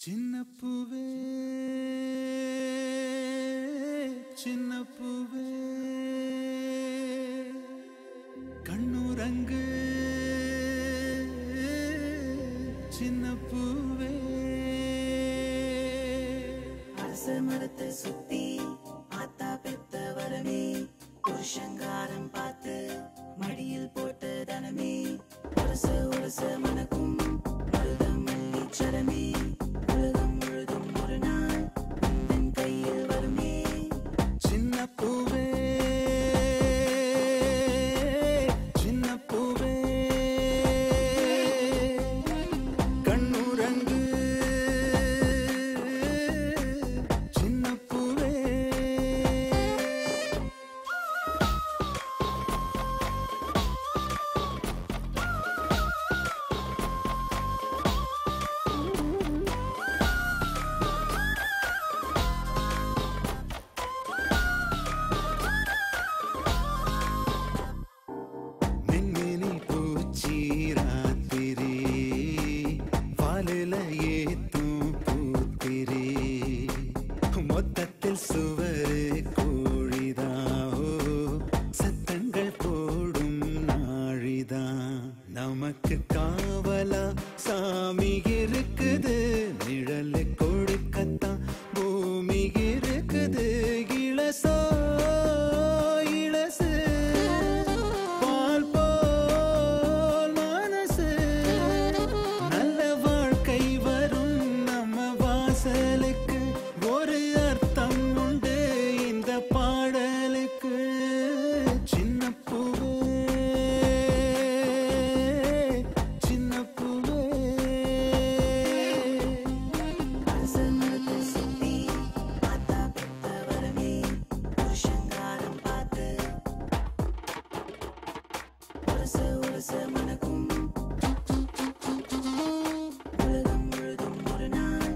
சின்ன பூவே சின்ன பூவே கண்ணுரங்கு சின்ன பூவே அரச மரத்தை சுத்தி ஆத்தா பெத்த வரமே புருஷங்காரம் பார்த்து மடியில் போட்ட தனமே உரச உரச மனக்கும் மருத மல்லிச்சரமே உலகம் முழுதும் ஒரு நாள் உந்தன் கையில் வருமே சின்ன பூவே சின்ன பூவே கண்ணுரங்கு சின்ன பூவே மின்மினி பூச்சி ராத்திரி வாலில ஏத்தும் பூத்திரி மொத்தத்தில் சுவரு கோழிதான் ஓ, சத்தங்கள் போடும் நாழிதான் நமக்கு காவலா சாமி இருக்குது நிழல் கொடுக்கத்தான் பூமி இருக்குது இளசோ இளசு பால் போல் மனசு நல்ல வாழ்க்கை வரும் நம்ம வாசலுக்கு ஒரு அர்த்தம் உண்டு இந்த பாடலுக்கு சின்ன பூவே சின்ன பூவே அரச மரத்தை சுத்தி ஆத்தா பெத்த வரமே புருஷங்காரம் பார்த்து உரச உரச மனக்கும் உலகம் முழுதும் ஒரு நாள்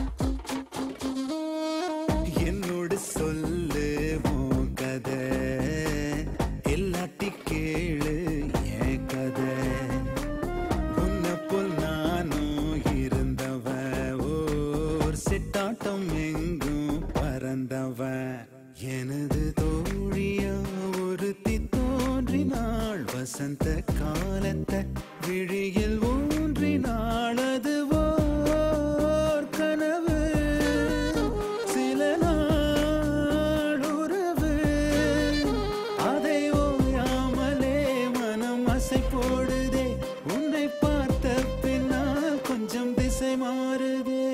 என்னோடு சொல்லு உன் கதை எல்லாட்டி கேளு என் கதை உன்னை போல் நானும் இருந்தவ ஓர் சிட்டாட்டம் எங்கும் பறந்தவன் எனது தோழியா ஒருத்தி தோன்றினாள் வசந்த காலத்தை விழியில் ஊன்றினாள் அது ஓர் கனவு சில நாள் உறவு அதை ஓயாமலே மனம் அசை போடுதே உன்னை பார்த்த பின்னால் கொஞ்சம் திசை மாறுதே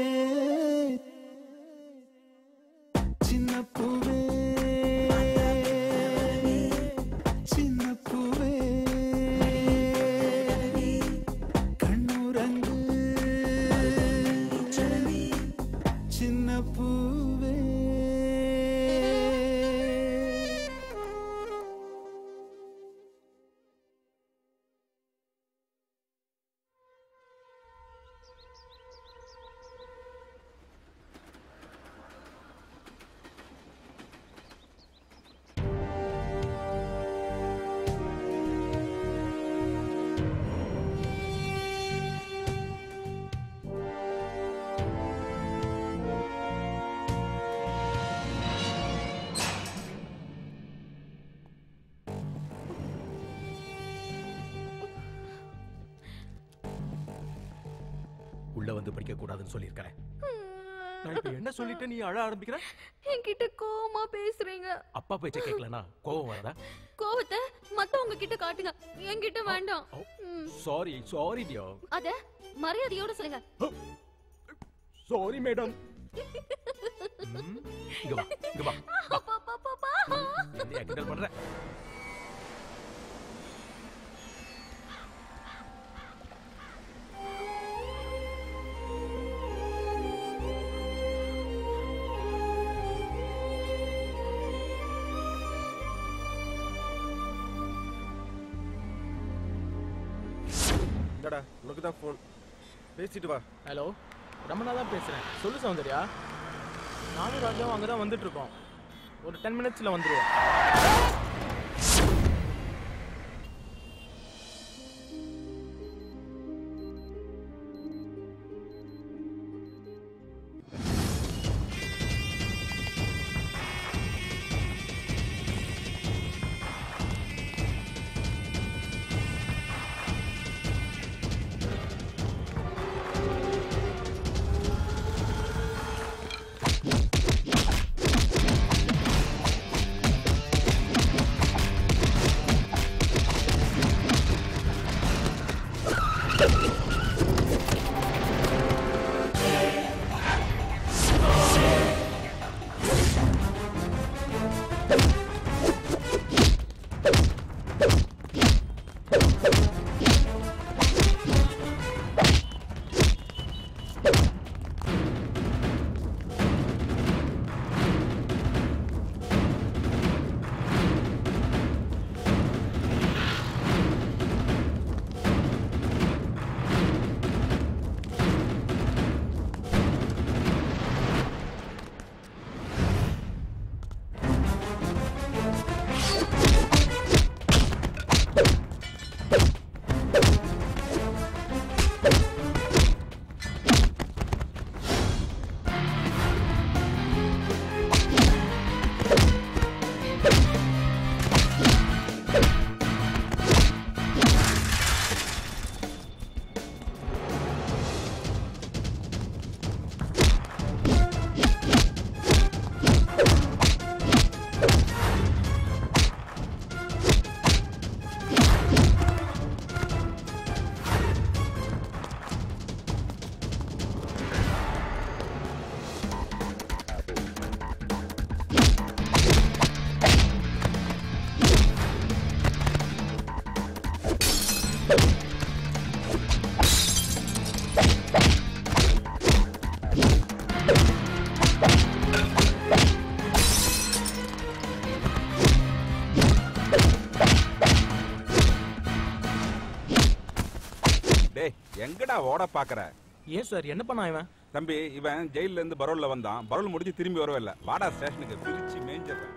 சின்ன பூவே சின்ன பூவே கண்ணுரங்கு சின்ன பூவே உள்ள வந்து படிக்க கூடாதுன்னு சொல்லியிருக்கிறேன் நான் இப்ப என்ன சொல்லிட்டு நீ அழ ஆரம்பிக்கிற என்கிட்ட கோவமா பேசுறீங்க அப்பா பேச்ச கேட்கலனா கோவம் வரதா கோவத்தை மத்தவங்க கிட்ட காட்டுங்க என்கிட்ட வேண்டாம் ம், சாரி சாரி டியோ அத மரியாதையோட சொல்லுங்க சாரி மேடம் இங்க வா இங்க வா அப்பா, அப்பா, அப்பா, அப்பா. என்னைய கிண்டல் பண்ற இந்தடா உனக்கு தான் ஃபோன் பேசிட்டு வா ஹலோ ரமணா தான் பேசுகிறேன் சொல்லு சௌந்தர்யா நானும் ராஜாவும் அங்கே தான் வந்துட்டு இருக்கோம் ஒரு டென் மினிட்ஸில் வந்துடுவோம் ஓட பாக்குற ஏன் சார் என்ன பண்ணா இவன் தம்பி இவன் ஜெயில்ல இருந்து பரோல்ல வந்தான் பரோல் முடிஞ்சு திரும்பி வரவே இல்ல வாடா ஸ்டேஷனுக்கு பிரிச்சு மேய்ஞ்சிடுறேன்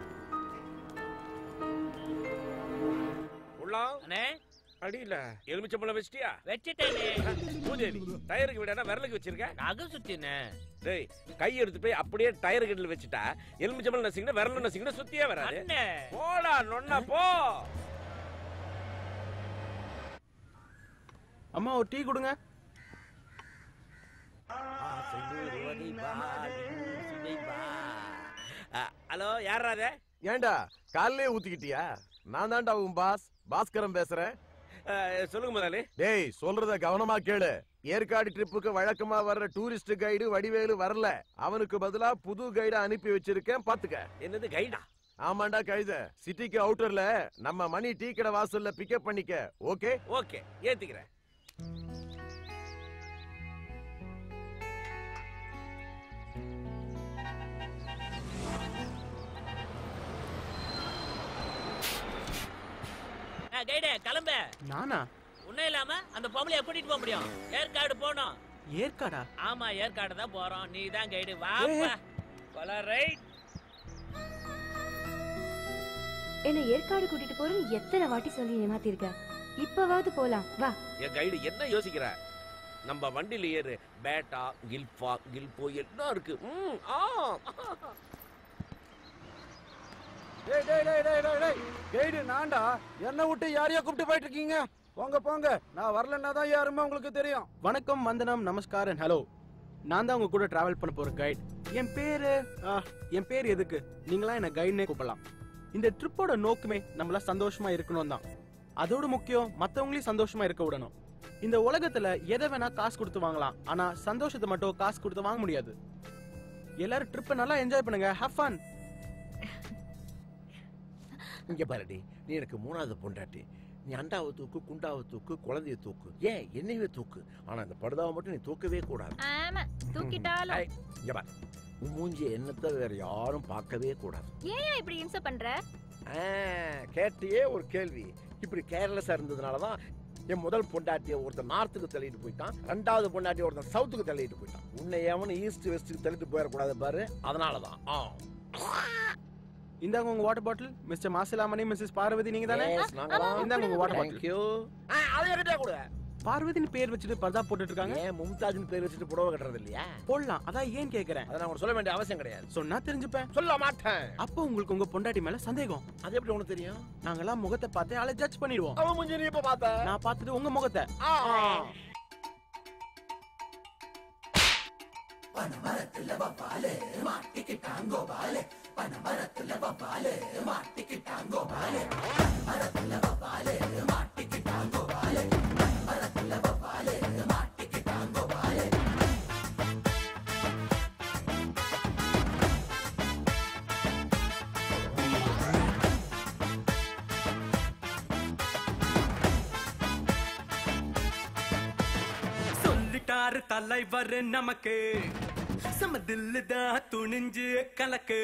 உள்ளாம் அண்ணே அடியில எலுமிச்சம்பழம் வச்சிட்டியா வச்சுட்டேனே பூதேவி டயருக்கு விடாம விரலுக்கு வச்சிருக்க நகை சுத்தினே டேய் கை எடுத்து போய் அப்படியே டயர் கட்டில வச்சுட்டா எலுமிச்சம்பழம் நசிக்கினா விரல் நசிக்கினா சுத்தியே வராது அண்ணே போடா நொண்ணா போ அம்மா ஒரு டீ கொடுங்க ஹலோ யாரா அது ஏன்டா காலையிலே ஊத்திக்கிட்டியா நான் தான்டா உன் பாஸ் பாஸ்கரன் பேசுறேன் அஹ், சொல்லுங்க முதலாளி டேய் சொல்றத கவனமா கேளு ஏற்காடு ட்ரிப்புக்கு வழக்கமா வர்ற டூரிஸ்ட் கைடு வடிவேலு வரல அவனுக்கு பதிலா புது கைட அனுப்பி வச்சிருக்கேன் பாத்துக்க என்னது கைடா ஆமாண்டா கழுத சிட்டிக்கு அவுட்டர்ல நம்ம மணி டீ கடை வாசல்ல பிக்கப் பண்ணிக்க ஓகே ஓகே ஏத்திக்கிறேன் கைடே கிளம்ப நானா உன்ன இல்லாம அந்த பொம்பளைய கூட்டிட்டு போக முடியும் ஏற்காடு போனோம் ஏற்காடா ஆமா ஏற்காடு தான் போறோம் நீ தான் கைடு வாப்பா கொல ரைட் என்ன ஏற்காடு கூட்டிட்டு போறேன்னு எத்தனை வாட்டி சொல்லி ஏமாத்திருக்க இப்பவாவது போலாம் வா என் கைடு என்ன யோசிக்கிற நம்ம வண்டியில ஏறு பேட்டா கில்பா கில்போ எல்லாம் இருக்கு ம், ஆ. டேய் டேய் டேய் டேய் டேய் டேய் கைடு நான்டா என்ன விட்டு யாரையோ கூப்பிட்டு போயிட்டு இருக்கீங்க போங்க போங்க நான் வரலன்னா தான் யாருமே உங்களுக்கு தெரியும் வணக்கம் வந்தனம் நமஸ்காரம் ஹலோ நான் தான் உங்க கூட டிராவல் பண்ண போற கைட் என் பேரு ஆ, என் பேர் எதுக்கு நீங்களாம் என்ன கைட்னே கூப்பிடலாம் இந்த ட்ரிப்போட நோக்கமே நம்மள சந்தோஷமா இருக்கணும் தான் அதோட முக்கியம் மத்தவங்களையும் சந்தோஷமா இருக்க விடணும் இந்த உலகத்துல எதை வேணா காசு கொடுத்து வாங்கலாம் ஆனா சந்தோஷத்தை மட்டும் காசு கொடுத்து வாங்க முடியாது எல்லாரும் ட்ரிப்பை நல்லா என்ஜாய் பண்ணுங்க ஹேவ் ஃபன் இங்க பாருடி நீ எனக்கு மூணாவது பொண்டாட்டி நீ அண்டாவை தூக்கு குண்டாவை தூக்கு குழந்தைய தூக்கு ஏன் என்னையவே தூக்கு ஆனா இந்த படுதாவை மட்டும் நீ தூக்கவே கூடாது ஆமா தூக்கிட்டாலும் ஐ, இங்க பாரு உன் மூஞ்சிய என்னத்தை வேற யாரும் பார்க்கவே கூடாது ஏன் இப்படி இம்சை பண்ற ஆ, கேட்டியே ஒரு கேள்வி இப்படி கேர்லெஸ்ஸா இருந்ததுனால தான் என் முதல் பொண்டாட்டியை ஒருத்தன் நார்த்துக்கு தள்ளிட்டு போயிட்டான் ரெண்டாவது பொண்டாட்டியை ஒருத்தன் சவுத்துக்கு தள்ளிட்டு போயிட்டான் உன்னை எவனும் ஈஸ்ட் வெஸ்ட்டுக்கு தள்ளிட்டு போயிடக்கூடாது பாரு அதனால தான் ஆ இந்தாங்க உங்க water bottle mister Masilamani missus Parvathi நீங்க தானே Yes, நாங்க தான். இந்தாங்க உங்க வாட்டர் Thank பாட்டில் you. ஆ, அதை என்கிட்ட கொடு. பார்வதின்னு பேர் வச்சுட்டு பர்தா போட்டுட்டு இருக்காங்க ஏன் மும்தாஜின் பேர் வச்சுட்டு புடவை கட்டுறது இல்லையா போடலாம் அதான் ஏன் கேக்குறேன் அதை நான் உனக்கு சொல்ல வேண்டிய அவசியம் கிடையாது சொன்னா தெரிஞ்சுப்பேன் சொல்ல மாட்டேன் அப்போ உங்களுக்கு உங்க பொண்டாட்டி மேல சந்தேகம் அது எப்படி உனக்கு தெரியும் நாங்கெல்லாம் முகத்தை பார்த்து ஆளை ஜட்ஜ் பண்ணிடுவோம் அவன் மூஞ்சி நீ இப்ப பார்த்த நான் பார்த்துட்டு உங்க முகத்தை ஆ. சொல்லிட்டாரு தலைவர் நமக்கு சமதில்லு தான் துணிஞ்சு கலக்கு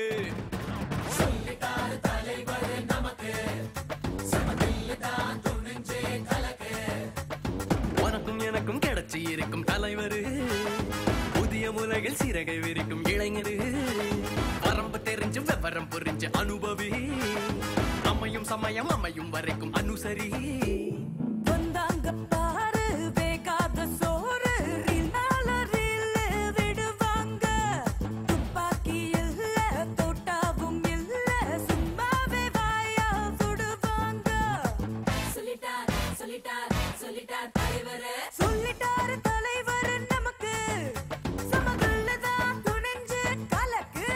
உனக்கும் எனக்கும் கிடைச்சி இருக்கும் தலைவர் புதிய உலகில் சிறகை விரிக்கும் இளைஞரு வரம்பு தெரிஞ்சு விவரம் புரிஞ்சு அனுபவி அமையும் சமயம் அமையும் வரைக்கும் அனுசரி வந்தாங்க பாரு வேகாத சோறு ரீல்னால ரீல் விடுவாங்க துப்பாக்கி இல்ல தோட்டாவும் இல்ல சும்மாவே வாயா சுடுவாங்க சொல்லிட்டார் சொல்லிட்டார் சொல்லிட்டார் தலைவர் சொல்லிட்டாரு தலைவர் நமக்கு சமதுள்ளதான் துணிஞ்சு கலக்கு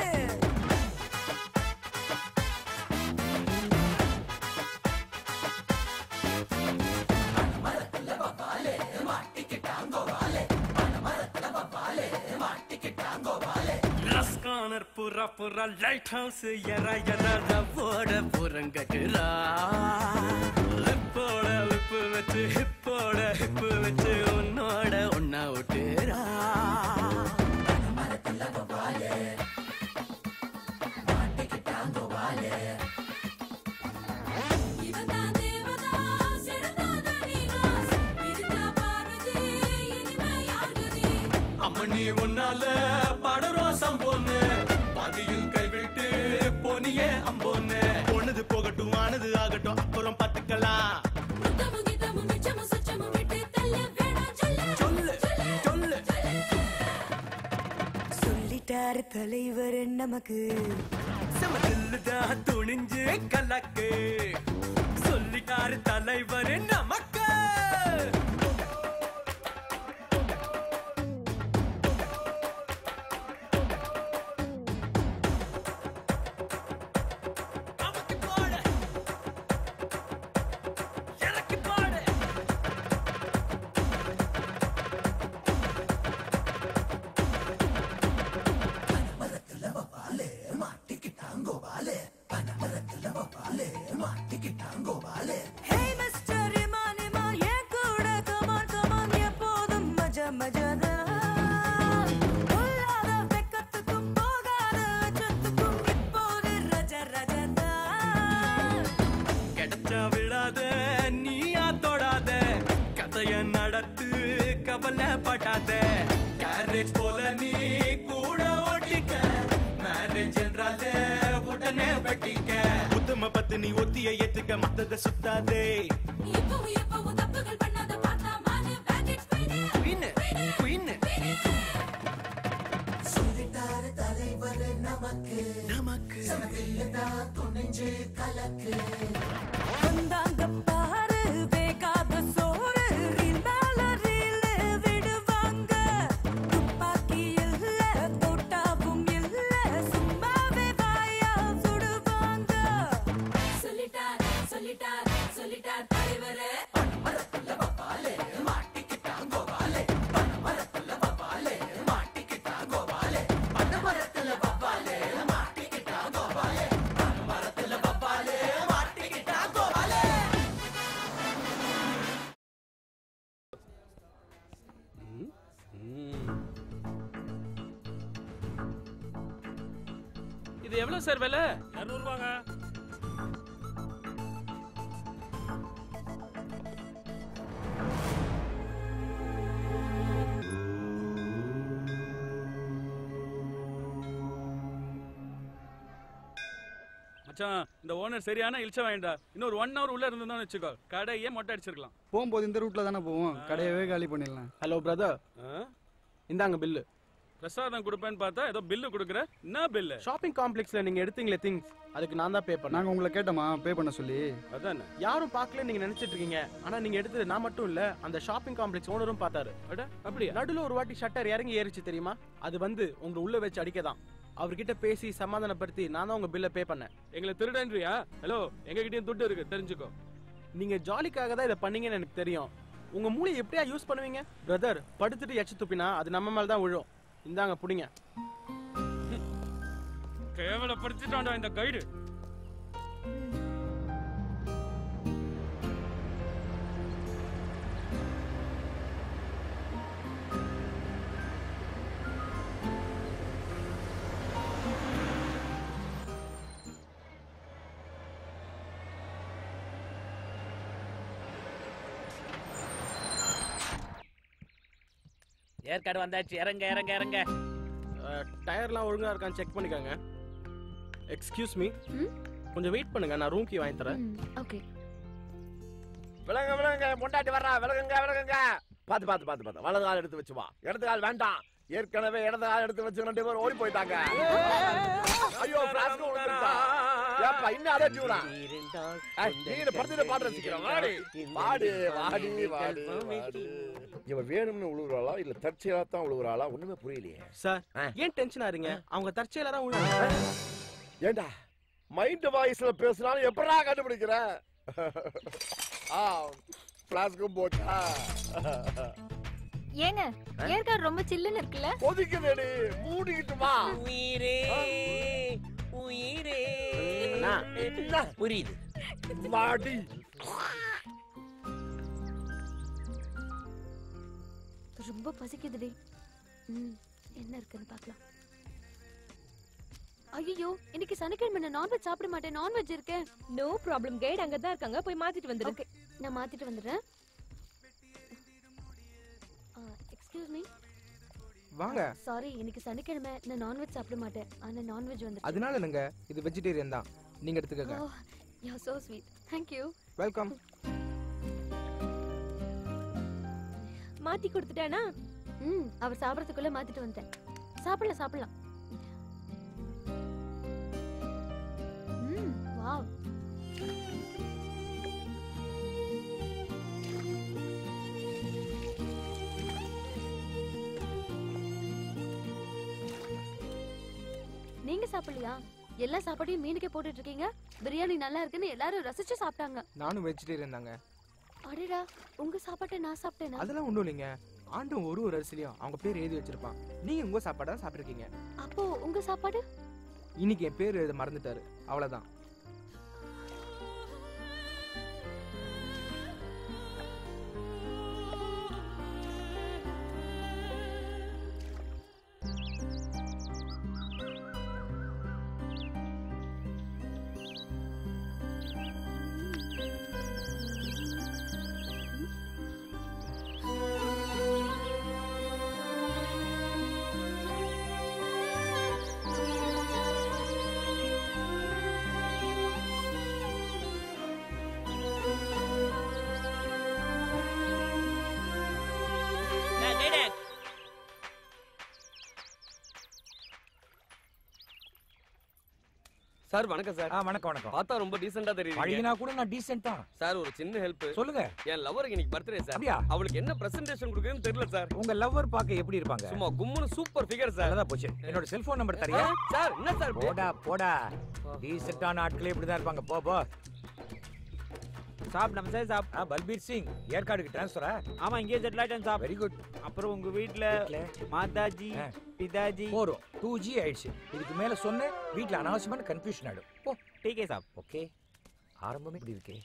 ரஸ்கானர் புறா புறா லைட் ஹவுஸ் எற எற ஓட புறங்கட்டுறா லிப்போட லிப்பு வச்சு ஹிப்போட ஹிப்பு வச்சு உன்னோட ஒன்னா விட்டுறா இவன்தான் தேவதாஸ், இறந்தாதான் நீவாஸ். இருந்தா பார்வதி, நீ உன்னால படரும் சம்போன்னு பாதியில் கைவிட்டு போனியே அம்போன்னு பொண்ணுது போகட்டும் ஆனது ஆகட்டும் அப்புறம் பாத்துக்கலாம் சொல்லு சொல்லு சொல்லிட்டாரு தலைவர் நமக்கு சமதில்லுதான் துணிஞ்சு கலக்கு சொல்லிட்டாரு தலைவர் நமக்கு அமுக்கி போடு. இறக்கி போடு. ஹே மிஸ்டர் இமான் இமான் என் கூட கமான் கமான் எப்போதும் மஜா மஜாதான் பொல்லாத வெக்கத்துக்கும் போகாத அச்சத்துக்கும் இப்போது ரஜ ரஜதான் கிடைச்சா விடாத நீயா தொடாத கதைய நடத்து கவலைப்படாத கேரேஜ் போல நீ கூட ஓட்டிக்க மேரேஜ் என்றாலே உடனே வெட்டிக்க உத்தம பத்து நீ ஒத்திய ஏத்துக்க மத்தத சுத்தாதே குயின் குயின் வந்தாங்க பாரு வேகாத சோறு ரீல் மேல ரீல் விடுவாங்க துப்பாக்கி இல்ல தோட்டாவும் இல்ல சும்மாவே வாயா சுடுவாங்க சொல்லிட்டார் சொல்லிட்டார் சொல்லிட்டார் தலைவரே இது எவ்வளவு சார் விலை இரநூறுவாங்க மச்சான் இந்த ஓனர் சரியான இழிச்ச வேண்டா இன்னொரு ஒன் ஹவர் உள்ள இருந்தோம்னு வச்சுக்கோ கடையே மொட்டை அடிச்சிருக்கலாம் போகும்போது இந்த ரூட்ல தானே போவோம் கடையவே காலி பண்ணிடலாம் ஹலோ பிரதர் இந்தாங்க பில்லு பிரசாதம் கொடுப்பேன்னு பார்த்தா ஏதோ பில்லு கொடுக்குற என்ன பில்லு ஷாப்பிங் காம்ப்ளெக்ஸ்ல நீங்க எடுத்தீங்களே திங்ஸ் அதுக்கு நான் தான் பே பண்ணேன் நாங்க உங்களை கேட்டோமா பே பண்ண சொல்லி அதானே யாரும் பார்க்கல நீங்க நினைச்சிட்டு இருக்கீங்க ஆனா நீங்க எடுத்தது நான் மட்டும் இல்ல அந்த ஷாப்பிங் காம்ப்ளெக்ஸ் ஓனரும் பார்த்தாரு அட அப்படியா நடுவுல ஒரு வாட்டி ஷட்டர் இறங்கி ஏறிச்சு தெரியுமா அது வந்து உங்க உள்ள வச்சு அடிக்கதான் அவர்கிட்ட பேசி சமாதானப்படுத்தி நான் தான் உங்க பில்ல பே பண்ணேன் எங்களை திருடன்றியா ஹலோ எங்க கிட்டயும் துட்டு இருக்கு தெரிஞ்சுக்கோ நீங்க ஜாலிக்காக தான் இதை பண்ணீங்கன்னு எனக்கு தெரியும் உங்க மூளையை எப்படியா யூஸ் பண்ணுவீங்க பிரதர் படுத்துட்டு எச்சு துப்பினா அது நம்ம மேல தான் விழும் இந்தாங்க புடிங்க கேவலப்படுத்திட்டான்டா இந்த கைடு ஏற்காடு வந்தாச்சு இறங்க இறங்க இறங்க டயர்லாம் ஒழுங்கா இருக்கான்னு செக் பண்ணிக்கோங்க எக்ஸ்கியூஸ் மீ கொஞ்சம் வெயிட் பண்ணுங்க நான் ரூம் கீ வாங்கி தரேன் ஓகே விலங்க விலங்க பொண்டாட்டி வர்றா விலகுங்க விலகுங்க பாத்து பாத்து பாத்து பாத்து வலது கால் எடுத்து வச்சு வா இடது கால் வேண்டாம் ஏற்கனவே இடது கால் எடுத்து வச்சு ரெண்டு பேரும் ஓடி போயிட்டாங்க ஐயோ பிளாஸ்க் விழுந்துருச்சா ஏப்பா இன்னும் அதே டியூனா நீங்க படுத்துட்டு பாட்டு ரசிக்கிறோம் வாடி வாடி வாடி வாடி வாடி இவன் வேணும்னு உழுவுறாளா இல்ல தற்செயலா தான் உழுவுறாளா ஒண்ணுமே புரியலையே சார் ஏன் டென்ஷன் ஆறீங்க அவங்க தற்செயலா தான் விழுவாங்க ஏண்டா மைண்ட் வாய்ஸ்ல பேசினாலும் எப்படா கண்டுபிடிக்கிற ஆ பிளாஸ்க்கும் போச்சா ஏங்க ஏற்காடு ரொம்ப சில்லுன்னு இருக்குல்ல கொதிக்குதேடி மூடிக்கிட்டு வா உயிரே உயிரே அண்ணா, புரியுது வாடி ரொம்ப பசிக்குதுடி ம் என்ன இருக்குன்னு பார்க்கலாம் ஐயோ இன்னைக்கு சனிக்கிழமை நான் நான்வெஜ் சாப்பிட மாட்டேன் நான்வெஜ் இருக்கேன் நோ ப்ராப்ளம் கைட் அங்க தான் இருக்காங்க போய் மாத்திட்டு வந்துரு ஓகே நான் மாத்திட்டு வந்துடுறேன் எக்ஸ்கியூஸ் மீ வாங்க சாரி இன்னைக்கு சனிக்கிழமை நான் நான்வெஜ் சாப்பிட மாட்டேன் ஆனா நான்வெஜ் வந்து அதனால இல்லைங்க இது வெஜிடேரியன் தான் நீங்க எடுத்துக்கங்க oh you so sweet thank you welcome மாத்தி கொடுத்துட்டானா ம் அவர் சாப்பிடறதுக்குள்ள மாத்திட்டு வந்துட்டேன் சாப்பிடலாம் சாப்பிடலாம் ம் வாவ் நீங்க சாப்பிடலையா எல்லா சாப்பாடையும் மீனுக்கே போட்டுட்டு இருக்கீங்க பிரியாணி நல்லா இருக்குன்னு எல்லாரும் ரசிச்சு சாப்பிட்டாங்க நானும் வெஜிடேரியன் தாங்க அடடா உங்க சாப்பாட்டை நான் சாப்பிட்டேனா அதெல்லாம் ஒண்ணும் இல்லைங்க ஆண்டும் ஒரு ஒரு அரிசிலையும் அவங்க பேர் எழுதி வச்சிருப்பான் நீங்க உங்க சாப்பாடு தான் சாப்பிட்டுருக்கீங்க அப்போ உங்க சாப்பாடு இன்னைக்கு என் பேர் எழுத மறந்துட்டாரு அவ்வளவுதான் நான் கைடு சார் வணக்கம் சார் ஆ வணக்கம் வணக்கம் பார்த்தா ரொம்ப டீசெண்டா தெரியுது பழகினா கூட நான் டீசென்ட் தான் சார் ஒரு சின்ன ஹெல்ப் சொல்லுங்க என் லவருக்கு இன்னைக்கு பர்த்டே சார் அப்படியா? அவளுக்கு என்ன பிரசன்டேஷன் கொடுக்குறதுன்னு தெரியல சார் உங்க லவ்வர் பார்க்க எப்படி இருப்பாங்க சும்மா கும்முன்னு சூப்பர் ஃபிகர் சார் நல்லதா போச்சு என்னோட செல்போன் நம்பர் தரியா சார் என்ன சார் இப்படி? போடா போடா டீசென்ட்டான ஆட்களே இப்படி தான் இருப்பாங்க போ போ சாப் நம்ம சார் சாப் ஆ பல்பீர் சிங் ஏற்காடுக்கு ட்ரான்ஸ்ஃபரா ஆமா இங்கே செட்டில் ஆயிட்டேன் சாப் வெரி குட் அப்புறம் உங்க வீட்ல மாதாஜி பிதாஜி போறோம் டூ ஜி ஆயிடுச்சு இதுக்கு மேல சொன்ன வீட்ல அனாவசியமான கன்ஃபியூஷன் ஆயிடும் போ டீகே சாப் ஓகே ஆரம்பமே இப்படி இருக்கே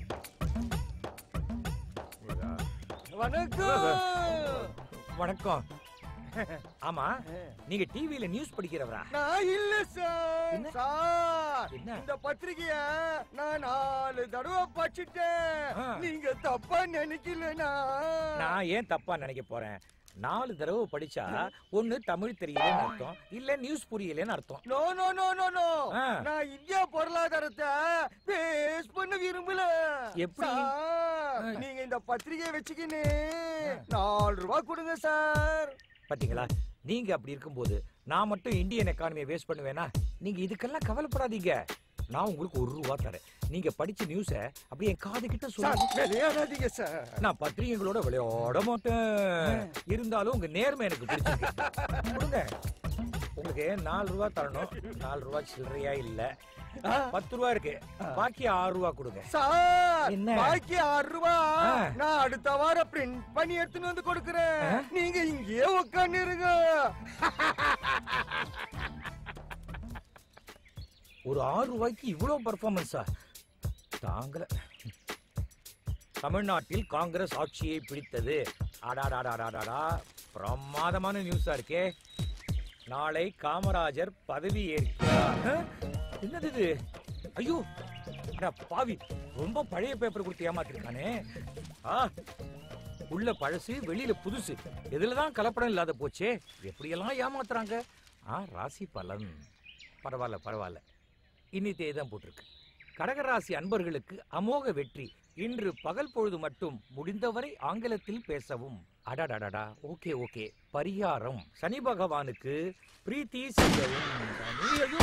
வணக்கம் ஆமா நீங்க டிவில நியூஸ் படிக்கிறவரா நான் இல்ல சார் சார் என்ன? இந்த பத்திரிகைய நான் நாலு தடவை படிச்சுட்டேன் நீங்க தப்பா நினைக்கலனா நான் ஏன் தப்பா நினைக்க போறேன் நாலு தடவை படிச்சா ஒண்ணு தமிழ் தெரியலன்னு அர்த்தம் இல்ல நியூஸ் புரியலன்னு அர்த்தம் no no no no no ஆ. நான் இந்தியா பொருளாதாரத்தை பேஸ் பண்ண விரும்பல எப்படி? சார், நீங்க இந்த பத்திரிகையை வச்சுக்கின்னு நாலு ரூபாய் கொடுங்க சார் பாத்தீங்களா நீங்க அப்படி இருக்கும்போது நான் மட்டும் இந்தியன் எக்கானமியை வேஸ்ட் பண்ணுவேனா நீங்க இதுக்கெல்லாம் கவலைப்படாதீங்க நான் உங்களுக்கு ஒரு ரூபா தரேன் நீங்க படிச்ச நியூஸ அப்படியே என் காது கிட்ட சார் சொல்லுங்க விளையாடாதீங்க சார் நான் பத்திரிகைகளோட விளையாட மாட்டேன் இருந்தாலும் உங்க நேர்மை எனக்கு பிடிச்சிருக்கு கொடுங்க உங்களுக்கு நாலு ரூபா தரணும் நாலு ரூபா சில்லறையா இல்ல பத்து ரூபா இருக்கு பாக்கி ஆறு ரூபா கொடுங்க சார் என்ன? பாக்கி ஆறு ரூபா ஆ. நான் அடுத்த வாரம் பிரிண்ட் பண்ணி எடுத்துன்னு வந்து கொடுக்குறேன் நீங்க இங்கேயே உட்கார்ந்து இருங்க ஒரு ஆறு ரூபாய்க்கு இவ்வளவு பர்ஃபார்மன்ஸா தாங்கல தமிழ்நாட்டில் காங்கிரஸ் ஆட்சியை பிடித்தது அடாடாடாடாடா பிரமாதமான நியூஸா இருக்கே நாளை காமராஜர் பதவி ஏற்கிறார் ஆ? என்னது இது ஐயோ அட பாவி ரொம்ப பழைய பேப்பர் கொடுத்து ஏமாத்திருக்கானே ஆ உள்ள பழசு வெளியில புதுசு எதுலதான் கலப்படம் இல்லாத போச்சே எப்படியெல்லாம் ஏமாத்துறாங்க ஆ ராசி பலன் பரவாயில்ல பரவாயில்ல இன்னித்தே தான் போட்டிருக்கு கடகராசி அன்பர்களுக்கு அமோக வெற்றி இன்று பகல் பொழுது மட்டும் முடிந்தவரை ஆங்கிலத்தில் பேசவும் அடடடடா ஓகே ஓகே பரிகாரம் சனி பகவானுக்கு பிரீத்தி செய்யவும் சனி, ஐயோ!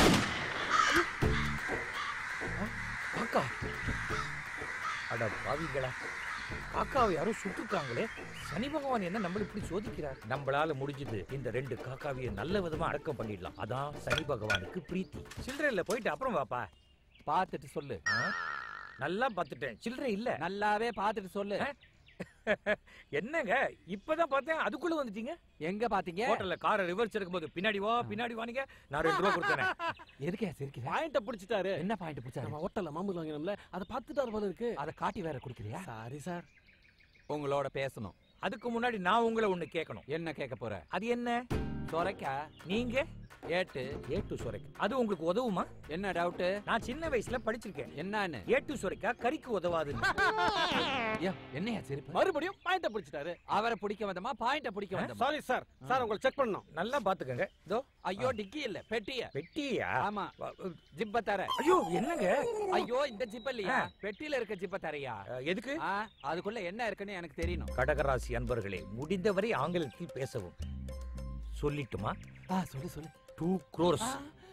ஆ, காக்கா அட பாவிங்களா காக்காவை யாரோ சுட்டுருக்காங்களே சனி பகவான் என்ன நம்மள இப்படி சோதிக்கிறார் நம்மளால முடிஞ்சது இந்த ரெண்டு காக்காவைய நல்ல விதமா அடக்கம் பண்ணிடலாம் அதான் சனி பகவானுக்கு பிரீத்தி சில்லறையில போயிட்டு அப்புறம் வாப்பா பார்த்துட்டு சொல்லு நல்லா பார்த்துட்டேன் சில்லறை இல்ல நல்லாவே பார்த்துட்டு சொல்லு என்னங்க இப்பதான் பார்த்தேன் அதுக்குள்ள வந்துட்டீங்க எங்க பாத்தீங்க ஹோட்டல்ல காரை ரிவர்ஸ் எடுக்கும்போது பின்னாடி வா பின்னாடி வானீங்க நான் ரெண்டு ரூபா கொடுத்தேன் எதுக்கே சிரிக்கிற பாயிண்ட பிடிச்சிட்டாரு என்ன பாயிண்ட் பிடிச்சாரு நம்ம ஹோட்டல்ல மாமூல் வாங்கினோம்ல அதை பார்த்துட்டாரு போல இருக்கு அதை காட்டி வேற குடிக்கிறியா சாரி சார் உங்களோட பேசணும் அதுக்கு முன்னாடி நான் உங்களை ஒண்ணு கேட்கணும் என்ன கேட்க போற அது என்ன சொரைக்கா நீங்க ஏட்டு ஏட்டு சுரைக்கா அது உங்களுக்கு உதவுமா என்ன டவுட் நான் சின்ன வயசுல படிச்சிருக்கேன் என்னன்னு ஏட்டு சுரைக்கா கறிக்கு உதவாது ஐயா, என்னையா சிரிப்பு மறுபடியும் பாயிண்ட பிடிச்சிட்டாரு அவரை பிடிக்க வந்தமா பாயிண்ட பிடிக்க வந்தமா சாரி சார் சார் உங்களை செக் பண்ணணும் நல்லா பாத்துக்கங்க இதோ ஐயோ டிக்கி இல்ல பெட்டிய பெட்டியா ஆமா ஜிப்ப தர ஐயோ என்னங்க ஐயோ இந்த ஜிப் இல்லையா பெட்டியில இருக்க ஜிப்ப தரையா எதுக்கு ஆ, அதுக்குள்ள என்ன இருக்குன்னு எனக்கு தெரியணும் கடகராசி அன்பர்களே முடிந்தவரை ஆங்கிலத்தில் பேசவும் சொல்லிட்டுமா ஆ சொல்லு சொல்லு டூ க்ரோர்ஸ்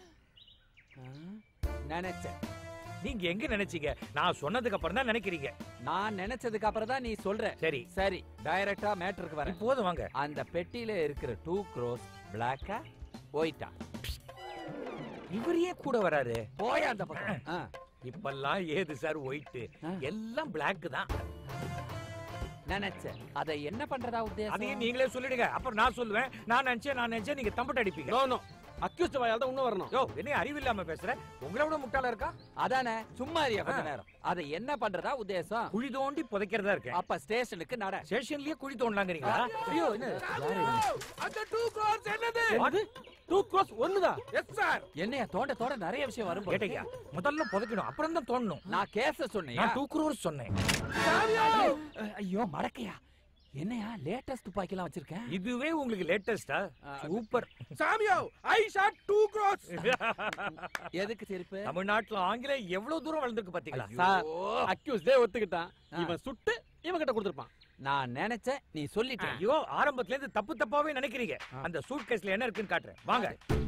நினைச்சேன் நீங்க எங்க நினைச்சீங்க நான் சொன்னதுக்கு அப்புறம் தான் நினைக்கிறீங்க நான் நினைச்சதுக்கு அப்புறம் தான் நீ சொல்ற சரி சரி டைரக்டா மேட்டருக்கு வரேன் போதும் வாங்க அந்த பெட்டியில இருக்கிற டூ க்ரோஸ் பிளாக்கா ஒயிட்டா இவரையே கூட வராரு போய் அந்த பக்கம் ஆ. இப்பெல்லாம் ஏது சார் ஒயிட் எல்லாம் பிளாக் தான் நினைச்சேன் அதை என்ன பண்றதா உத்தேசம் அதையும் நீங்களே சொல்லிடுங்க அப்புறம் நான் சொல்லுவேன் நான் நினைச்சேன் நான் நினைச்சேன் நீங்க தம்பட்டு அடிப்பீங்க நோ நோ அக்யூஸ்ட் வாயால் தான் இன்னும் வரணும் யோ என்ன அறிவில்லாம பேசுற உங்களை விட முட்டாளா இருக்கா அதானே சும்மா இருயா கொஞ்ச நேரம் அதை என்ன பண்றதா உத்தேசம் குழி தோண்டி புதைக்கிறதா இருக்கு அப்ப ஸ்டேஷனுக்கு நட ஸ்டேஷன்லயே குழி தோண்டலாங்கிறீங்களா ஐயோ என்ன அந்த டூ க்ரோஸ் என்னது என்னது டூ க்ரோஸ் ஒண்ணுதான் எஸ் சார் என்னையா தோண்ட தோண்ட நிறைய விஷயம் வரும் போல. கேட்டீங்க முதல்ல புதைக்கணும் அப்புறம் தான் தோண்டணும் நான் கேச சொன்னேன் நான் டூ க்ரோர்ஸ் சொன்னேன் ஐயோ மடக்கையா என்னையா லேட்டஸ்ட் துப்பாக்கிலாம் வச்சிருக்கேன் இதுவே உங்களுக்கு லேட்டஸ்டா சூப்பர் சாமியோ ஐ ஷாட் டூ க்ரோஸ் எதுக்கு சிரிப்பு தமிழ்நாட்டுல ஆங்கிலம் எவ்வளவு தூரம் வளர்ந்துருக்கு பாத்தீங்களா சார் அக்யூஸ்டே ஒத்துக்கிட்டான் இவன் சுட்டு இவன் கிட்ட கொடுத்துருப்பான் நான் நினைச்சேன் நீ சொல்லிட்ட ஐயோ ஆரம்பத்துல இருந்து தப்பு தப்பாவே நினைக்கிறீங்க அந்த சூட் கேஸ்ல என்ன இருக்குன்னு காட்டுறேன் வாங்க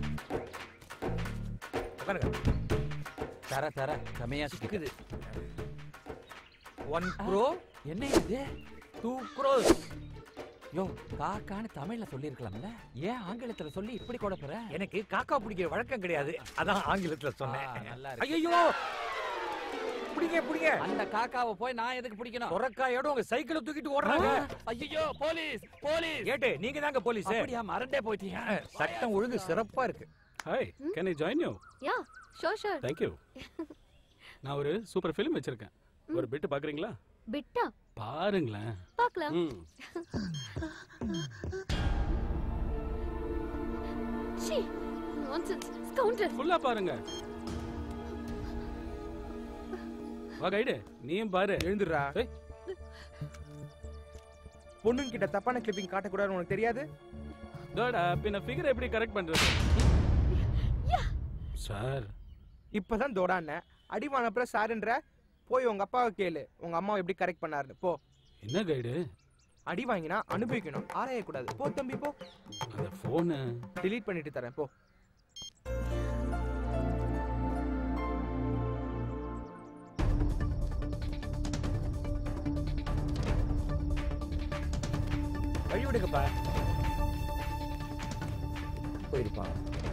உட்காருங்க. தர தர செமையா சிக்குது ஒன் க்ரோ என்ன இது டூ க்ரோஸ் யோ காக்கான்னு தமிழ்ல சொல்லிருக்கலாம்ல ஏன் ஆங்கிலத்துல சொல்லி இப்படி கூட போற எனக்கு காக்கா பிடிக்கிற வழக்கம் கிடையாது அதான் ஆங்கிலத்துல ஆ, சொன்னேன் நல்லா இருக்கு. ஐயோ பிடிங்க பிடிங்க அந்த காக்காவை போய் நான் எதுக்கு பிடிக்கணும் சொரக்காயோட உங்க சைக்கிளை தூக்கிட்டு ஓடுறாங்க ஐயோ போலீஸ் போலீஸ் ஏட்டு நீங்க தாங்க போலீஸ் அப்படியா மறந்தே போயிட்டீங்க சட்டம் ஒழுங்கு சிறப்பா இருக்கு hi can I join you yeah sure sure thank you நான் ஒரு சூப்பர் ஃபிலிம் வச்சிருக்கேன் ஒரு பிட் பாக்குறீங்களா பிட்டா பாருங்களேன் பார்க்கலாம் ம் ச்சீ நான்சென்ஸ் ஸ்கவுண்டர் ஃபுல்லா பாருங்க வா கைடு நீயும் பாரு எழுந்துடுறா ஏய், பொண்ணுங்க கிட்ட தப்பான கிளிப்பிங் காட்டக்கூடாதுன்னு உனக்கு தெரியாது தோடா பின்ன ஃபிகர் எப்படி கரெக்ட் பண்றது சார் இப்பதான் தோடான அடி வாங்கினப்புறம் சாருன்ற போய் உங்க அப்பாவை கேளு உங்க அம்மாவை எப்படி கரெக்ட் பண்ணாருன்னு போ என்ன கைடு அடி வாங்கினா அனுபவிக்கணும் ஆராயக்கூடாது போ தம்பி போ அந்த போனு delete பண்ணிட்டு தரேன் போ வழி விடுங்கப்பா போயிருப்பான்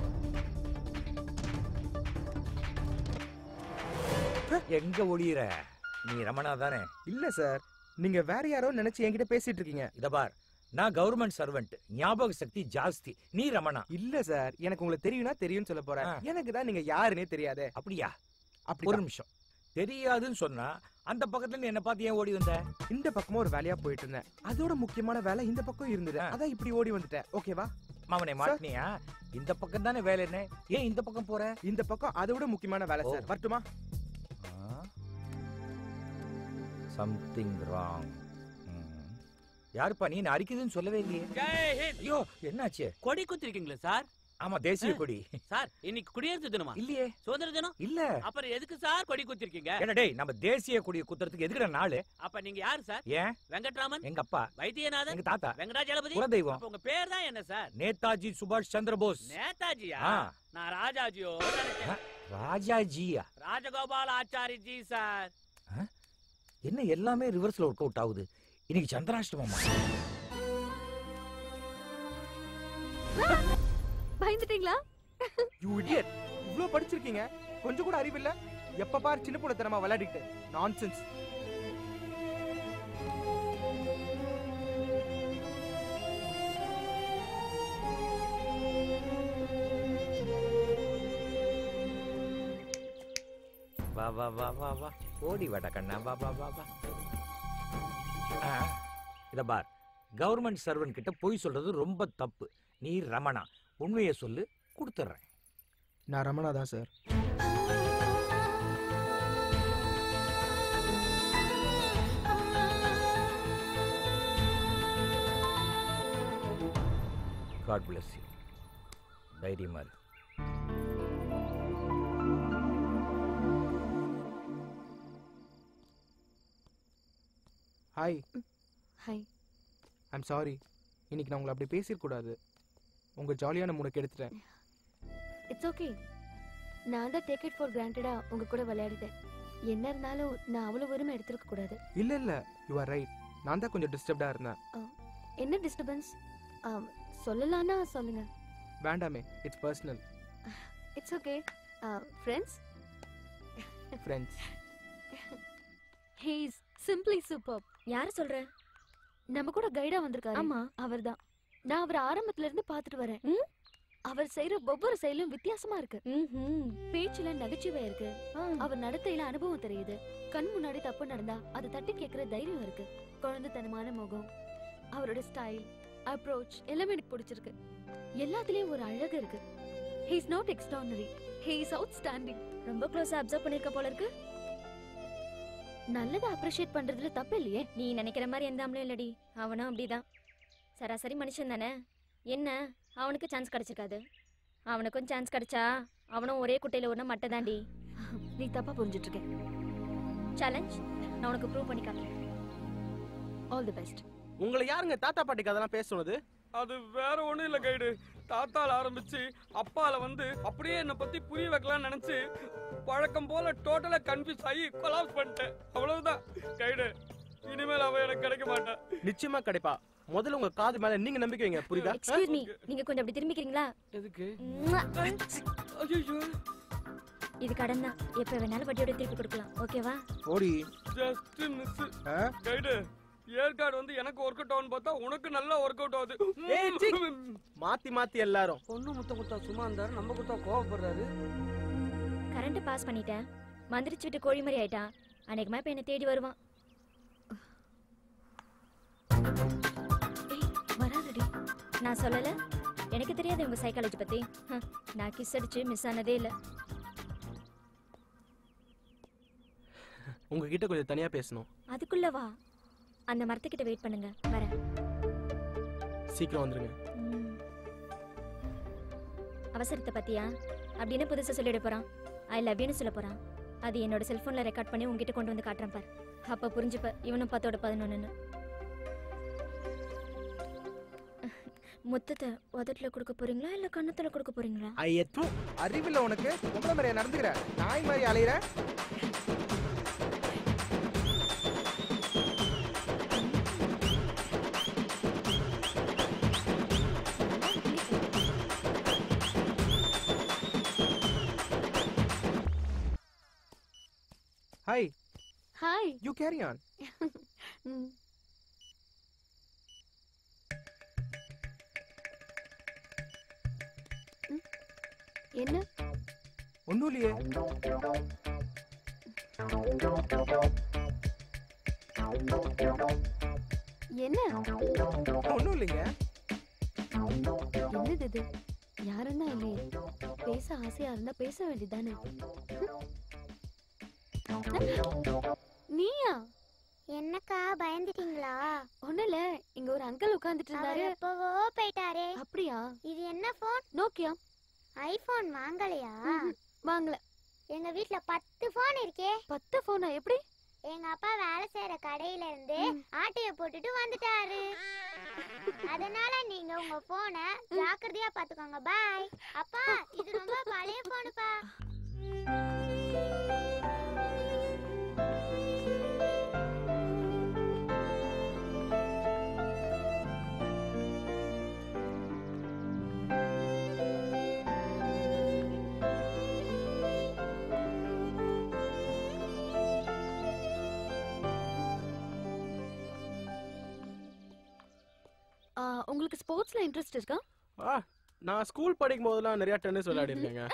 எங்க ஒளியிற நீ ரமணா தானே இல்ல சார் நீங்க வேற யாரோ நினைச்சு என்கிட்ட பேசிட்டு இருக்கீங்க இத பார் நான் கவர்மெண்ட் சர்வெண்ட் ஞாபக சக்தி ஜாஸ்தி நீ ரமணா இல்ல சார் எனக்கு உங்களுக்கு தெரியும்னா தெரியும்னு சொல்ல போறேன் எனக்கு தான் நீங்க யாருன்னே தெரியாதே அப்படியா அப்படி ஒரு நிமிஷம் தெரியாதுன்னு சொன்னா அந்த பக்கத்துல இருந்து என்ன பார்த்து ஏன் ஓடி வந்த இந்த பக்கமா ஒரு வேலையா போயிட்டு இருந்தேன் அதோட முக்கியமான வேலை இந்த பக்கம் இருந்தது அதான் இப்படி ஓடி வந்துட்டேன் ஓகேவா மாமனே மாட்டினியா இந்த பக்கம் தானே வேலை என்ன ஏன் இந்த பக்கம் போற இந்த பக்கம் அதை விட முக்கியமான வேலை சார் வரட்டுமா சம்திங் ராங் யாருப்பா நீ நான் அடிக்குதுன்னு சொல்லவே இல்லையே ஜெய் ஹிந்த் ஐயோ என்னாச்சு கொடி குத்திருக்கீங்களா சார் ஆமா தேசிய கொடி சார் இன்னைக்கு குடியரசு தினமா இல்லையே சுதந்திர தினம் இல்ல அப்புறம் எதுக்கு சார் கொடி குத்திருக்கீங்க என்ன டேய் நம்ம தேசிய கொடியை குத்துறதுக்கு எதுக்குற நாளு அப்ப நீங்க யாரு சார் ஏன் வெங்கட்ராமன் எங்க அப்பா வைத்தியநாதன் எங்க தாத்தா வெங்கடாஜலபதி குலதெய்வம். அப்ப உங்க பேர் தான் என்ன சார் நேதாஜி சுபாஷ் சந்திர போஸ் நேதாஜியா ஆ. நான் ராஜாஜியோ நினைச்சேன் ராஜாஜியா ராஜகோபால ஆச்சாரி ஜி சார் என்ன எல்லாமே ரிவர்ஸ்ல ஒர்க் அவுட் ஆகுது இன்னைக்கு சந்திராஷ்டமமா பயந்துட்டீங்களா யூ இடியட் இவ்ளோ படிச்சிருக்கீங்க கொஞ்சம் கூட அறிவில்ல எப்ப பார் சின்ன புள்ளத்தனமா விளையாடிட்டு நான்சென்ஸ் வா வா வா வா வா ஓடி வாடா கண்ணா வா வா வா வா ஆ, இத பார் கவர்மெண்ட் சர்வன்ட் கிட்ட பொய் சொல்றது ரொம்ப தப்பு நீ ரமணா உண்மையை சொல்லு கொடுத்துட்றேன் நான் ரமணா தான் சார் காட் bless யூ தைரியமா இரு ஹாய் ஹாய் ஐம் சாரி இன்னைக்கு நான் உங்களை அப்படி பேசியிருக்கூடாது உங்கள் ஜாலியான மூணு கெடுத்துட்டேன் இட்ஸ் ஓகே நான் தான் டேக் இட் ஃபார் கிராண்டடா உங்க கூட விளையாடிட்டேன் என்ன இருந்தாலும் நான் அவ்வளவு உரிமை எடுத்திருக்க கூடாது இல்லை இல்லை யூ ஆர் ரைட் நான் தான் கொஞ்சம் டிஸ்டர்ப்டாக இருந்தேன் என்ன டிஸ்டர்பன்ஸ் சொல்லலாம்னா சொல்லுங்க வேண்டாமே it's personal it's okay friends friends he is simply super யார் சொல்ற நம்ம கூட கைடா வந்திருக்காரு ஆமா அவர்தான் நான் அவரை ஆரம்பத்துல இருந்து பார்த்துட்டு வரேன் அவர் செய்யற ஒவ்வொரு செயலும் வித்தியாசமா இருக்கு பேச்சுல நகைச்சுவை இருக்கு அவர் நடத்தையில அனுபவம் தெரியுது கண் முன்னாடி தப்பு நடந்தா அதை தட்டி கேட்கிற தைரியம் இருக்கு குழந்தைத்தனமான முகம் அவரோட ஸ்டைல் அப்ரோச் எல்லாமே எனக்கு பிடிச்சிருக்கு எல்லாத்துலயும் ஒரு அழகு இருக்கு he is not extraordinary he is outstanding ரொம்ப க்ளோஸா அப்சர்வ் பண்ணிருக்க போல இருக்கு நல்லதை அப்ரிஷியேட் பண்றதுல தப்பு இல்லையே நீ நினைக்கிற மாதிரி எந்த ஆம்பளையும் இல்லடி அவனும் அப்படிதான் சராசரி மனுஷன் தானே என்ன அவனுக்கு சான்ஸ் கிடைச்சிருக்காது அவனுக்கும் சான்ஸ் கிடைச்சா அவனும் ஒரே குட்டையில ஒண்ணு மட்டை தாண்டி நீ தப்பா புரிஞ்சிட்டு இருக்க சேலஞ்ச் நான் உனக்கு ப்ரூவ் பண்ணி காட்டுறேன் ஆல் தி பெஸ்ட் உங்களை யாருங்க தாத்தா பாட்டிக்கு அதெல்லாம் பேச சொன்னது அது வேற ஒண்ணும் இல்ல கைடு தாத்தால ஆரம்பிச்சு அப்பால வந்து அப்படியே என்னை பத்தி புரிய வைக்கலாம்னு நினைச்சு பழக்கம் போல டோட்டலா கன்ஃபியூஸ் ஆகி கொலாப்ஸ் பண்ணிட்டேன் அவ்வளவுதான் கைடு இனிமேல் அவ எனக்கு கிடைக்க மாட்டா நிச்சயமா கிடைப்பா முதல்ல உங்க காது மேல நீங்க நம்பிக்கை வைங்க புரியுதா எக்ஸ்கியூஸ் மீ நீங்க கொஞ்சம் அப்படி திரும்பிக்கிறீங்களா எதுக்கு ஐயோ இது கடன் தான் எப்ப வேணாலும் வட்டியோட திருப்பி கொடுக்கலாம் ஓகேவா ஓடி ஜஸ்ட் மிஸ் கைடு ஏற்காடு வந்து எனக்கு ஒர்க் அவுட் ஆகும் பார்த்தா உனக்கு நல்லா ஒர்க் அவுட் ஆகுது ஏய், சீ. மாத்தி மாத்தி எல்லாரும் பொண்ணு முத்த குத்தா சும்மா இருந்தாரு நம்ம குத்தா கோவப்படுறாரு கரண்ட் பாஸ் பண்ணிட்டேன் மந்திரிச்சு விட்டு கோழி மாதிரி ஆயிட்டான் அன்னைக்குமா இப்ப என்ன தேடி வருவான் வராதடி நான் சொல்லல எனக்கு தெரியாது உங்க சைக்காலஜி பத்தி ஹம், நான் கிஸ் அடிச்சு மிஸ் ஆனதே இல்ல உங்ககிட்ட கொஞ்சம் தனியா பேசணும் அதுக்குள்ள வா அந்த மரத்துக்கிட்ட வெயிட் பண்ணுங்க வரேன் சீக்கிரம் வந்துருங்க ம். அவசரத்தை பத்தியா அப்படின்னு புதுசா சொல்லிட போறான் ஐ லவ் யூன்னு சொல்ல போறான் அது என்னோட செல்போன்ல ரெக்கார்ட் பண்ணி உங்ககிட்ட கொண்டு வந்து காட்டுறேன் பார் அப்ப புரிஞ்சுப்ப இவனும் பத்தோட பதினொன்னு முத்தத்தை உதட்டுல கொடுக்க போறீங்களா இல்ல கன்னத்துல கொடுக்க போறீங்களா ஐயத்து அறிவில்ல உனக்கு உங்களை மாதிரியா நடந்துக்கிற நாய் மாதிரி அலையிற hi hi you carry on என்ன ஒன்றும் இல்லையே என்ன ஒன்றும் இல்லைங்க என்னது இது யாருன்னா இல்லையே பேச ஆசையா இருந்தா பேச வேண்டியதானே நீயா என்னக்கா பயந்துட்டீங்களா ஒண்ணும் இல்ல இங்க ஒரு அங்கிள் உட்கார்ந்துட்டு அவர் இருந்தாரு எப்பவோ போயிட்டாரே அப்படியா இது என்ன போன் நோக்கியா ஐபோன் வாங்கலையா வாங்கல எங்க வீட்ல பத்து போன் இருக்கே பத்து போனா எப்படி எங்க அப்பா வேலை செய்யற கடையில இருந்து ஆட்டைய போட்டுட்டு வந்துட்டாரு அதனால நீங்க உங்க போனை ஜாக்கிரதையா பாத்துக்கோங்க பாய் அப்பா இது ரொம்ப பழைய போனுப்பா ஆ, உங்களுக்கு ஸ்போர்ட்ஸ்ல இன்ட்ரெஸ்ட் இருக்கா ஆ நான் ஸ்கூல் படிக்கும் போதெல்லாம் நிறைய டென்னிஸ் விளையாடி இருக்கேங்க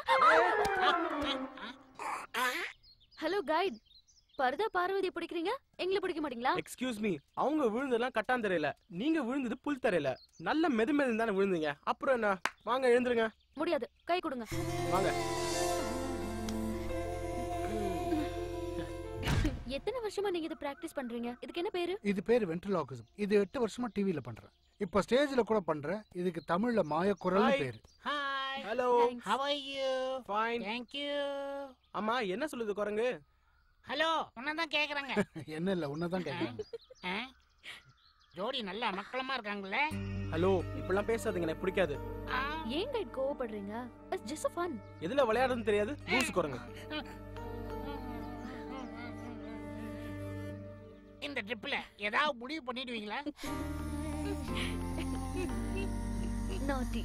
ஹலோ கைட் பரதா பார்வதி பிடிக்கிறீங்க எங்களை பிடிக்க மாட்டீங்களா எக்ஸ்கியூஸ் மீ அவங்க விழுந்ததெல்லாம் கட்டான் தெரியல நீங்க விழுந்தது புல் தரையில நல்ல மெது மெது தானே விழுந்தீங்க அப்புறம் என்ன வாங்க எழுந்துருங்க முடியாது கை கொடுங்க வாங்க எத்தனை வருஷமா நீங்க இது பிராக்டிஸ் பண்றீங்க இதுக்கு என்ன பேரு இது பேர் வென்ட்ரலாகிசம் இது எட்டு வருஷமா டிவில பண்றேன் இப்ப ஸ்டேஜ்ல கூட பண்றேன் இதுக்கு தமிழ்ல மாய குரல் Hi. பேரு hi hello how are you fine thank you அம்மா என்ன சொல்லுது குரங்கு ஹலோ உன்னை தான் கேக்குறாங்க என்ன இல்ல உன்னதான் கேக்குறாங்க ஆ? ஜோடி நல்ல மக்களமா இருக்காங்களே ஹலோ இப்படிலாம் பேசாதீங்க எனக்கு பிடிக்காது ஏன் கைட் கோவப்படுறீங்க இட்ஸ் ஜஸ்ட் ஃபன் எதுல விளையாடுறதுன்னு தெரியாது லூசு குரங்கு இந்த ட்ரிப்ல ஏதாவது முடிவு பண்ணிடுவீங்களா நாட்டி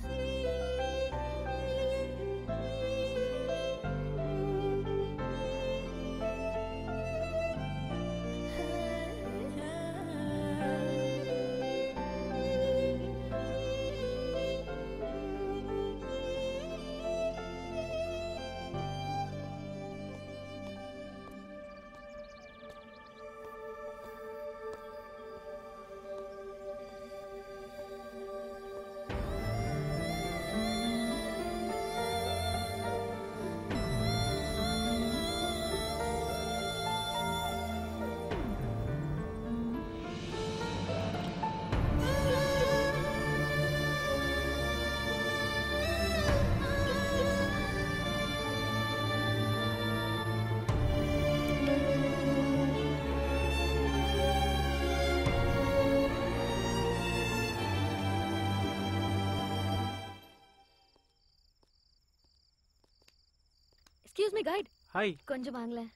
எக்ஸ்கியூஸ் மீ கைட் ஹாய் கொஞ்சம் வாங்களேன்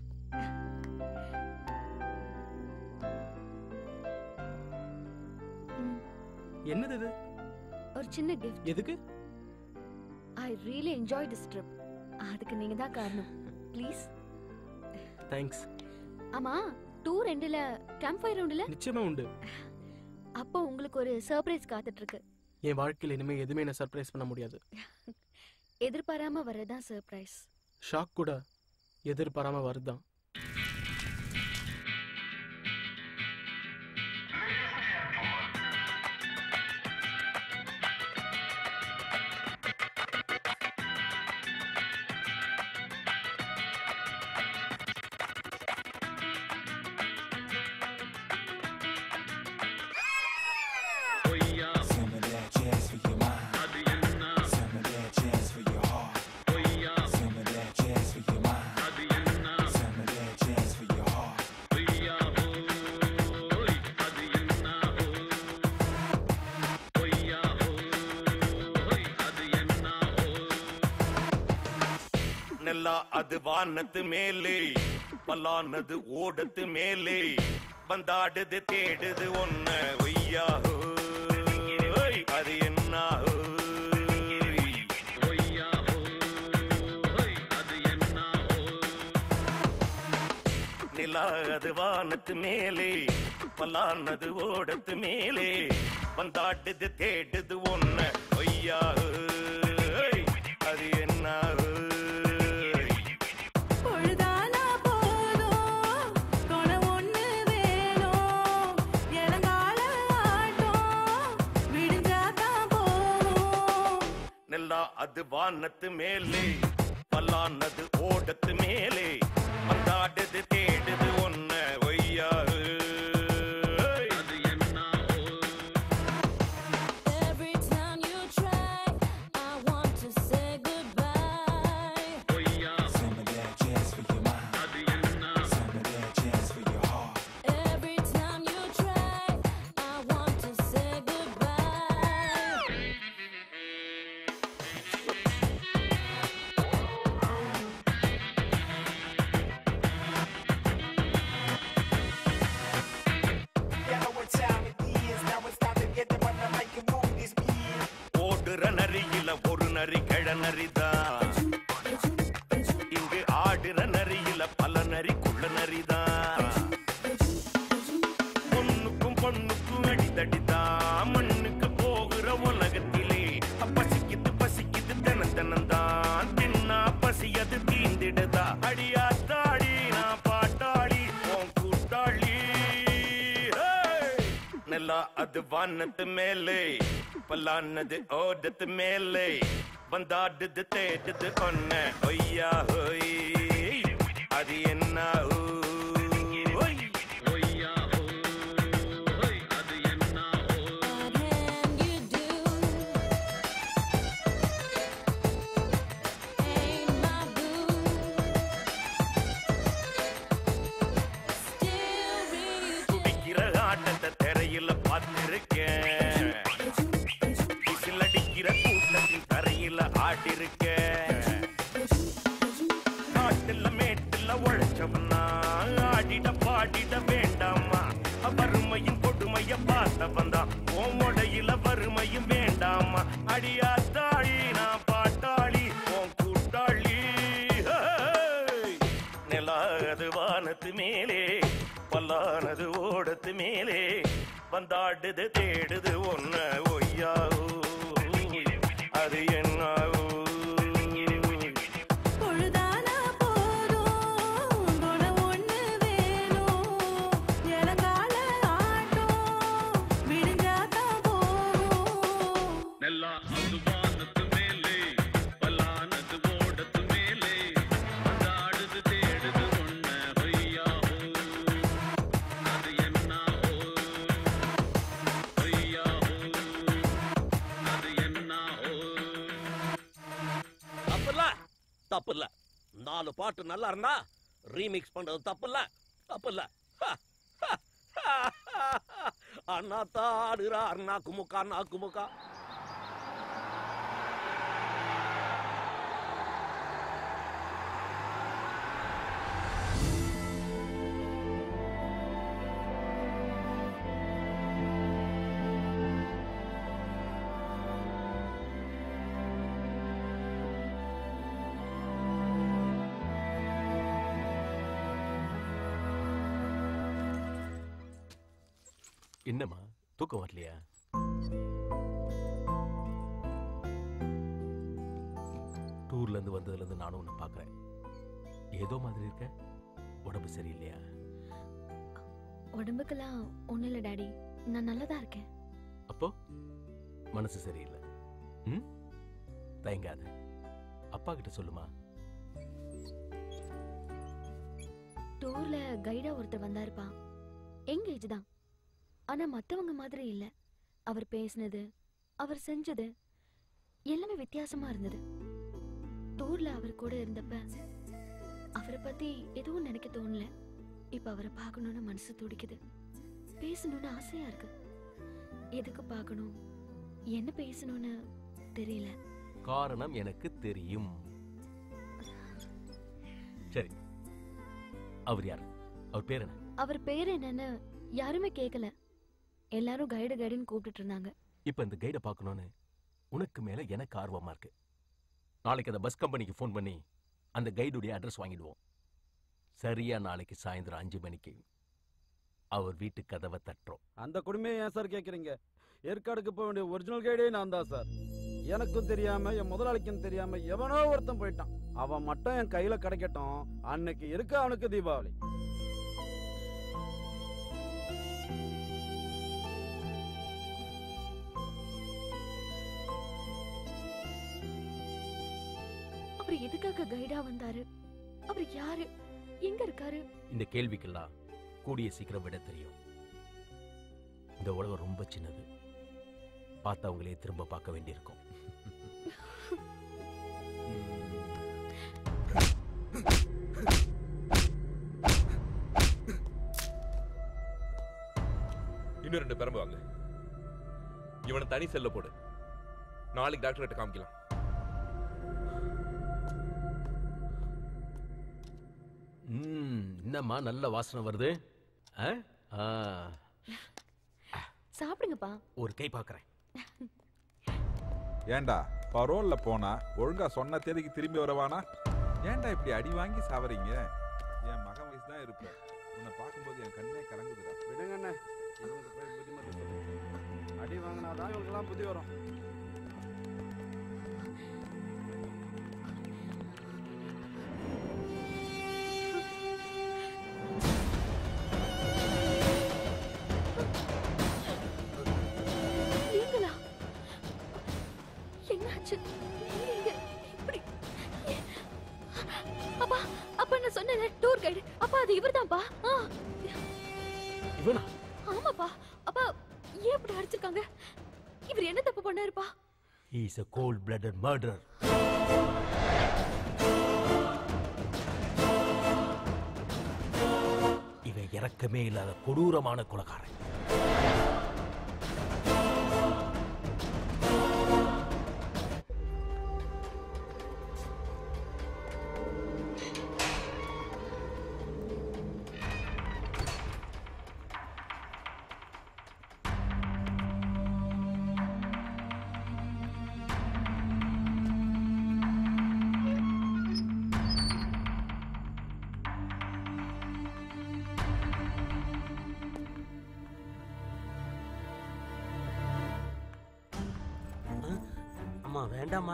என்னது இது ஒரு சின்ன கிஃப்ட் எதுக்கு I really enjoy this trip அதுக்கு நீங்க தான் காரணம் ப்ளீஸ் தேங்க்ஸ் ஆமா டூர் எண்டுல கேம்ப் ஃபயர் உண்டுல நிச்சயமா உண்டு அப்போ உங்களுக்கு ஒரு சர்ப்ரைஸ் காத்துட்டு இருக்கு என் வாழ்க்கையில் இனிமே எதுவுமே என்ன சர்ப்ரைஸ் பண்ண முடியாது எதிர்பாராம வர்றதுதான் சர்ப்ரைஸ் ஷாக் கூட எதிர்பாராம வருதான் Some of that jazz for your mind. Some of that jazz for your heart. Some of that jazz for your mind. Some of that jazz for your heart. நெல்லா அது வானத்து மேலே பல்லானது ஓடத்து மேலே வந்தாடுது தேடுது ஒன்ன ஒய்யா ஹோய், அது என்ன ஹோய்? நிலா அது வானத்து மேலே பல்லானது ஓடத்து மேலே வந்தாடுது தேடுது ஒன்ன ஒய்யா ஹோய், அது என்ன ஹோய்? பொழுதானா போதும் கொலை ஒண்ணு வேணும் இளங்கால ஆட்டம் விடிஞ்சாதான் போகும் நெல்லா அது வானத்து மேலே பல்லானது ஓடத்து மேலே வந்தாடுது தேடுது ஒன்ன ஒய்யா Every time you try, I want to say goodbye. Some of that jazz for your mind. Some of that jazz for your heart. Every time you try, I want to say goodbye. அது வானத்து மேலே பல்லானது ஓடத்து மேலே வந்தாடுது தேடுது ஒன்ன ஒய்யா ஹோய் அது என்ன ஊ? Y. ஒய்யா ஹோய் அது என்ன துடிக்கிற ஆட்டத்தை திரையில பார்த்திருக்கேன் விசில் அடிக்கிற கூட்டத்தின் தரையில ஆடிருக்கேன் காட்டுல மேட்டுல உழைச்சவனா ஆடிட பாடிட வேண்டாமா வறுமையும் கொடுமைய பார்த்தவன் தான் உடையில வறுமையும் வேண்டாமா அடியா தாழி நான் பாட்டாளி உன் கூட்டாளி ஹே! நிலாது வானத்து மேலே பல்லானது ஓடத்து மேலே வந்தாடுது தேடுது ஒன்ன ஒய்யா அது என்ன பொழுதானா போதும் குணம் ஒண்ணு வேணும் இளங்கால ஆட்டம் விடிஞ்சாதான் போகும் நெல்லா அது வானத்து மேலே பல்லானது ஓடத்து மேலே வந்தாடுது தேடுது ஒன்ன ஒய்யா அது என்ன ஒய்யா அது என்ன தப்பில்ல தப்பில்ல நாலு பாட்டு நல்லா இருந்தா ரீமிக்ஸ் பண்றது தப்பில்ல தப்பில்ல ஹ, ஹ, ஹ, ஹ. அண்ணா தாடுறா அண்ணா குமுக்கா அண்ணா குமுக்கா என்னம்மா தூக்கம் வரலையா டூர்ல இருந்து வந்ததுல இருந்து நானும் உன்னை பாக்குறேன் ஏதோ மாதிரி இருக்க உடம்பு சரியில்லையா உடம்புக்கெல்லாம் ஒண்ணும் இல்ல டாடி நான் நல்லா தான் இருக்கேன் அப்போ மனசு சரியில்லை ம் தயங்காத அப்பா கிட்ட சொல்லுமா டூர்ல கைடா ஒருத்தர் வந்தாருப்பா எங்க ஏஜ் தான் ஆனா மத்தவங்க மாதிரி இல்ல அவர் பேசினது அவர் செஞ்சது எல்லாமே வித்தியாசமா இருந்தது டூர்ல அவர் கூட இருந்தப்ப அவரை பத்தி எதுவும் நினைக்க தோணல இப்ப அவரை பார்க்கணும்னு மனசு துடிக்குது பேசணும்னு ஆசையா இருக்கு எதுக்கு பார்க்கணும் என்ன பேசணும்னு தெரியல காரணம் எனக்கு தெரியும் சரி அவர் யார் அவர் பேர் என்ன அவர் பேர் என்னன்னு யாருமே கேட்கல எல்லாரும் கைடு கைடுன்னு கூப்பிட்டுட்டு இருந்தாங்க இப்ப இந்த கைடை பார்க்கணும்னு உனக்கு மேல எனக்கு ஆர்வமா இருக்கு நாளைக்கு அந்த பஸ் கம்பெனிக்கு ஃபோன் பண்ணி அந்த கைடுடைய அட்ரஸ் வாங்கிடுவோம் சரியா நாளைக்கு சாயந்தரம் அஞ்சு மணிக்கு அவர் வீட்டு கதவை தட்டுறோம் அந்த கொடுமையை ஏன் சார் கேக்குறீங்க ஏற்காடுக்கு போக வேண்டிய ஒரிஜினல் கைடே நான் தான் சார் எனக்கும் தெரியாம என் முதலாளிக்கும் தெரியாம எவனோ ஒருத்தன் போயிட்டான் அவன் மட்டும் என் கையில கிடைக்கட்டும் அன்னைக்கு இருக்க அவனுக்கு தீபாவளி அவர் எதுக்காக கைடா வந்தாரு அவர் யாரு எங்க இருக்காரு இந்த கேள்விக்கெல்லாம் கூடிய சீக்கிரம் விட தெரியும் இந்த உலகம் ரொம்ப சின்னது பார்த்தவங்களே திரும்ப பார்க்க வேண்டியிருக்கும் இன்னும் ரெண்டு பெரம்பு வாங்க இவனை தனி செல்ல போடு நாளைக்கு டாக்டர் கிட்ட காமிக்கலாம் ம் என்னம்மா நல்ல வாசனை வருது ஆ? ஆ, சாப்பிடுங்கப்பா ஒரு கை பார்க்கறேன் ஏண்டா பரோல்ல போனா ஒழுங்கா சொன்ன தேதிக்கு திரும்பி வரவானா ஏன்டா இப்படி அடி வாங்கி சாவறீங்க என் மகன் வயசு தான் இருப்ப உன்னை பார்க்கும்போது என் கண்ணே கலங்குதுடா விடுங்க அண்ணே இவனுக்கு போய் புத்திமதி சொல்லு அடி வாங்கினாதான் இவனுக்கெல்லாம் புத்தி வரும் டூர் கைடு அப்பா அது இவர்தான்ப்பா ஆ இவனா ஆமாப்பா அப்பா ஏன் இப்படி அடிச்சிருக்காங்க இவர் என்ன தப்பு பண்ணாருப்பா is a cold blooded murderer இவன் இறக்கமே இல்லாத கொடூரமான கொலகாரன் அம்மா வேண்டாம்மா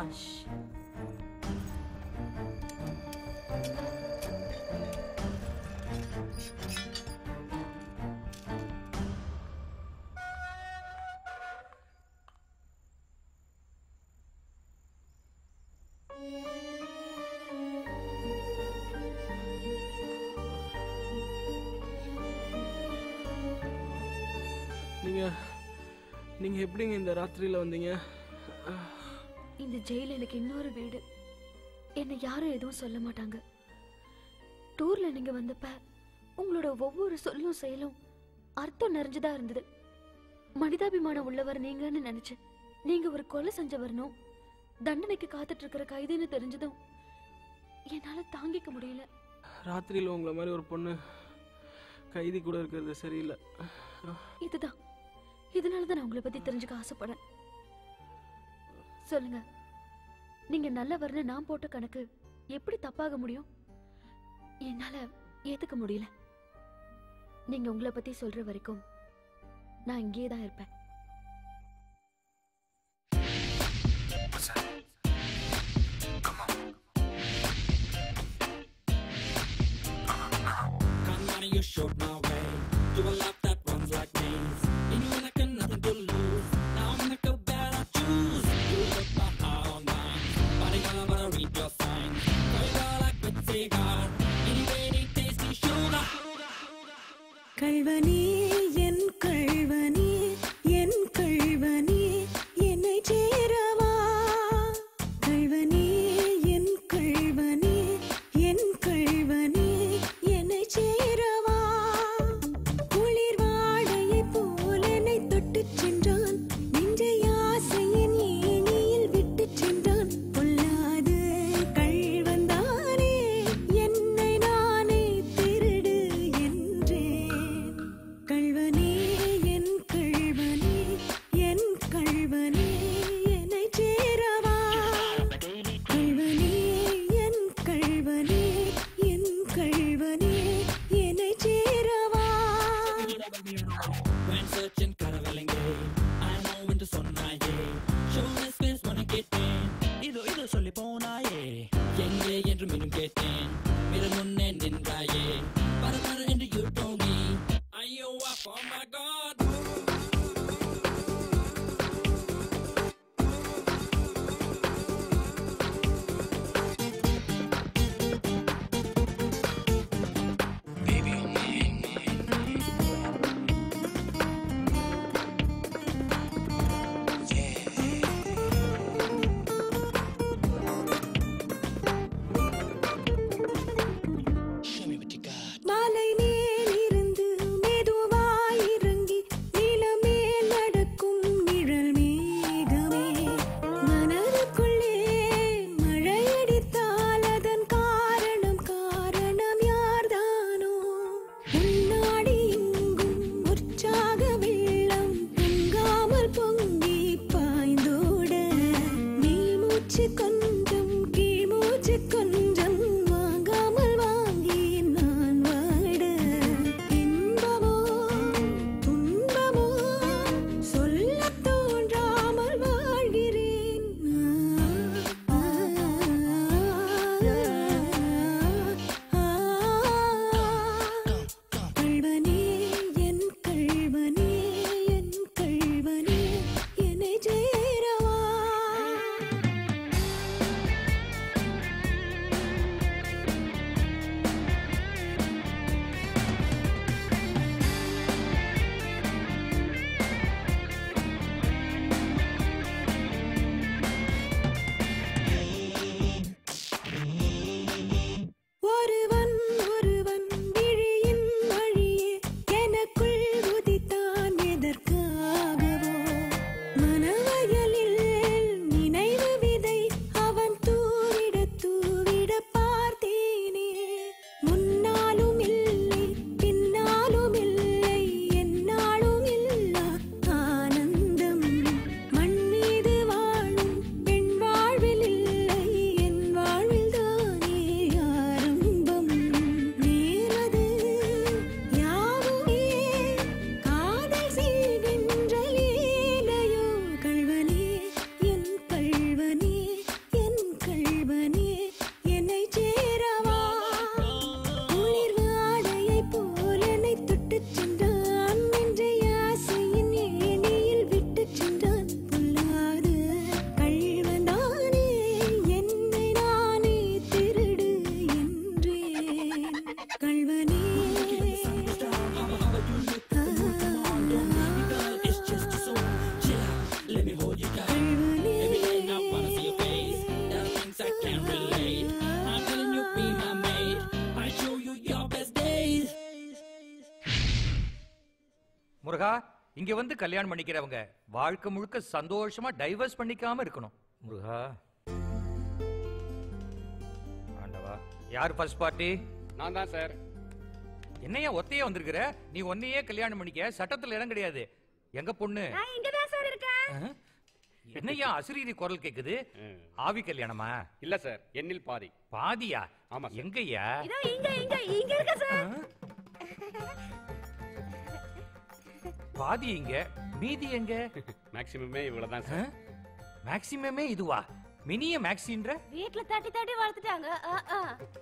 நீங்க நீங்க எப்படிங்க இந்த ராத்திரியில வந்தீங்க இந்த ஜெயில் எனக்கு இன்னொரு வீடு என்னை யாரும் எதுவும் சொல்ல மாட்டாங்க டூர்ல நீங்க வந்தப்ப உங்களோட ஒவ்வொரு சொல்லும் செயலும் அர்த்தம் நிறைஞ்சதா இருந்தது மனிதாபிமானம் உள்ளவர் நீங்கன்னு நினைச்சேன் நீங்க ஒரு கொலை செஞ்சவரனும் தண்டனைக்கு காத்துட்டு இருக்கிற கைதின்னு தெரிஞ்சதும் என்னால தாங்கிக்க முடியல ராத்திரியில உங்களை மாதிரி ஒரு பொண்ணு கைதி கூட இருக்கிறது சரியில்லை இதுதான் இதனாலதான் நான் உங்களை பத்தி தெரிஞ்சுக்க ஆசைப்படேன் சொல்லுங்க நீங்க நல்லவர்னு நான் போட்ட கணக்கு எப்படி தப்பாக முடியும் என்னால ஏத்துக்க முடியல நீங்க உங்களை பத்தி சொல்ற வரைக்கும் நான் இங்கேயே தான் இருப்பேன் Come on, you showed my way. You a love that runs like maze. And you like a nothing to lose. Now I'm like a bad I choose. You look my heart on mine. Body gonna wanna read your signs. Go girl like with cigar. Anyway, they tasty sugar. கள்வனே என் கள்வனே என் கள்வனே என்னை சேரவா கள்வனே என் கள்வனே என் கள்வனே என்னை சேரவா குளிர் வாடையைப் போல் என்னை தொட்டுச் சென்றான் நெஞ்சை ஆசையின் ஏணியில் விட்டுச் சென்றான் பொல்லாது கள்வன்தானே என்னை நானே திருடு என்றேன் கள்வனே என் கள்வனே என் கள்வனே என்னை சேரவா கள்வனே என் கள்வனே என் கள்வனே என்னை சேரவா When searching கரவலங்கே I know when to சொன்னாயே Show me space wanna get in இதோ இதோ சொல்லி போனாயே எங்கே என்று மீண்டும் கேட்டேன் மிர முன்னே நின்றாயே பர பர என்று you told me ஐயோ oh my god முருகா இங்க வந்து கல்யாணம் பண்ணிக்கிறவங்க வாழ்க்கை முழுக்க சந்தோஷமா டைவர்ஸ் பண்ணிக்காம இருக்கணும் முருகா ஆண்டவா யார் ஃபர்ஸ்ட் பார்ட்டி நான் தான் சார் என்னையா ஒத்தையே வந்திருக்கிற நீ ஒன்னையே கல்யாணம் பண்ணிக்க சட்டத்துல இடம் கிடையாது எங்க பொண்ணு நான் இங்க தான் சார் இருக்கேன் ஆ? என்னய்யா அசிரீதி குரல் கேக்குது ஆவி கல்யாணமா இல்ல சார் எண்ணில் பாதி பாதியா ஆமா எங்கய்யா இதோ இங்க இங்க இங்க இருக்க சார் பாதி எங்க மீதி எங்க மேக்ஸிமமே இவ்வளவுதான் சார் மேக்சிமமே இதுவா மினிய மேக்சின்ற வீட்ல தட்டி தட்டி வளர்த்துட்டாங்க ஆ, ஆ.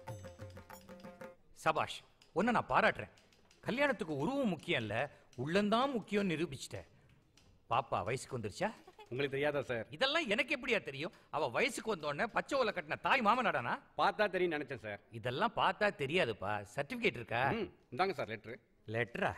சபாஷ் உன்னை நான் பாராட்டுறேன் கல்யாணத்துக்கு உருவம் முக்கியம் இல்ல உள்ளந்தான் முக்கியம் நிரூபிச்சிட்டேன் பாப்பா வயசுக்கு வந்துருச்சா உங்களுக்கு தெரியாதா சார் இதெல்லாம் எனக்கு எப்படியா தெரியும் அவ வயசுக்கு வந்த உடனே பச்சை ஓலை கட்டின தாய் மாமனாடானா பார்த்தா தெரியும் நினைச்சேன் சார் இதெல்லாம் பார்த்தா தெரியாதுப்பா சர்டிபிகேட் இருக்கா இந்தாங்க சார் லெட்ரு லெட்டரா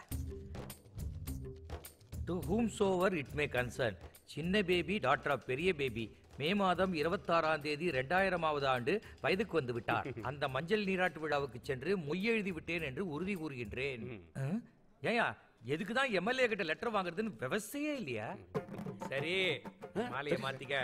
to whom soever it may concern சின்ன பேபி டாக்டர் ஆஃப் பெரிய பேபி மே மாதம் இருபத்தாறாம் தேதி ரெண்டாயிரமாவது ஆண்டு வயதுக்கு வந்து விட்டார் அந்த மஞ்சள் நீராட்டு விழாவுக்கு சென்று மொய்யெழுதி விட்டேன் என்று உறுதி கூறுகின்றேன் ஆ? ஏயா எதுக்கு தான் எம்எல்ஏ கிட்ட லெட்டர் வாங்குறதுன்னு விவசாயே இல்லையா சரி மாலையை மாத்திக்க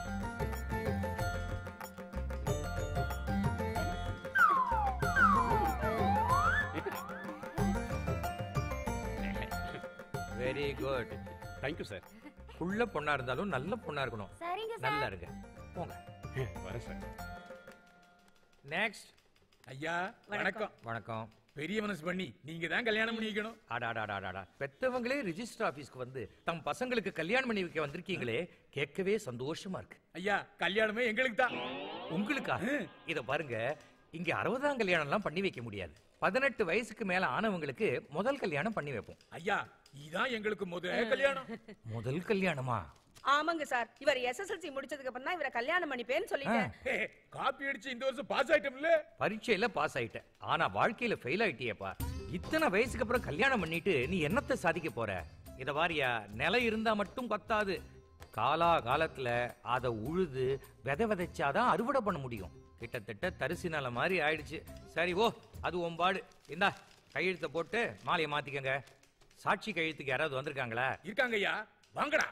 வெரி குட் தேங்க்யூ சார் உள்ள பொண்ணா இருந்தாலும் நல்ல பொண்ணா இருக்கணும் சரிங்க சார். நல்லா இருங்க போங்க வரேன் சார் நெக்ஸ்ட் ஐயா வணக்கம் வணக்கம் பெரிய மனசு பண்ணி நீங்க தான் கல்யாணம் பண்ணிக்கணும் அடாடாடாடாடா பெத்தவங்களே ரிஜிஸ்டர் ஆபீஸ்க்கு வந்து தம் பசங்களுக்கு கல்யாணம் பண்ணி வைக்க வந்திருக்கீங்களே கேட்கவே சந்தோஷமா இருக்கு ஐயா கல்யாணமே எங்களுக்கு தான் உங்களுக்கா இத பாருங்க இங்க அறுபதாம் கல்யாணம் எல்லாம் பண்ணி வைக்க முடியாது பதினெட்டு வயசுக்கு மேல ஆனவங்களுக்கு முதல் கல்யாணம் பண்ணி வைப்போம் ஐயா இதான் எங்களுக்கு முதல் கல்யாணம் முதல் கல்யாணமா ஆமாங்க சார் இவர் எஸ்எஸ்எல்சி முடிச்சதுக்கு அப்புறம் தான் இவரை கல்யாணம் பண்ணிப்பேன்னு சொல்லிட்டேன் காப்பி அடிச்சு இந்த வருஷம் பாஸ் ஆயிட்டோம்ல பரீட்சையில பாஸ் ஆயிட்டேன் ஆனா வாழ்க்கையில ஃபெயில் ஆயிட்டியேப்பா இத்தனை வயசுக்கு அப்புறம் கல்யாணம் பண்ணிட்டு நீ என்னத்தை சாதிக்க போற இத வாரியா நிலம் இருந்தா மட்டும் பத்தாது காலா காலத்துல அத உழுது விதை விதைச்சாதான் அறுவடை பண்ண முடியும் கிட்டத்தட்ட தரிசு நிலம் மாதிரி ஆயிடுச்சு சரி ஓ அது ஒம்பாடு இந்தா கையெழுத்த போட்டு மாலையை மாத்திக்கங்க சாட்சி கையெழுத்துக்கு யாராவது வந்திருக்காங்களா இருக்காங்க ஐயா வாங்கடா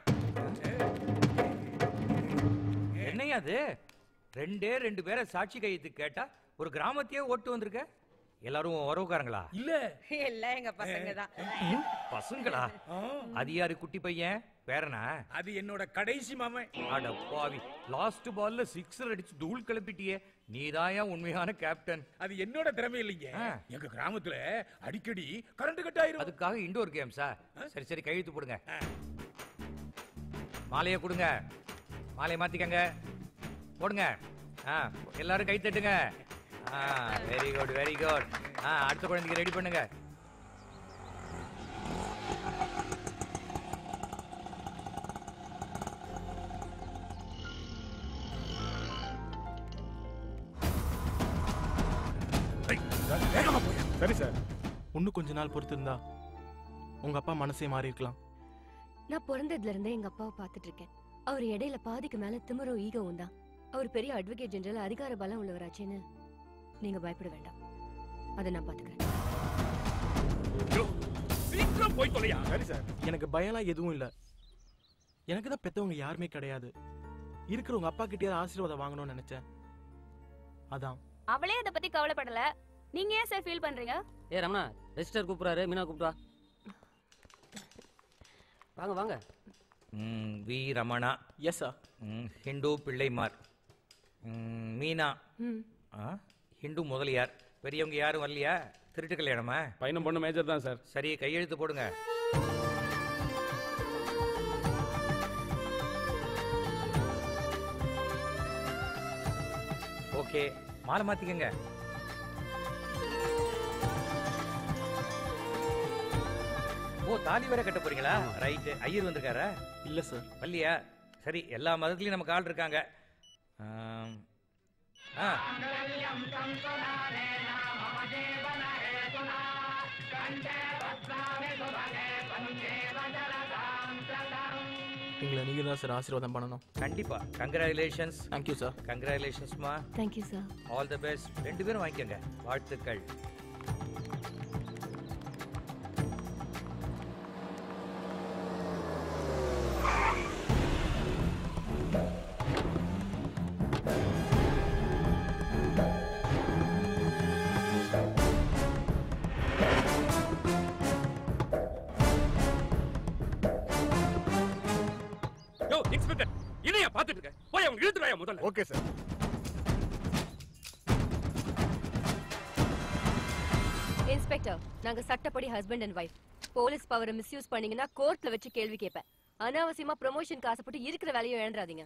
என்னையா அது ரெண்டே ரெண்டு பேரை சாட்சி கையெழுத்துக்கு கேட்டா ஒரு கிராமத்தையே ஓட்டு வந்திருக்க எல்லாரும் உறவுக்காரங்களா இல்ல இல்ல எங்க பசங்க தான் பசங்களா அது யாரு குட்டி பையன் பேரனா அது என்னோட கடைசி மாமன் அட பாவி லாஸ்ட் பால்ல சிக்ஸர் அடிச்சு தூள் கிளப்பிட்டியே நீதாயா உண்மையான கேப்டன் அது என்னோட திறமை இல்லைங்க எங்க கிராமத்துல அடிக்கடி கரண்ட் கட் ஆயிரும் அதுக்காக இண்டோர் கேம்ஸா சரி சரி கையெழுத்து போடுங்க மாலையை கொடுங்க மாலையை மாத்திக்கங்க போடுங்க ஆ எல்லாரும் கை தட்டுங்க ஆ வெரி குட் வெரி குட் ஆ அடுத்த குழந்தைக்கு ரெடி பண்ணுங்க சரி சார் இன்னும் கொஞ்ச நாள் பொறுத்திருந்தா உங்க அப்பா மனசே மாறி இருக்கலாம் நான் பிறந்ததுல இருந்தே எங்க அப்பாவை பார்த்துட்டு இருக்கேன் அவர் இடையில பாதிக்கு மேல திமிரும் ஈகவும் தான் அவர் பெரிய அட்வொகேட் ஜெனரல் அதிகார பலம் உள்ளவராச்சேன்னு நீங்க பயப்பட வேண்டாம் அதை நான் பாத்துக்கிறேன் சீக்கிரம் போய் தொலையா சரி சார் எனக்கு பயம்லாம் எதுவும் இல்ல எனக்கு தான் பெத்தவங்க யாருமே கிடையாது இருக்கிற உங்க அப்பா கிட்டே ஆசீர்வாதம் வாங்கணும்னு நினைச்சேன் அதான் அவளே அதை பத்தி கவலைப்படல நீங்க ஏன் சார் ஃபீல் பண்றீங்க ஏ ரமணா ரெஜிஸ்டர் கூப்பிடுறாரு மீனா கூப்பிட்டு வா வாங்க வாங்க ம், V Ramana yes sir Hindu Pillaimar ம், மீனா ஆ, ஹிந்து முதலியார் பெரியவங்க யாரும் வரலையா திருட்டு கல்யாணமா பையனும் பொண்ணு மேஜர் தான் சார் சரி கையெழுத்து போடுங்க ஓகே மாலை மாத்திக்கங்க ஓ தாலி வேற கட்ட போறீங்களா ரைட் ஐயர் வந்திருக்காரா இல்ல சார் வரலையா சரி எல்லா மதத்துலயும் நமக்கு ஆள் இருக்காங்க ஆம். ஆ எங்களை நீங்க தான் சார் ஆசீர்வாதம் பண்ணணும் கண்டிப்பா கங்க்ராச்சுலேஷன்ஸ் தேங்க்யூ சார் கங்க்ராச்சுலேஷன்ஸ்மா thank you sir all the best ரெண்டு பேரும் வாங்கிக்கோங்க வாழ்த்துக்கள் முதல்ல ஓகே சார் இன்ஸ்பெக்டர் நாங்க சட்டப்படி ஹஸ்பண்ட் அண்ட் வைஃப் போலீஸ் பவரை மிஸ்யூஸ் பண்ணீங்கன்னா கோர்ட்ல வச்சு கேள்வி கேட்பேன் அனாவசியமா ப்ரொமோஷனுக்கு ஆசைப்பட்டு இருக்கிற வேலையை இழந்துறாதீங்க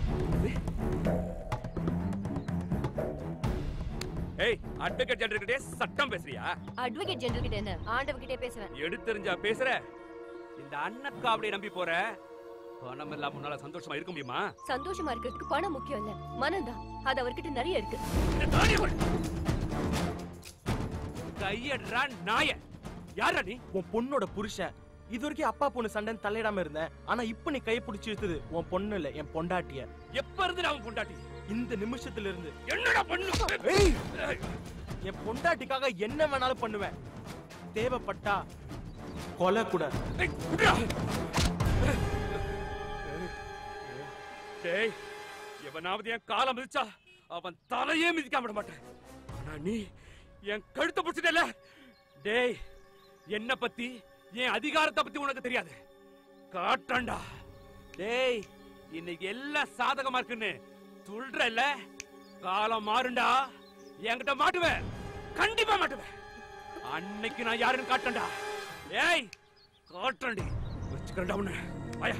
ஏய் அட்வொகேட் ஜெனரல் கிட்டே சட்டம் பேசுறியா அட்வொகேட் ஜெனரல் கிட்ட என்ன ஆண்டவகிட்டே பேசுவேன் எடுத்தெறிஞ்சா பேசுற இந்த அண்ணக்கா அப்படியே நம்பி போற பணம் இல்லாம உன்னால சந்தோஷமா இருக்க முடியுமா சந்தோஷமா இருக்கிறதுக்கு பணம் முக்கியம் இல்ல மனம்தான் அது அவர்கிட்ட நிறைய இருக்கு கையடுறா நாய யாரா நீ உன் பொண்ணோட புருஷன் இது வரைக்கும் அப்பா பொண்ணு சண்டைன்னு தலையிடாம இருந்தேன் ஆனா இப்ப நீ கையை பிடிச்சி இழுத்தது உன் பொண்ணு இல்ல என் பொண்டாட்டிய எப்ப இருந்து நான் பொண்டாட்டி இந்த நிமிஷத்துல இருந்து என்னடா பண்ணு ஏய்! என் பொண்டாட்டிக்காக என்ன வேணாலும் பண்ணுவேன் தேவைப்பட்டா கொலை கூட டேய் எவனாவது என் காலம் மிதிச்சா அவன் தலையே மிதிக்காம விட மாட்டேன் ஆனா நீ என் கழுத்தை பிடிச்சிட்டல டேய் என்ன பத்தி என் அதிகாரத்தை பத்தி உனக்கு தெரியாது காட்டண்டா டேய் இன்னைக்கு எல்லாம் சாதகமா இருக்குன்னு சொல்றல காலம் மாறுண்டா என்கிட்ட மாட்டுவேன் கண்டிப்பா மாட்டுவேன் அன்னைக்கு நான் யாருன்னு காட்டண்டா ஏய் காட்டண்டி வச்சுக்கிறேன்டா உன்னை வாயா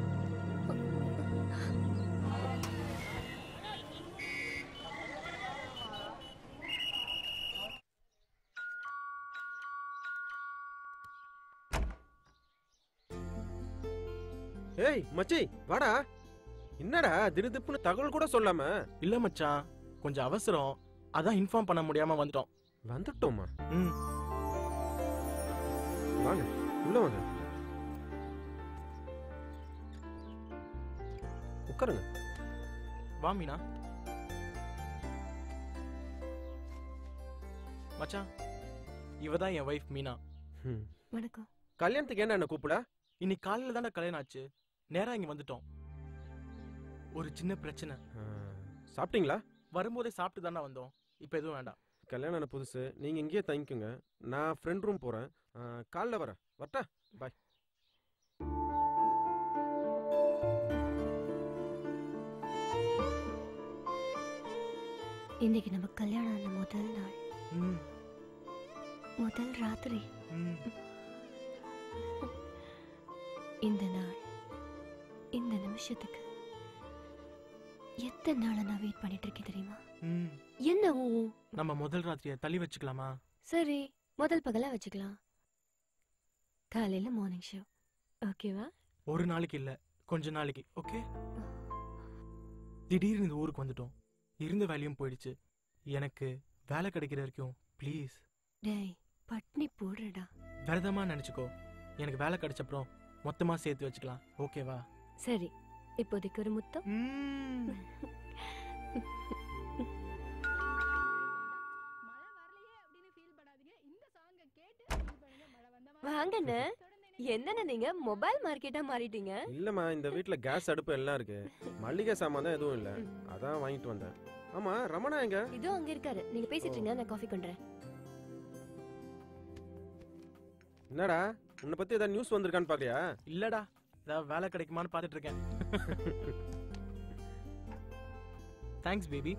ஏய் மச்சி வாடா என்னடா திடுதிப்புன்னு தகவல் கூட சொல்லாம இல்ல மச்சான் கொஞ்சம் அவசரம் அதான் இன்ஃபார்ம் பண்ண முடியாம வந்துட்டோம் வந்துட்டோமா ம் வாங்க உள்ள வாங்க உட்காருங்க வா மீனா மச்சான் இவ தான் என் வைஃப் மீனா ம். வணக்கம் கல்யாணத்துக்கு என்ன என்ன கூப்பிட இன்னைக்கு காலையில தானே கல்யாணம் ஆச்சு நேரா இங்க வந்துட்டோம் ஒரு சின்ன பிரச்சனை சாப்பிட்டீங்களா வரும்போதே சாப்பிட்டு தானே வந்தோம் இப்போ எதுவும் வேண்டாம் கல்யாணம் ஆன புதுசு நீங்க இங்கேயே தங்கிக்கோங்க நான் ஃப்ரெண்ட் ரூம் போறேன் ஆ, காலைல வரேன் வரட்டா பாய் இன்னைக்கு நம்ம கல்யாணம் ஆன முதல் நாள் முதல் ராத்திரி இந்த நாள் இந்த நிமிஷத்துக்கு எத்தனை நாளா நான் வெயிட் பண்ணிட்டு இருக்கேன் தெரியுமா ம். என்ன ஊ நம்ம முதல் ராத்திரியை தள்ளி வச்சுக்கலாமா சரி முதல் பகலா வச்சுக்கலாம் காலையில மார்னிங் ஷோ ஓகேவா ஒரு நாளைக்கு இல்ல கொஞ்ச நாளைக்கு ஓகே திடீர்னு இந்த ஊருக்கு வந்துட்டோம் இருந்த வேலையும் போயிடுச்சு எனக்கு வேலை கிடைக்கிற வரைக்கும் ப்ளீஸ் டேய் பட்னி போடுறடா விரதமா நினைச்சுக்கோ எனக்கு வேலை கிடைச்சப்புறம் மொத்தமா சேர்த்து வச்சுக்கலாம் ஓகேவா சரி இப்போதைக்கு ஒரு முத்தம் வாங்கண்ணே என்னண்ணே நீங்க மொபைல் மார்க்கெட்டா மாறிட்டீங்க இல்லம்மா இந்த வீட்ல கேஸ் அடுப்பு எல்லாம் இருக்கு மல்லிகை சாமான் தான் எதுவும் இல்ல அதான் வாங்கிட்டு வந்தேன் ஆமா ரமணா எங்க இதோ அங்க இருக்காரு நீங்க பேசிட்டு இருங்க நான் காஃபி கொண்டுறேன் என்னடா உன்னை பத்தி ஏதாவது நியூஸ் வந்திருக்கான்னு பாக்கலையா இல்லடா ஏதாவது வேலை கிடைக்குமான்னு பார்த்துட்டு இருக்கேன் தேங்க்ஸ் பேபி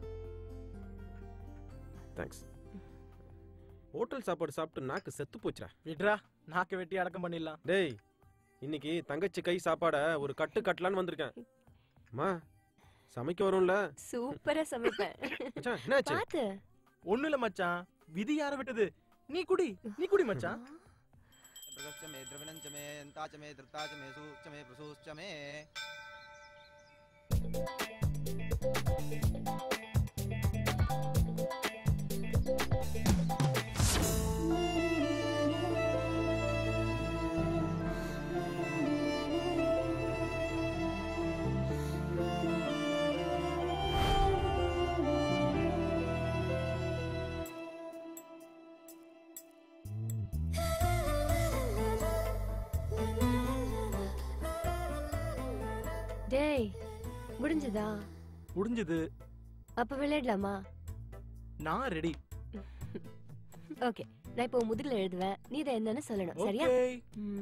தேங்க்ஸ் ஹோட்டல் சாப்பாடு சாப்பிட்டு நாக்கு செத்து போச்சுடா விட்ரா நாக்கு வெட்டி அடக்கம் பண்ணிடலாம் டேய் இன்னைக்கு தங்கச்சி கை சாப்பாட ஒரு கட்டு கட்டலான்னு வந்திருக்கேன் அம்மா சமைக்க வரும்ல சூப்பரா சமைப்பேன் மச்சான், என்னாச்சு? பாத்து ஒண்ணு இல்ல மச்சான் விதி யார விட்டது நீ குடி நீ குடி மச்சான் प्रगश्च मे द्रविणञ्च मे यन्ताच मे धृताच मे सूश्च मे प्रसूश्च मे டேய் முடிஞ்சதா முடிஞ்சது அப்ப விளையாடலாமா நான் ரெடி ஓகே நான் இப்போ உன் முதுகுல எழுதுவேன் நீ இதை என்னன்னு சொல்லணும் சரியா Okay.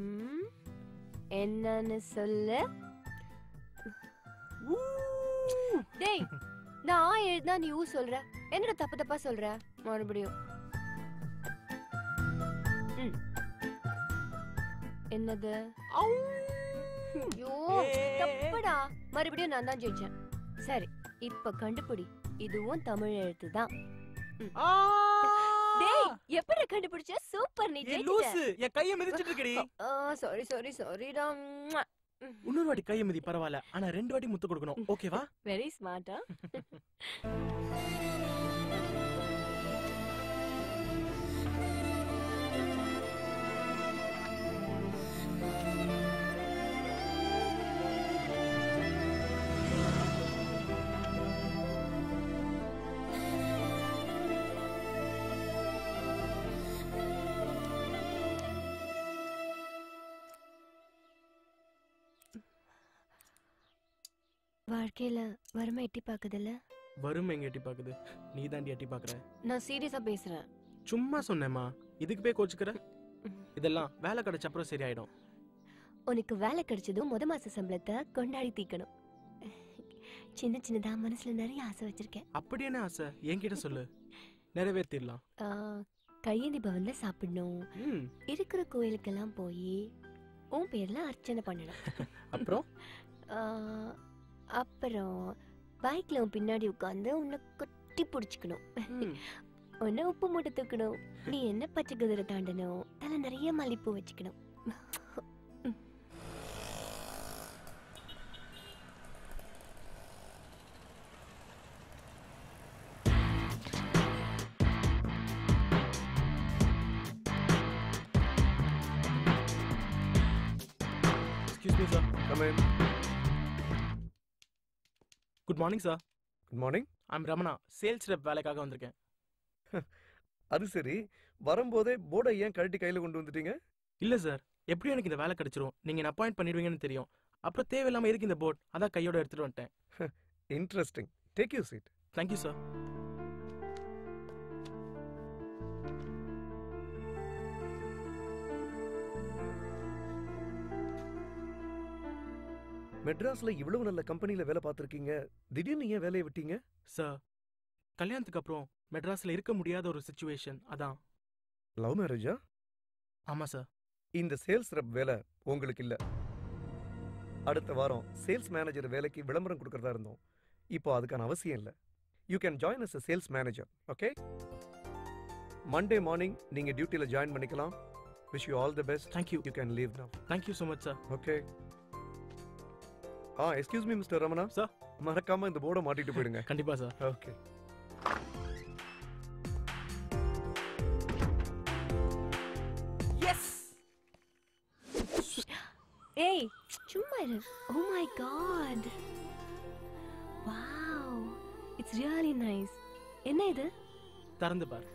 ம், என்னன்னு சொல்லு டேய் நான் ஆ எழுதுனா நீ ஊ சொல்ற என்னடா தப்பு தப்பா சொல்ற மறுபடியும் ம். என்னது ஐயோ தப்புடா மறுபடியும் நான் தான் ஜெயிச்சேன் சரி இப்ப கண்டுபிடி இதுவும் தமிழ் எழுத்து தான் டேய் எப்படி கண்டுபிடிச்ச சூப்பர் நீ ஏய், லூசு என் கைய மிதிச்சிட்டு இருக்கடி சாரி சாரி சாரிடா இன்னொரு வாட்டி கைய மிதி பரவாயில்ல ஆனா ரெண்டு வாட்டி முத்து கொடுக்கணும் ஓகேவா வெரி ஸ்மார்ட்டா வாழ்க்கையில வறுமை எட்டி பாக்குதுல்ல வரும் எங்க எட்டி பாக்குது நீ தாண்டி எட்டி பாக்குற நான் சீரியஸா பேசுறேன் சும்மா சொன்னேம்மா இதுக்கு போய் கோச்சுக்கிற இதெல்லாம் வேலை கிடைச்ச அப்புறம் சரியாயிடும் உனக்கு வேலை கிடைச்சதும் முத மாச சம்பளத்தை கொண்டாடி தீக்கணும் சின்ன சின்னதா மனசுல நிறைய ஆசை வச்சிருக்கேன் அப்படி என்ன ஆசை என்கிட்ட சொல்லு நிறைவேற்றிடலாம் ஆ, கையேந்தி பவன்ல சாப்பிடணும் ம். இருக்கிற கோயிலுக்கெல்லாம் போய் உன் பேர்ல அர்ச்சனை பண்ணணும் அப்புறம் ஆ, அப்புறம் பைக்ல உன் பின்னாடி உட்காந்து உன்னை கொட்டி பிடிச்சிக்கணும் உன்னை உப்பு மூட்டை தூக்கணும் நீ என்ன பச்சை குதிரை தாண்டணும் தலை நிறைய மல்லிப்பூ வச்சுக்கணும் excuse me sir come in good morning sir good morning I'm Ramana sales rep வேலைக்காக வந்திருக்கேன் அது சரி வரும்போதே போர்டை ஏன் கழட்டி கையில கொண்டு வந்துட்டீங்க இல்ல சார் எப்படியும் எனக்கு இந்த வேலை கிடைச்சிரும் நீங்க என்ன அப்பாயிண்ட் பண்ணிடுவீங்கன்னு தெரியும் அப்புறம் தேவையில்லாம எதுக்கு இந்த போர்ட் அதான் கையோட எடுத்துட்டு வந்துட்டேன் interesting take you seat thank you sir மெட்ராஸ்ல இவ்வளவு நல்ல கம்பெனில வேலை பார்த்திருக்கீங்க திடீர்னு ஏன் வேலையை விட்டீங்க சார் கல்யாணத்துக்கு அப்புறம் மெட்ராஸ்ல இருக்க முடியாத ஒரு சுச்சுவேஷன் அதான் லவ் மேரேஜா ஆமா சார் இந்த சேல்ஸ் ரெப் வேலை உங்களுக்கு இல்ல அடுத்த வாரம் சேல்ஸ் மேனேஜர் வேலைக்கு விளம்பரம் கொடுக்கறதா இருந்தோம் இப்போ அதுக்கான அவசியம் இல்லை you can join as a sales manager okay Monday morning நீங்க டியூட்டில ஜாயின் பண்ணிக்கலாம் wish you all the best thank you you can leave now thank you so much sir okay ஆ excuse me mister Ramana sir மறக்காம இந்த போர்டை மாட்டிட்டு போயிடுங்க கண்டிப்பா சார் ஓகே எஸ் ஏய் சும்மா இரு oh my god wow it's really nice என்ன இது திறந்து பார்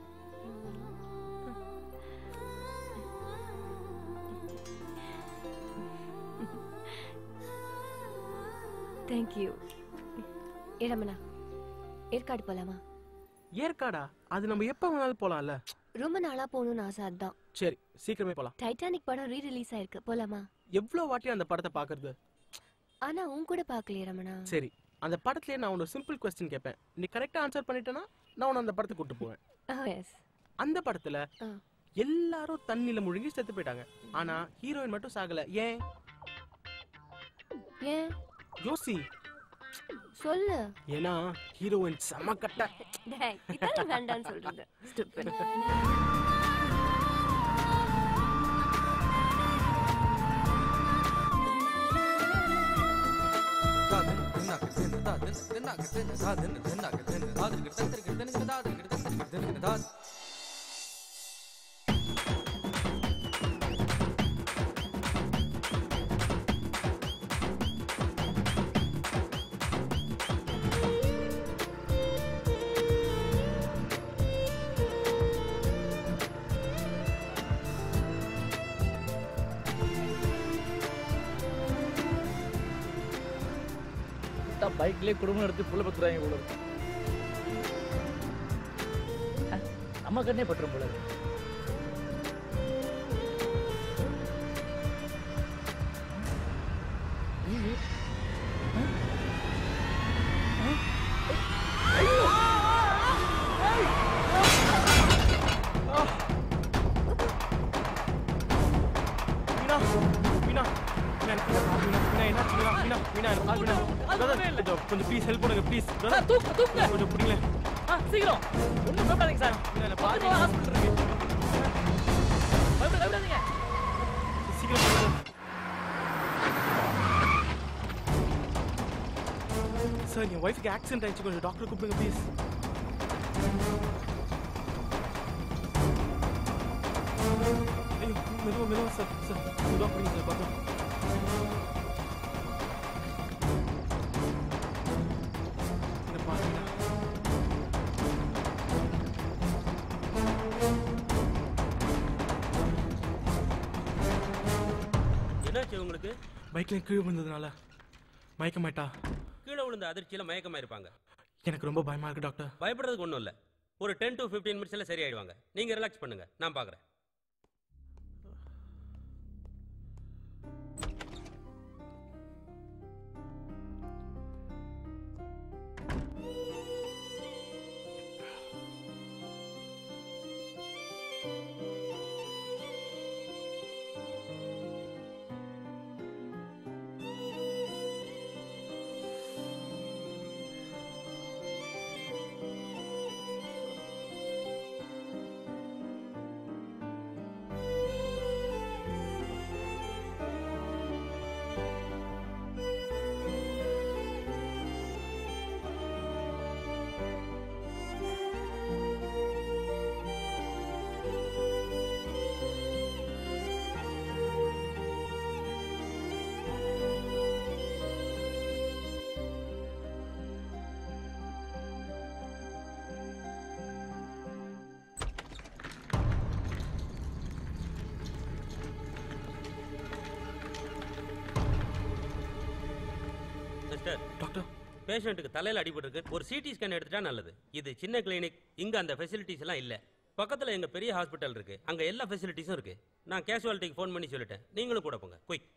தேங்க் யூ ஏரமணா ஏற்காடு போலாமா ஏற்காடா அது நம்ம எப்ப வேணாலும் போலாம்ல ரொம்ப நாளா போகணும்னு ஆசை அதான் சரி சீக்கிரமே போலாம் டைட்டானிக் படம் ரீ ரிலீஸ் ஆயிருக்கு போலாமா எவ்வளவு வாட்டி அந்த படத்தை பாக்குறது ஆனா உன் கூட பார்க்கலையே ரமணா சரி அந்த படத்துலயே நான் ஒரு சிம்பிள் கொஸ்டின் கேட்பேன் நீ கரெக்டா ஆன்சர் பண்ணிட்டேன்னா நான் உன்னை அந்த படத்துக்கு கூட்டு போவேன் எஸ் அந்த படத்துல எல்லாரும் தண்ணில முழுகி செத்து போயிட்டாங்க ஆனா ஹீரோயின் மட்டும் சாகல ஏன் ஏன் யோசி சொல்லு ஏன்னா ஹீரோயின் செம கட்ட டேய் இதானே வேண்டாம்னு சொல்றது Stupid. பைக்லயே குடும்பம் எடுத்து புள்ள பத்துறாங்க போல இருக்கு அஹ், நம்ம கண்ணே பட்டுரும் போல இருக்கு ஐயோ. அஹ். கொஞ்சம் ப்ளீஸ் ஹெல்ப் பண்ணுங்க ப்ளீஸ் தூக்கு தூக்கு கொஞ்சம் பிடிங்களே ஆ சீக்கிரம் ஒன்றும் பயப்படாதீங்க சார் பாதி ஹாஸ்பிட்டல் இருக்கு பயப்பட பயப்படாதீங்க சீக்கிரம் பண்ணுங்க சார் என் ஒய்ஃப்க்கு ஆக்சிடென்ட் ஆயிடுச்சு கொஞ்சம் டாக்டர் கூப்பிடுங்க ப்ளீஸ் ஐயோ மெதுவா மெதுவா சார் சார் மெதுவா பிடிங்க சார் பார்த்தோம் இதை பாருங்க என்னாச்சு உங்களுக்கு பைக்ல கீழே விழுந்ததுனால மயக்கமாயிட்டா கீழே விழுந்த அதிர்ச்சியில மயக்கமா இருப்பாங்க எனக்கு ரொம்ப பயமா இருக்கு டாக்டர் பயப்படுறதுக்கு ஒன்றும் இல்லை ஒரு டென் டு ஃபிஃப்டீன் மினிட்ஸ்ல சரியாயிடுவாங்க நீங்க ரிலாக்ஸ் பண்ணுங்க நான் பார்க்குறேன் சிஸ்டர் டாக்டர் பேஷண்ட்டுக்கு தலையில அடிபட்டிருக்கு ஒரு சிடி ஸ்கேன் எடுத்துட்டா நல்லது இது சின்ன கிளினிக் இங்க அந்த ஃபெசிலிட்டிஸ் எல்லாம் இல்ல பக்கத்துல எங்க பெரிய ஹாஸ்பிட்டல் இருக்கு அங்க எல்லா ஃபெசிலிட்டிஸும் இருக்கு நான் கேஷுவாலிட்டிக்கு ஃபோன் பண்ணி சொல்லிட்டேன் நீங்களும் கூட போங்க குயிக்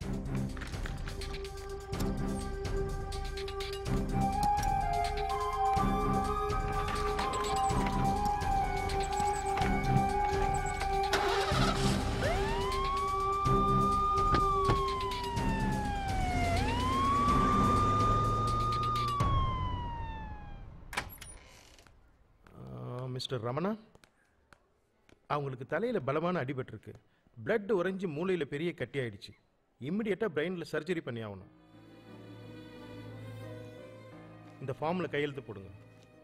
மிஸ்டர் ரமணா அவங்களுக்கு தலையில் பலமான அடிபட்டிருக்கு பிளட் உறைஞ்சி மூளையில் பெரிய கட்டி ஆயிடுச்சு இம்மிடியட்டாக பிரெயினில் சர்ஜரி பண்ணி ஆகணும் இந்த ஃபார்மில் கையெழுத்து போடுங்க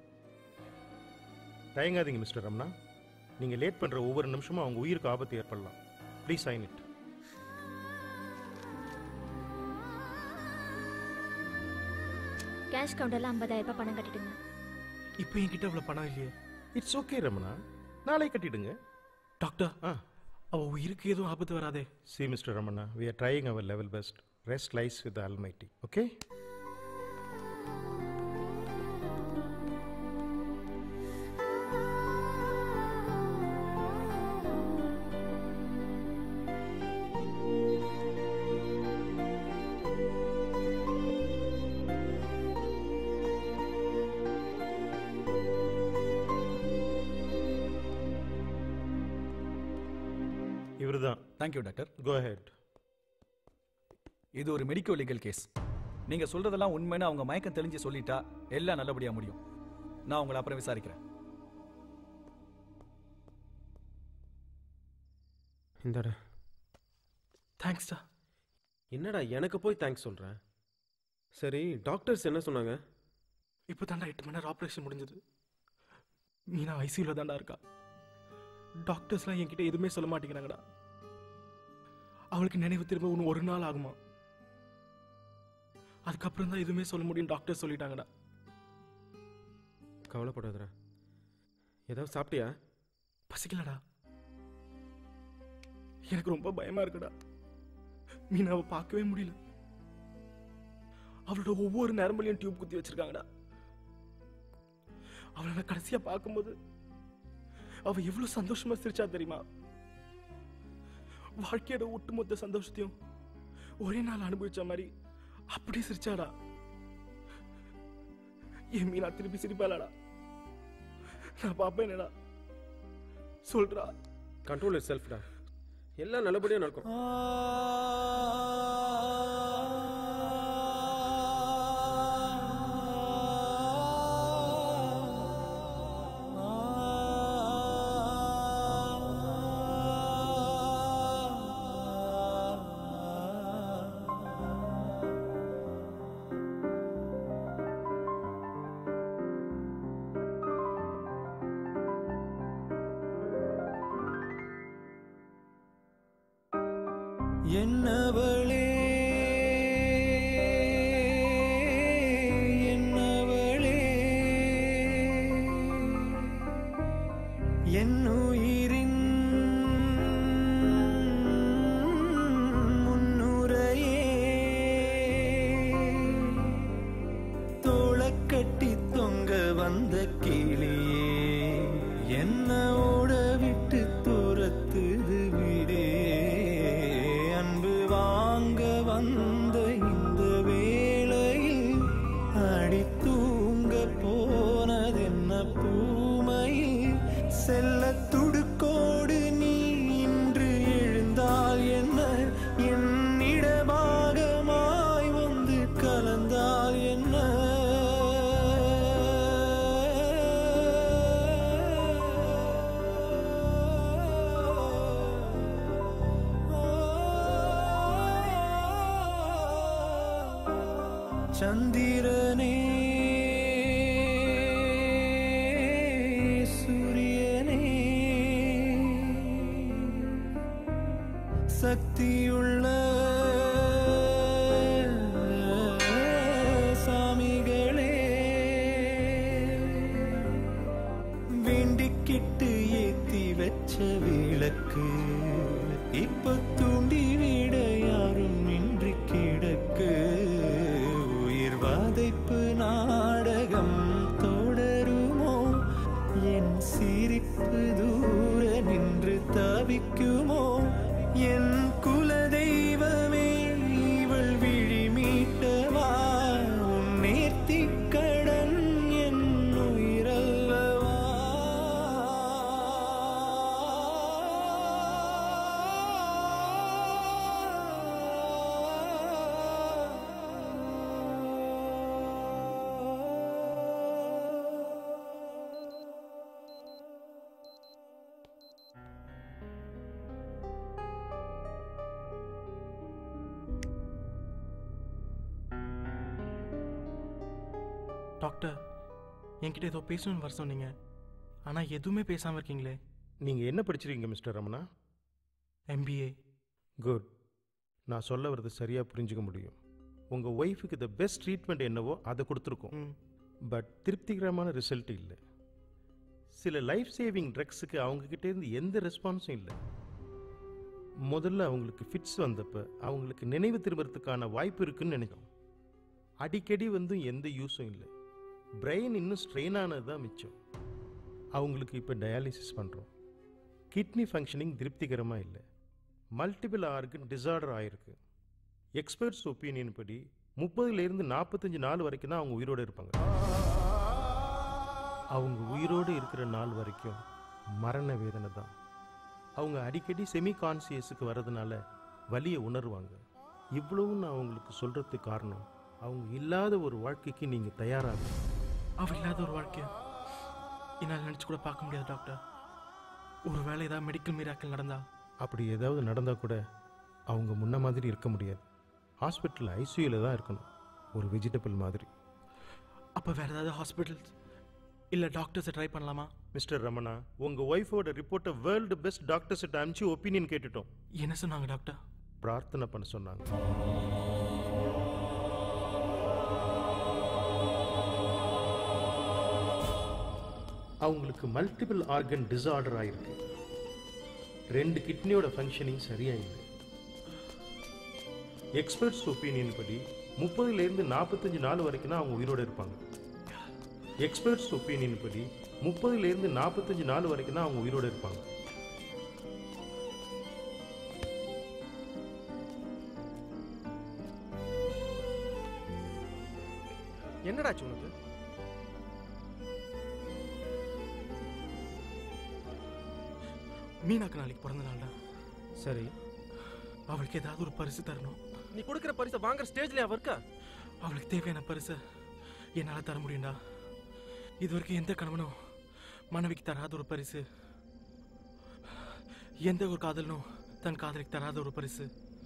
தயங்காதீங்க மிஸ்டர் ரமணா நீங்கள் லேட் பண்ணுற ஒவ்வொரு நிமிஷமும் அவங்க உயிருக்கு ஆபத்து ஏற்படலாம் ப்ளீஸ் சைன் இட் கேஷ் கவுண்டர்ல ஐம்பதாயிரம் ரூபாய் பணம் கட்டிடுங்க இப்போ என்கிட்ட அவ்வளோ பணம் இல்லையே இட்ஸ் ஓகே ரமணா நாளை கட்டிடுங்க டாக்டர் ஆ அவ உயிருக்கு எதுவும் ஆபத்து வராதே see mister Ramana we are trying our level best rest lies with almighty okay இவர்தான் தேங்க்யூ டாக்டர் கோ ஹெட் இது ஒரு மெடிக்கோ லீகல் கேஸ் நீங்க சொல்றதெல்லாம் உண்மைன்னு அவங்க மயக்கம் தெளிஞ்சு சொல்லிட்டா எல்லாம் நல்லபடியா முடியும் நான் உங்களை அப்புறம் விசாரிக்கிறேன் இந்தாடா தேங்க்ஸ்டா என்னடா எனக்கு போய் தேங்க்ஸ் சொல்கிறேன் சரி டாக்டர்ஸ் என்ன சொன்னாங்க இப்போ தாண்டா எட்டு மணி நேரம் ஆப்ரேஷன் முடிஞ்சது மீனா ஐசியூவில் தாண்டா இருக்கா டாக்டர்ஸ்லாம் என்கிட்ட எதுவுமே சொல்ல மாட்டேங்கிறாங்கடா அவளுக்கு நினைவு திரும்ப இன்னும் ஒரு நாள் ஆகுமா அதுக்கப்புறம் தான் எதுவுமே சொல்ல முடியும் டாக்டர் சொல்லிட்டாங்கடா கவலைப்படாதடா ஏதாவது சாப்பிட்டியா பசிக்கலடா எனக்கு ரொம்ப பயமா இருக்குடா மீனாவை பார்க்கவே முடியல அவளோட ஒவ்வொரு நரம்புலையும் டியூப் குத்தி வச்சிருக்காங்கடா அவளை நான் கடைசியா பார்க்கும்போது அவ எவ்வளவு சந்தோஷமா சிரிச்சா தெரியுமா வாழ்க்கையோட ஒட்டுமொத்த சந்தோஷத்தையும் ஒரே நாள் அனுபவிச்ச மாதிரி அப்படியே சிரிச்சாடா என் மீனா திருப்பி சிரிப்பாளாடா நான் பாப்பேனடா சொல்றா கண்ட்ரோல் இட் செல்ஃப்டா எல்லாம் நல்லபடியாக நடக்கும் என்னவளே என்னவளே என்னுயிரின் முன்னுரையே தோளக்கட்டி தொங்க வந்த கிளியே என்ன ஓட விட்டு துரத்துது விடே அன்பு வாங்க வந்த இந்த வேளையில் அடி தூங்க போனதென்ன பூமையில் செல்ல துடுக்கோடு நீ இன்று எழுந்தால் என்ன என்னிடமாகமாய் வந்து கலந்தால் என்ன சந்திரனே சூரியனே சக்தியுள்ள சாமிகளே வேண்டிக்கிட்டு ஏத்தி வச்ச விளக்கு இப்ப தூண்டி விட யாரும் இன்றி கிடக்கு உயிர் வாதைப்பு நாடகம் தொடருமோ என் சிரிப்பு தூர நின்று தவிக்குமோ என் குல தெய்வமே இவள் விழி மீட்டவா உன் நேர்த்தி கடன் என் உயிரல்லவா டாக்டர் என்கிட்ட ஏதோ பேசணும்னு வர சொன்னீங்க ஆனால் எதுவுமே பேசாமல் இருக்கீங்களே நீங்கள் என்ன படிச்சிருக்கீங்க மிஸ்டர் ரமணா எம்பிஏ குட் நான் சொல்ல வர்றது சரியாக புரிஞ்சுக்க முடியும் உங்கள் ஒய்ஃபுக்கு த பெஸ்ட் ட்ரீட்மெண்ட் என்னவோ அதை கொடுத்துருக்கோம் பட் திருப்திகரமான ரிசல்ட் இல்லை சில லைஃப் சேவிங் ட்ரக்ஸுக்கு அவங்கக்கிட்டேருந்து எந்த ரெஸ்பான்ஸும் இல்லை முதல்ல அவங்களுக்கு ஃபிட்ஸ் வந்தப்ப அவங்களுக்கு நினைவு திரும்புறதுக்கான வாய்ப்பு இருக்குன்னு நினைக்கிறோம் அடிக்கடி வந்து எந்த யூஸும் இல்லை பிரெயின் இன்னும் ஸ்ட்ரெயின் ஆனது தான் மிச்சம் அவங்களுக்கு இப்போ டயாலிசிஸ் பண்ணுறோம் கிட்னி ஃபங்க்ஷனிங் திருப்திகரமாக இல்லை மல்டிபிள் ஆர்கன் டிசார்டர் ஆயிருக்கு எக்ஸ்பர்ட்ஸ் ஒப்பீனியன் படி முப்பதுலேருந்து நாற்பத்தஞ்சு நாள் வரைக்கும் தான் அவங்க உயிரோடு இருப்பாங்க அவங்க உயிரோடு இருக்கிற நாள் வரைக்கும் மரண வேதனை தான் அவங்க அடிக்கடி செமி கான்சியஸுக்கு வர்றதுனால வலியை உணர்வாங்க இவ்வளவும் நான் அவங்களுக்கு சொல்கிறதுக்கு காரணம் அவங்க இல்லாத ஒரு வாழ்க்கைக்கு நீங்கள் தயாராக அவ இல்லாத ஒரு வாழ்க்கைய என்னால் நினச்சி கூட பார்க்க முடியாது டாக்டர் ஒரு வேளை ஏதாவது மெடிக்கல் மீராக்கள் நடந்தா அப்படி ஏதாவது நடந்தால் கூட அவங்க முன்ன மாதிரி இருக்க முடியாது ஹாஸ்பிட்டல் ஐசியூவில் தான் இருக்கணும் ஒரு வெஜிடபிள் மாதிரி அப்போ வேற ஏதாவது ஹாஸ்பிட்டல்ஸ் இல்லை டாக்டர்ஸை ட்ரை பண்ணலாமா மிஸ்டர் ரமணா உங்கள் ஒய்ஃபோட ரிப்போர்ட்டை வேர்ல்டு பெஸ்ட் டாக்டர்ஸ்கிட்ட அனுப்பிச்சு ஒப்பீனியன் கேட்டுட்டோம் என்ன சொன்னாங்க டாக்டர் பிரார்த்தனை பண்ண சொன்னாங்க அவங்களுக்கு மல்டிபிள் ஆர்கன் டிசார்டர் ஆயிருக்கு ரெண்டு கிட்னியோட ஃபங்க்ஷனிங் சரியா இல்லை எக்ஸ்பர்ட்ஸ் ஒப்பீனியன் படி முப்பதுலேருந்து நாற்பத்தஞ்சு நாள் வரைக்கும் தான் அவங்க உயிரோடு இருப்பாங்க எக்ஸ்பர்ட்ஸ் ஒப்பீனியன் படி முப்பதுலேருந்து நாற்பத்தஞ்சு நாள் வரைக்கும் தான் அவங்க உயிரோடு இருப்பாங்க என்னடாச்சு உனக்கு மீனாக்கு நாளைக்கு பிறந்த நாள்டா சரி அவளுக்கு ஏதாவது ஒரு பரிசு தரணும் நீ கொடுக்குற பரிசை வாங்குற ஸ்டேஜ்ல அவ இருக்கா அவளுக்கு தேவையான பரிசை என்னால் தர முடியும்டா இது வரைக்கும் எந்த கணவனும் மனைவிக்கு தராத ஒரு பரிசு எந்த ஒரு காதலனும் தன் காதலிக்கு தராத ஒரு பரிசு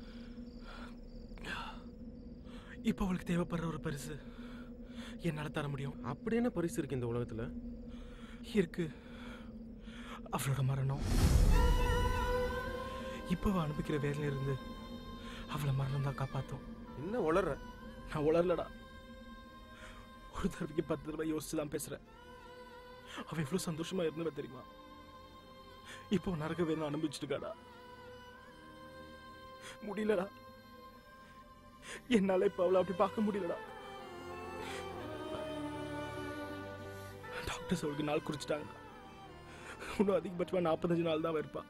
இப்போ அவளுக்கு தேவைப்படுற ஒரு பரிசு என்னால் தர முடியும் அப்படி என்ன பரிசு இருக்கு இந்த உலகத்துல இருக்கு அவளோட மரணம் இப்போ அவ அனுப்பிக்கிற வேலையில இருந்து அவளை மரணம் தான் காப்பாத்தும் என்ன உளற நான் உளரலடா ஒரு தடவைக்கு பத்து தடவை யோசிச்சு தான் பேசுறேன் அவ எவ்வளவு சந்தோஷமா இருந்தவ தெரியுமா இப்போ நரக வேதனை அனுபவிச்சுட்டு இருக்காடா முடியலடா என்னால இப்ப அவளை அப்படி பார்க்க முடியலடா டாக்டர்ஸ் அவளுக்கு நாள் குறிச்சிட்டாங்க இன்னும் அதிகபட்சமா நாற்பத்தஞ்சு நாள் தான் அவ இருப்பா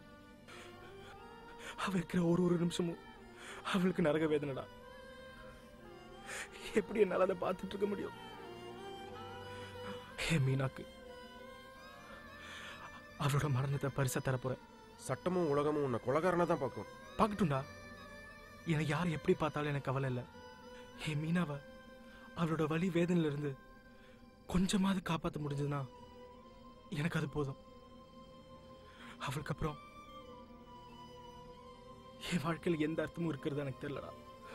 அவ இருக்கிற ஒரு ஒரு நிமிஷமும் அவளுக்கு நரக வேதனைடா எப்படி என்னால அதை பார்த்துட்டு இருக்க முடியும் ஏ மீனாக்கு அவளோட மரணத்தை பரிசா தரப்போறேன் சட்டமும் உலகமும் உன்னை கொலகாரனா தான் பார்க்கும் பார்க்கட்டும்டா என்னை யார் எப்படி பார்த்தாலும் எனக்கு கவலை இல்லை ஏ மீனாவ அவளோட வலி வேதனையில இருந்து கொஞ்சமாவது காப்பாற்ற முடிஞ்சதுன்னா எனக்கு அது போதும் அவளுக்கு அப்புறம் என் வாழ்க்கையில் எந்த அர்த்தமும் இருக்கிறது எனக்கு தெரியலடா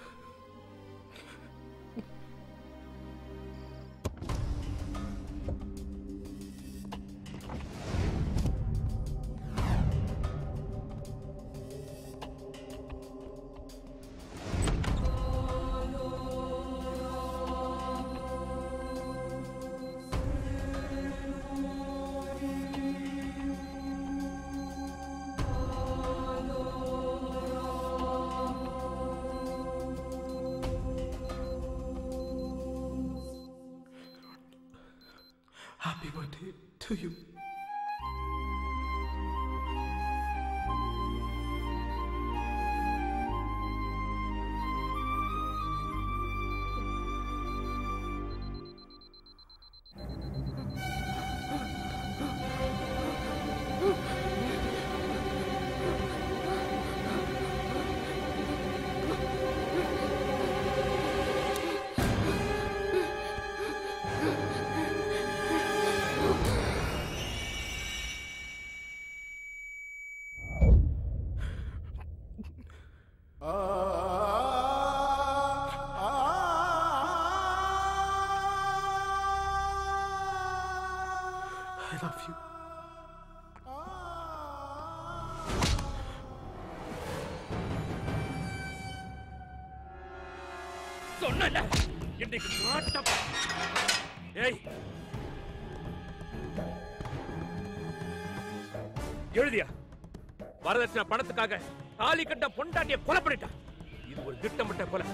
Happy birthday to you. I love you. சொன்னல இன்னைக்கு நாட்டம் ஏய் எழுதியா வரதட்சணை பணத்துக்காக தாலி கட்ட பொண்டாட்டிய கொலை பண்ணிட்டான் இது ஒரு திட்டமிட்ட கொலை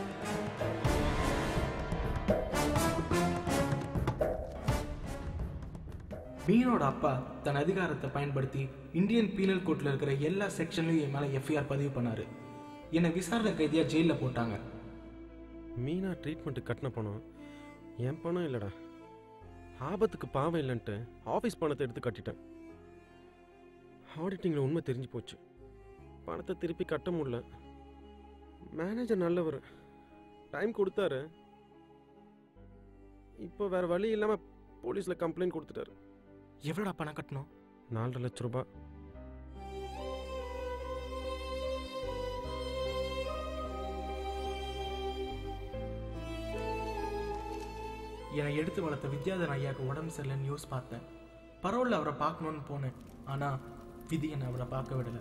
மீனோட அப்பா தன் அதிகாரத்தை பயன்படுத்தி இந்தியன் பீனல் கோட்ல இருக்கிற எல்லா செக்ஷன்லயும் என் மேல எஃப்ஐஆர் பதிவு பண்ணாரு என்னை விசாரணை கைதியா ஜெயில போட்டாங்க மீனா ட்ரீட்மெண்ட்டு கட்டின பணம் என் பணம் இல்லைடா ஆபத்துக்கு பாவம் இல்லைன்ட்டு ஆஃபீஸ் பணத்தை எடுத்து கட்டிட்டேன் ஆடிட்டிங்கில் உண்மை தெரிஞ்சு போச்சு பணத்தை திருப்பி கட்ட முடியல மேனேஜர் நல்லவர் டைம் கொடுத்தாரு இப்போ வேற வழி இல்லாமல் போலீஸில் கம்ப்ளைண்ட் கொடுத்துட்டாரு எவ்வளோடா பணம் கட்டணும் நாலரை லட்ச ரூபாய் என்னை எடுத்து வளர்த்த வித்யாதரன் ஐயாவுக்கு உடம்பு சரியில்லைன்னு நியூஸ் பார்த்தேன் பரவாயில்ல அவரை பார்க்கணும்னு போனேன் ஆனா விதி என்னை அவரை பார்க்க விடல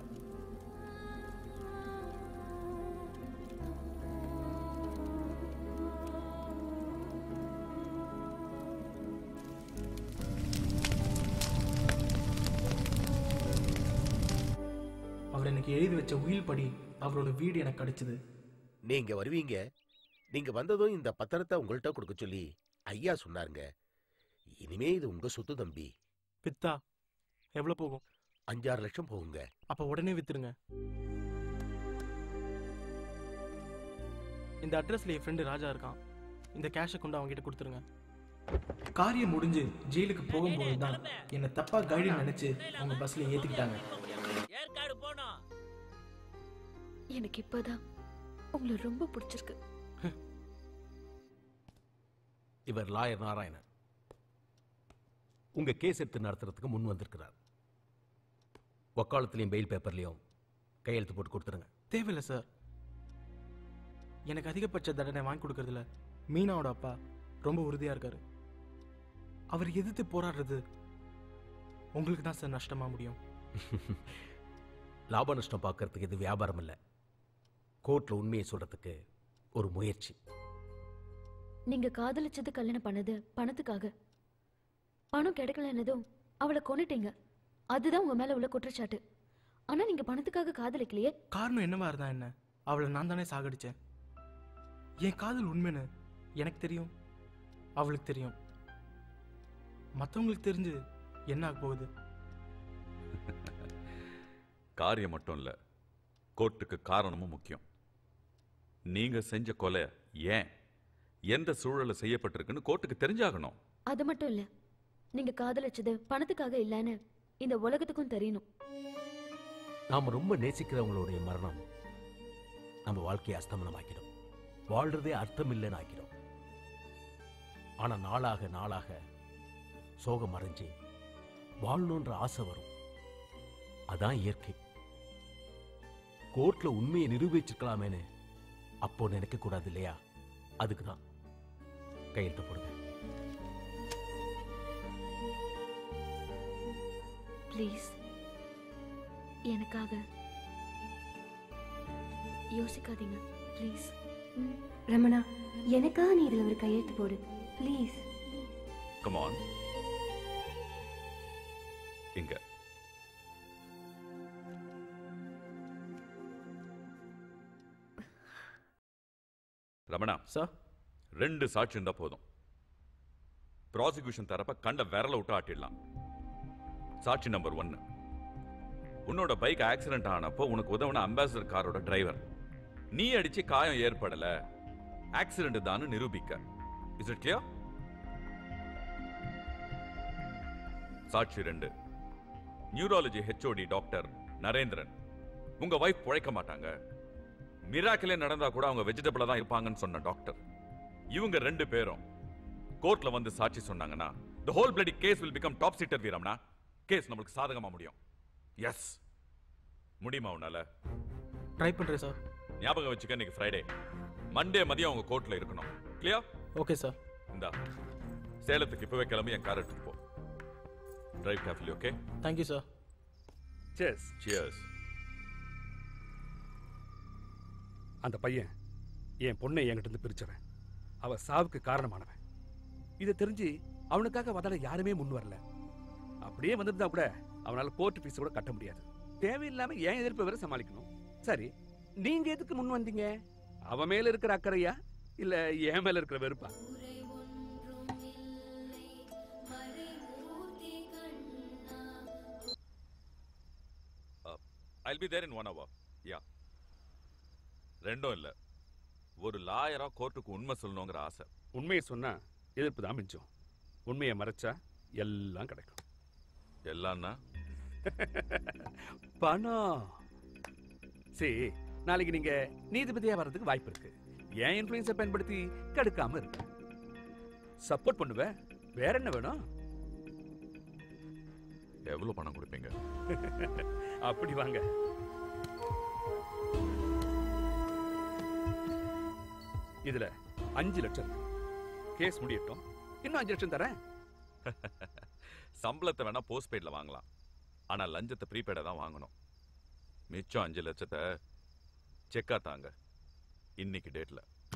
அவர் எனக்கு எழுதி வச்ச உயில் படி அவரோட வீடு எனக்கு கிடைச்சது நீங்க வருவீங்க நீங்க வந்ததும் இந்த பத்திரத்தை உங்கள்கிட்ட கொடுக்க சொல்லி ஐயா சொன்னாருங்க இனிமே இது உங்க சொத்து தம்பி வித்தா எவ்வளவு போகும் அஞ்சாறு லட்சம் போகுங்க அப்ப உடனே வித்துருங்க இந்த அட்ரஸ்ல என் ஃப்ரெண்டு ராஜா இருக்கான் இந்த கேஷை கொண்டு அவங்க கிட்ட கொடுத்துருங்க காரியம் முடிஞ்சு ஜெயிலுக்கு போகும்போது தான் என்னை தப்பா கைடு நினைச்சு அவங்க பஸ்ல ஏத்திக்கிட்டாங்க ஏற்காடு போனோம் எனக்கு இப்பதான் உங்களை ரொம்ப பிடிச்சிருக்கு இவர் லாயர் நாராயணன் உங்க கேஸ் எடுத்து நடத்துறதுக்கு முன் வந்திருக்கிறார் வக்காலத்திலையும் பெயில் பேப்பர்லையும் கையெழுத்து போட்டு கொடுத்துருங்க தேவையில்லை சார் எனக்கு அதிகபட்ச தண்டனை வாங்கி கொடுக்கறதுல மீனாவோட அப்பா ரொம்ப உறுதியா இருக்காரு அவர் எதிர்த்து போராடுறது உங்களுக்கு தான் சார் நஷ்டமா முடியும் லாப நஷ்டம் பார்க்கறதுக்கு இது வியாபாரம் இல்லை கோர்ட்ல உண்மையை சொல்றதுக்கு ஒரு முயற்சி நீங்க காதலிச்சது கல்யாணம் பண்ணது பணத்துக்காக பணம் கிடைக்கலன்னதும் அவளை கொன்னுட்டீங்க அதுதான் உங்க மேல உள்ள குற்றச்சாட்டு ஆனா நீங்க பணத்துக்காக காதலிக்கலையே காரணம் என்னவா இருந்தா என்ன அவளை நான் தானே சாகடிச்சேன் என் காதல் உண்மைன்னு எனக்கு தெரியும் அவளுக்கு தெரியும் மற்றவங்களுக்கு தெரிஞ்சு என்ன ஆக போகுது காரியம் மட்டும் இல்ல கோர்ட்டுக்கு காரணமும் முக்கியம் நீங்க செஞ்ச கொலை ஏன் எந்த சூழல்ல செய்யப்பட்டிருக்குன்னு கோர்ட்டுக்கு தெரிஞ்சாகணும் அது மட்டும் இல்ல நீங்க காதலிச்சது பணத்துக்காக இல்லைன்னு இந்த உலகத்துக்கும் தெரியணும் நாம ரொம்ப நேசிக்கிறவங்களுடைய மரணம் நம்ம வாழ்க்கையை அஸ்தமனம் ஆக்கிடும் வாழ்றதே அர்த்தம் இல்லைன்னு ஆக்கிடும் ஆனா நாளாக நாளாக சோகம் மறைஞ்சு வாழணுன்ற ஆசை வரும் அதான் இயற்கை கோர்ட்ல உண்மையை நிரூபிச்சிருக்கலாமேன்னு அப்போ நினைக்க கூடாது இல்லையா அதுக்கு தான் கையெழுத்து போடுங்க ப்ளீஸ் எனக்காக யோசிக்காதீங்க ப்ளீஸ் ரமணா எனக்காக நீ இதுல ஒரு கையெழுத்து போடு ப்ளீஸ் கம் ஆன் இங்க ரமணா சார் ரெண்டு சாட்சி இருந்தா போதும் ப்ராசிக்யூஷன் தரப்ப கண்ட விரல விட்டு ஆட்டிடலாம் சாட்சி நம்பர் ஒன்னு உன்னோட பைக் ஆக்சிடென்ட் ஆனப்போ உனக்கு உதவுன அம்பாசிடர் காரோட டிரைவர் நீ அடிச்சு காயம் ஏற்படல ஆக்சிடென்ட் தான் நிரூபிக்க இஸ் இட் கிளியர் சாட்சி ரெண்டு நியூராலஜி ஹெச்ஓடி டாக்டர் நரேந்திரன் உங்க வைஃப் பிழைக்க மாட்டாங்க மிராக்கிலே நடந்தா கூட அவங்க வெஜிடபிளா தான் இருப்பாங்கன்னு சொன்ன டாக்டர் இவங்க ரெண்டு பேரும் கோர்ட்ல வந்து சாட்சி சொன்னாங்கன்னா the whole bloody case will become டாப் சீட்டர் வீரம்னா கேஸ் நம்மளுக்கு சாதகமா முடியும் எஸ் முடியுமா உன்னால ட்ரை பண்றேன் சார் ஞாபகம் வச்சுக்க இன்னைக்கு ஃப்ரைடே மண்டே மதியம் அவங்க கோர்ட்ல இருக்கணும் கிளியர் ஓகே சார் இந்தா சேலத்துக்கு இப்பவே கிளம்பி என் கார் எடுத்துட்டு போ drive carefully okay thank you sir சேஸ் சியர்ஸ் அந்த பையன் என் பொண்ணை என்கிட்ட இருந்து பிரிச்சவன் அவ சாவுக்கு காரணமானவன் இதை தெரிஞ்சு அவனுக்காக வதாட யாருமே முன் வரல அப்படியே வந்திருந்தா கூட அவனால கோர்ட் ஃபீஸ் கூட கட்ட முடியாது தேவையில்லாம ஏன் எதிர்ப்பு வேற சமாளிக்கணும் சரி நீங்க எதுக்கு முன் வந்தீங்க அவன் மேல இருக்கிற அக்கறையா இல்ல என் மேல இருக்கிற வெறுப்பா I'll be there in one hour yeah ரெண்டும் இல்ல ஒரு லாயரா கோர்ட்டுக்கு உண்மை சொல்லணுங்கிற ஆசை உண்மையை சொன்னா எதிர்ப்பு தான் மிஞ்சம் உண்மையை மறைச்சா எல்லாம் கிடைக்கும் எல்லாம்னா பணம் சரி நாளைக்கு நீங்க நீதிபதியா வர்றதுக்கு வாய்ப்பு இருக்கு என் இன்ஃபுளுன்ஸை பயன்படுத்தி கடுக்காம இருக்கு சப்போர்ட் பண்ணுவேன் வேற என்ன வேணும் எவ்வளவு பணம் கொடுப்பீங்க அப்படி வாங்க இதுல அஞ்சு லட்சம் இருக்கு. கேஸ் முடியட்டும் இன்னும் அஞ்சு லட்சம் தரேன் சம்பளத்தை வேணா போஸ்ட் பெய்ட்ல வாங்கலாம் ஆனா லஞ்சத்தை ப்ரீபெய்டா தான் வாங்கணும் மிச்சம் அஞ்சு லட்சத்தை செக்கா தாங்க இன்னைக்கு டேட்ல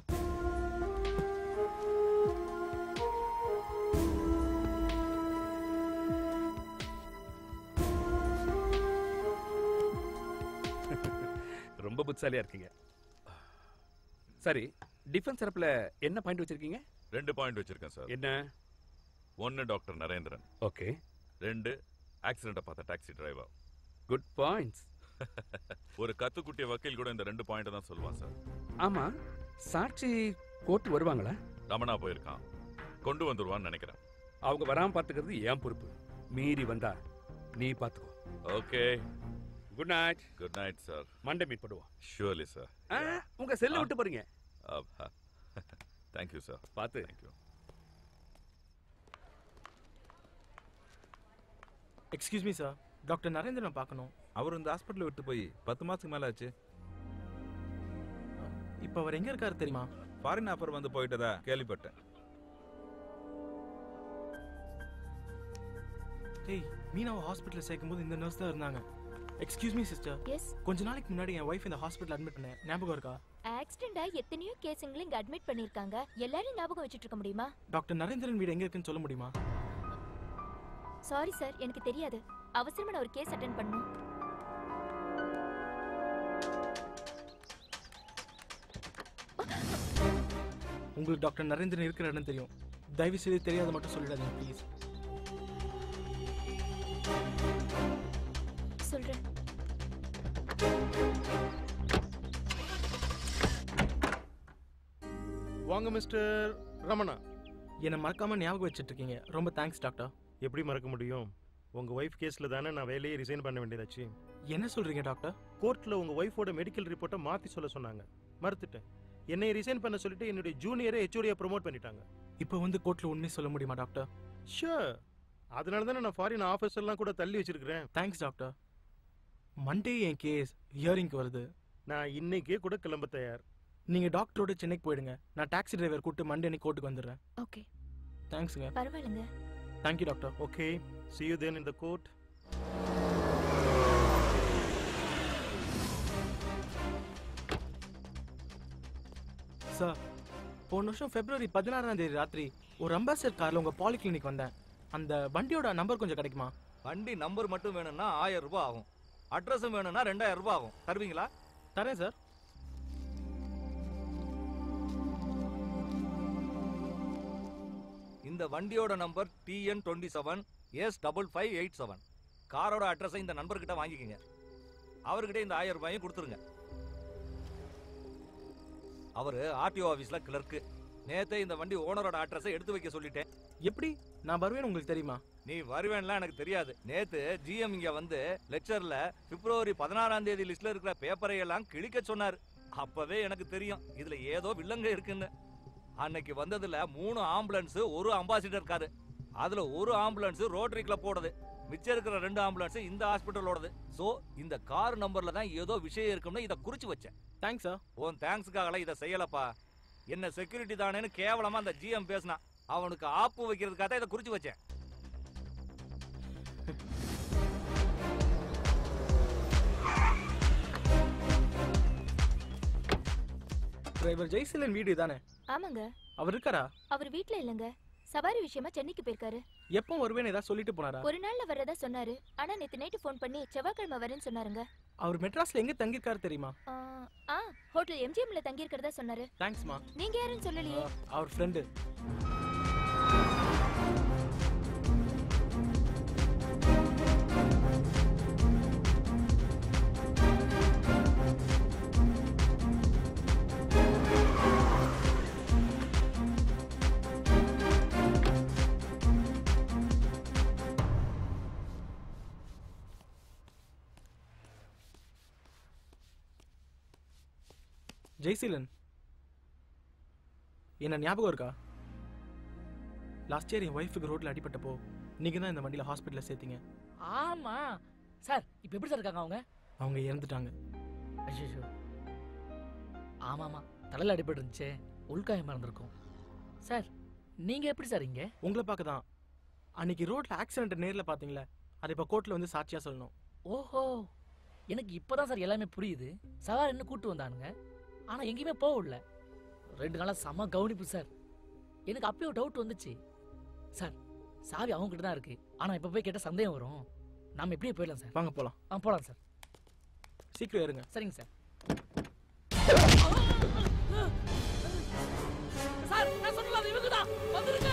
ரொம்ப புத்திசாலியா இருக்கீங்க சரி டிஃபென்ஸ் தரப்புல என்ன பாயிண்ட் வச்சிருக்கீங்க ரெண்டு பாயிண்ட் வச்சிருக்கேன் சார் என்ன ஒன்னு டாக்டர் நரேந்திரன் ஓகே ரெண்டு ஆக்சிடென்ட்டை பார்த்த டாக்ஸி டிரைவர் குட் பாயிண்ட்ஸ் ஒரு கத்துக்குட்டிய வக்கீல் கூட இந்த ரெண்டு பாயிண்ட் தான் சொல்லுவான் சார் ஆமா சாட்சி கோர்ட் வருவாங்களா ரமணா போயிருக்கான் கொண்டு வந்துருவான்னு நினைக்கிறேன் அவங்க வராம பாத்துக்கிறது என் பொறுப்பு மீறி வந்தா நீ பாத்துக்கோ okay good night good night sir Monday meet பண்ணுவோம் ஷுவர்லி சார் ஆ, உங்க செல்ல விட்டு போறீங்க தேங்க்யூ சார் பார்த்து thank you excuse me sir doctor Narendran பார்க்கணும் அவர் இந்த ஹாஸ்பிட்டல் விட்டு போய் பத்து மாசத்துக்கு மேல ஆச்சு இப்போ அவர் எங்க இருக்காரு தெரியுமா ஃபாரின் ஆஃபர் வந்து போயிட்டதா கேள்விப்பட்டேன் டேய் மீனாவை ஹாஸ்பிட்டலில் சேர்க்கும்போது இந்த நர்ஸ் தான் இருந்தாங்க எக்ஸ்கியூஸ் மீ சிஸ்டர் எஸ் கொஞ்ச நாளைக்கு முன்னாடி என் ஒய்ஃப் இந்த ஹாஸ்பிட்டல் அட்மிட் பண்ணேன் ஞாபகம் இருக்கா ஆக்சிடென்ட் ஆகி எத்தனையோ கேஸுங்களை இங்க அட்மிட் பண்ணிருக்காங்க எல்லாரும் ஞாபகம் வச்சிட்டு இருக்க முடியுமா டாக்டர் நரேந்திரன் வீடு எங்க இருக்குன்னு சொல்ல முடியுமா சாரி சார் எனக்கு தெரியாது அவசரமா நான் ஒரு கேஸ் அட்டென்ட் பண்ணணும் உங்களுக்கு டாக்டர் நரேந்திரன் இருக்கிற இடம் தெரியும் தயவு செய்து தெரியாத மட்டும் சொல்லிடாதீங்க ப்ளீஸ் சொல்றேன் வாங்க மிஸ்டர் ரமணா என்னை மறக்காம ஞாபகம் வச்சிட்டு இருக்கீங்க ரொம்ப தேங்க்ஸ் டாக்டர் எப்படி மறக்க முடியும் உங்க ஒய்ஃப் கேஸ்ல தானே நான் வேலையை ரிசைன் பண்ண வேண்டியதாச்சு என்ன சொல்றீங்க டாக்டர் கோர்ட்ல உங்க ஒய்ஃபோட மெடிக்கல் ரிப்போர்ட்டை மாத்தி சொல்ல சொன்னாங்க மறுத்துட்டேன் என்னை ரிசைன் பண்ண சொல்லிட்டு என்னுடைய ஜூனியரை ஹெச்ஓடியா ப்ரோமோட் பண்ணிட்டாங்க இப்போ வந்து கோர்ட்ல உண்மை சொல்ல முடியுமா டாக்டர் ஷூர் அதனால தானே நான் ஃபாரின் ஆஃபீஸர்லாம் கூட தள்ளி வச்சிருக்கிறேன் தேங்க்ஸ் டாக்டர் மண்டே என் கேஸ் ஹியரிங்க்கு வருது நான் இன்னைக்கே கூட கிளம்ப தயார் நீங்க டாக்டரோட சென்னைக்கு போயிடுங்க நான் டாக்ஸி டிரைவர் கூப்பிட்டு மண்டே அன்னைக்கு கோர்ட்டுக்கு வந்துடுறேன் ஓகே தேங்க்ஸுங்க பரவாயில்லைங்க thank you doctor okay see you then in the court sir போன வருஷம் பிப்ரவரி பதினாறாம் தேதி ராத்திரி ஒரு அம்பாசிடர் கார்ல உங்க பாலிகிளினிக் வந்தேன் அந்த வண்டியோட நம்பர் கொஞ்சம் கிடைக்குமா வண்டி நம்பர் மட்டும் வேணும்னா ஆயிரம் ரூபாய் ஆகும் அட்ரஸும் வேணும்னா ரெண்டாயிரம் ரூபாய் ஆகும் தருவீங்களா தரேன் சார் இந்த வண்டியோட number TN twenty seven S double five eight seven காரோட அட்ரஸை இந்த நண்பர்கிட்ட வாங்கிக்கங்க அவர்கிட்ட இந்த ஆயிரம் ரூபாயும் கொடுத்துருங்க அவரு ஆர்டிஓ ஆபீஸ்ல கிளர்க்கு நேத்தே இந்த வண்டி ஓனரோட அட்ரஸை எடுத்து வைக்க சொல்லிட்டேன் எப்படி நான் வருவேன்னு உங்களுக்கு தெரியுமா நீ வருவேன்லாம் எனக்கு தெரியாது நேத்து ஜிஎம் இங்க வந்து லெக்சர்ல பிப்ரவரி பதினாறாம் தேதி லிஸ்ட்ல இருக்கிற பேப்பரை எல்லாம் கிழிக்க சொன்னார் அப்பவே எனக்கு தெரியும் இதுல ஏதோ வில்லங்க இருக்குன்னு அன்னைக்கு வந்ததுல மூணு ஆம்புலன்ஸ் ஒரு அம்பாசிடர் காரு அதுல ஒரு ஆம்புலன்ஸ் ரோட்டரி கிளப் போடுது மிச்சம் இருக்கிற ரெண்டு ஆம்புலன்ஸ் இந்த ஹாஸ்பிட்டலோடது சோ இந்த கார் நம்பர்ல தான் ஏதோ விஷயம் இருக்கும்னு இதை குறிச்சு வச்சேன் தேங்க்ஸ் சார் உன் தேங்க்ஸ்க்காகலாம் இதை செய்யலப்பா என்ன செக்யூரிட்டி தானேன்னு கேவலமா அந்த ஜிஎம் பேசினான் அவனுக்கு ஆப்பு வைக்கிறதுக்காக தான் இதை குறிச்சு வச்சேன் டிரைவர் ஜெய்சீலன் வீடு தானே ஆமாங்க அவர் இருக்காரா அவர் வீட்ல இல்லங்க சவாரி விஷயமா சென்னைக்கு போயிருக்காரு எப்போ வருவேன்னு ஏதாவது சொல்லிட்டு போனாரா ஒரு நாள்ல வர்றதா சொன்னாரு ஆனா நேத்து நைட்டு ஃபோன் பண்ணி செவ்வாய்க்கிழமை வரேன்னு சொன்னாருங்க அவர் மெட்ராஸ்ல எங்க தங்கியிருக்காரு தெரியுமா ஆ, ஆ ஹோட்டல் எம்ஜிஎம்ல தங்கி இருக்கிறதா சொன்னாரு தேங்க்ஸ்மா நீங்க யாருன்னு சொல்லலையே அவர் ஃப்ரெண்டு ஜெய்சீலன் என்ன ஞாபகம் இருக்கா லாஸ்ட் இயர் என் ஒய்ஃபுக்கு ரோட்ல அடிபட்டப்போ நீங்க தான் இந்த வண்டியில ஹாஸ்பிட்டல்ல சேர்த்தீங்க ஆமா சார் இப்போ எப்படி சார் இருக்காங்க அவங்க அவங்க இறந்துட்டாங்க ஐயோ ஆமா ஆமா தலையில் அடிபட்டு இருந்துச்சே உள்காயமா இருந்திருக்கும் சார் நீங்க எப்படி சார் இங்க உங்களை பார்க்க தான் அன்னைக்கு ரோட்ல ஆக்சிடென்ட் நேர்ல பாத்தீங்களா அதை இப்ப கோர்ட்ல வந்து சாட்சியா சொல்லணும் ஓஹோ எனக்கு இப்போதான் சார் எல்லாமே புரியுது சவார் என்ன கூட்டு வந்தானுங்க ஆனா எங்கேயுமே போகல ரெண்டு நாளா செம கவனிப்பு சார் எனக்கு அப்பயே ஒரு டவுட் வந்துச்சு சார் சாவி அவங்க கிட்ட தான் இருக்கு ஆனா இப்ப போய் கேட்டா சந்தேகம் வரும் நாம எப்படியே போயிடலாம் சார் வாங்க போலாம் ஆ போலாம் சார் சீக்கிரம் இருங்க சரிங்க சார் சார் நான் சொல்லலாம் இவங்க தான் வந்துருங்க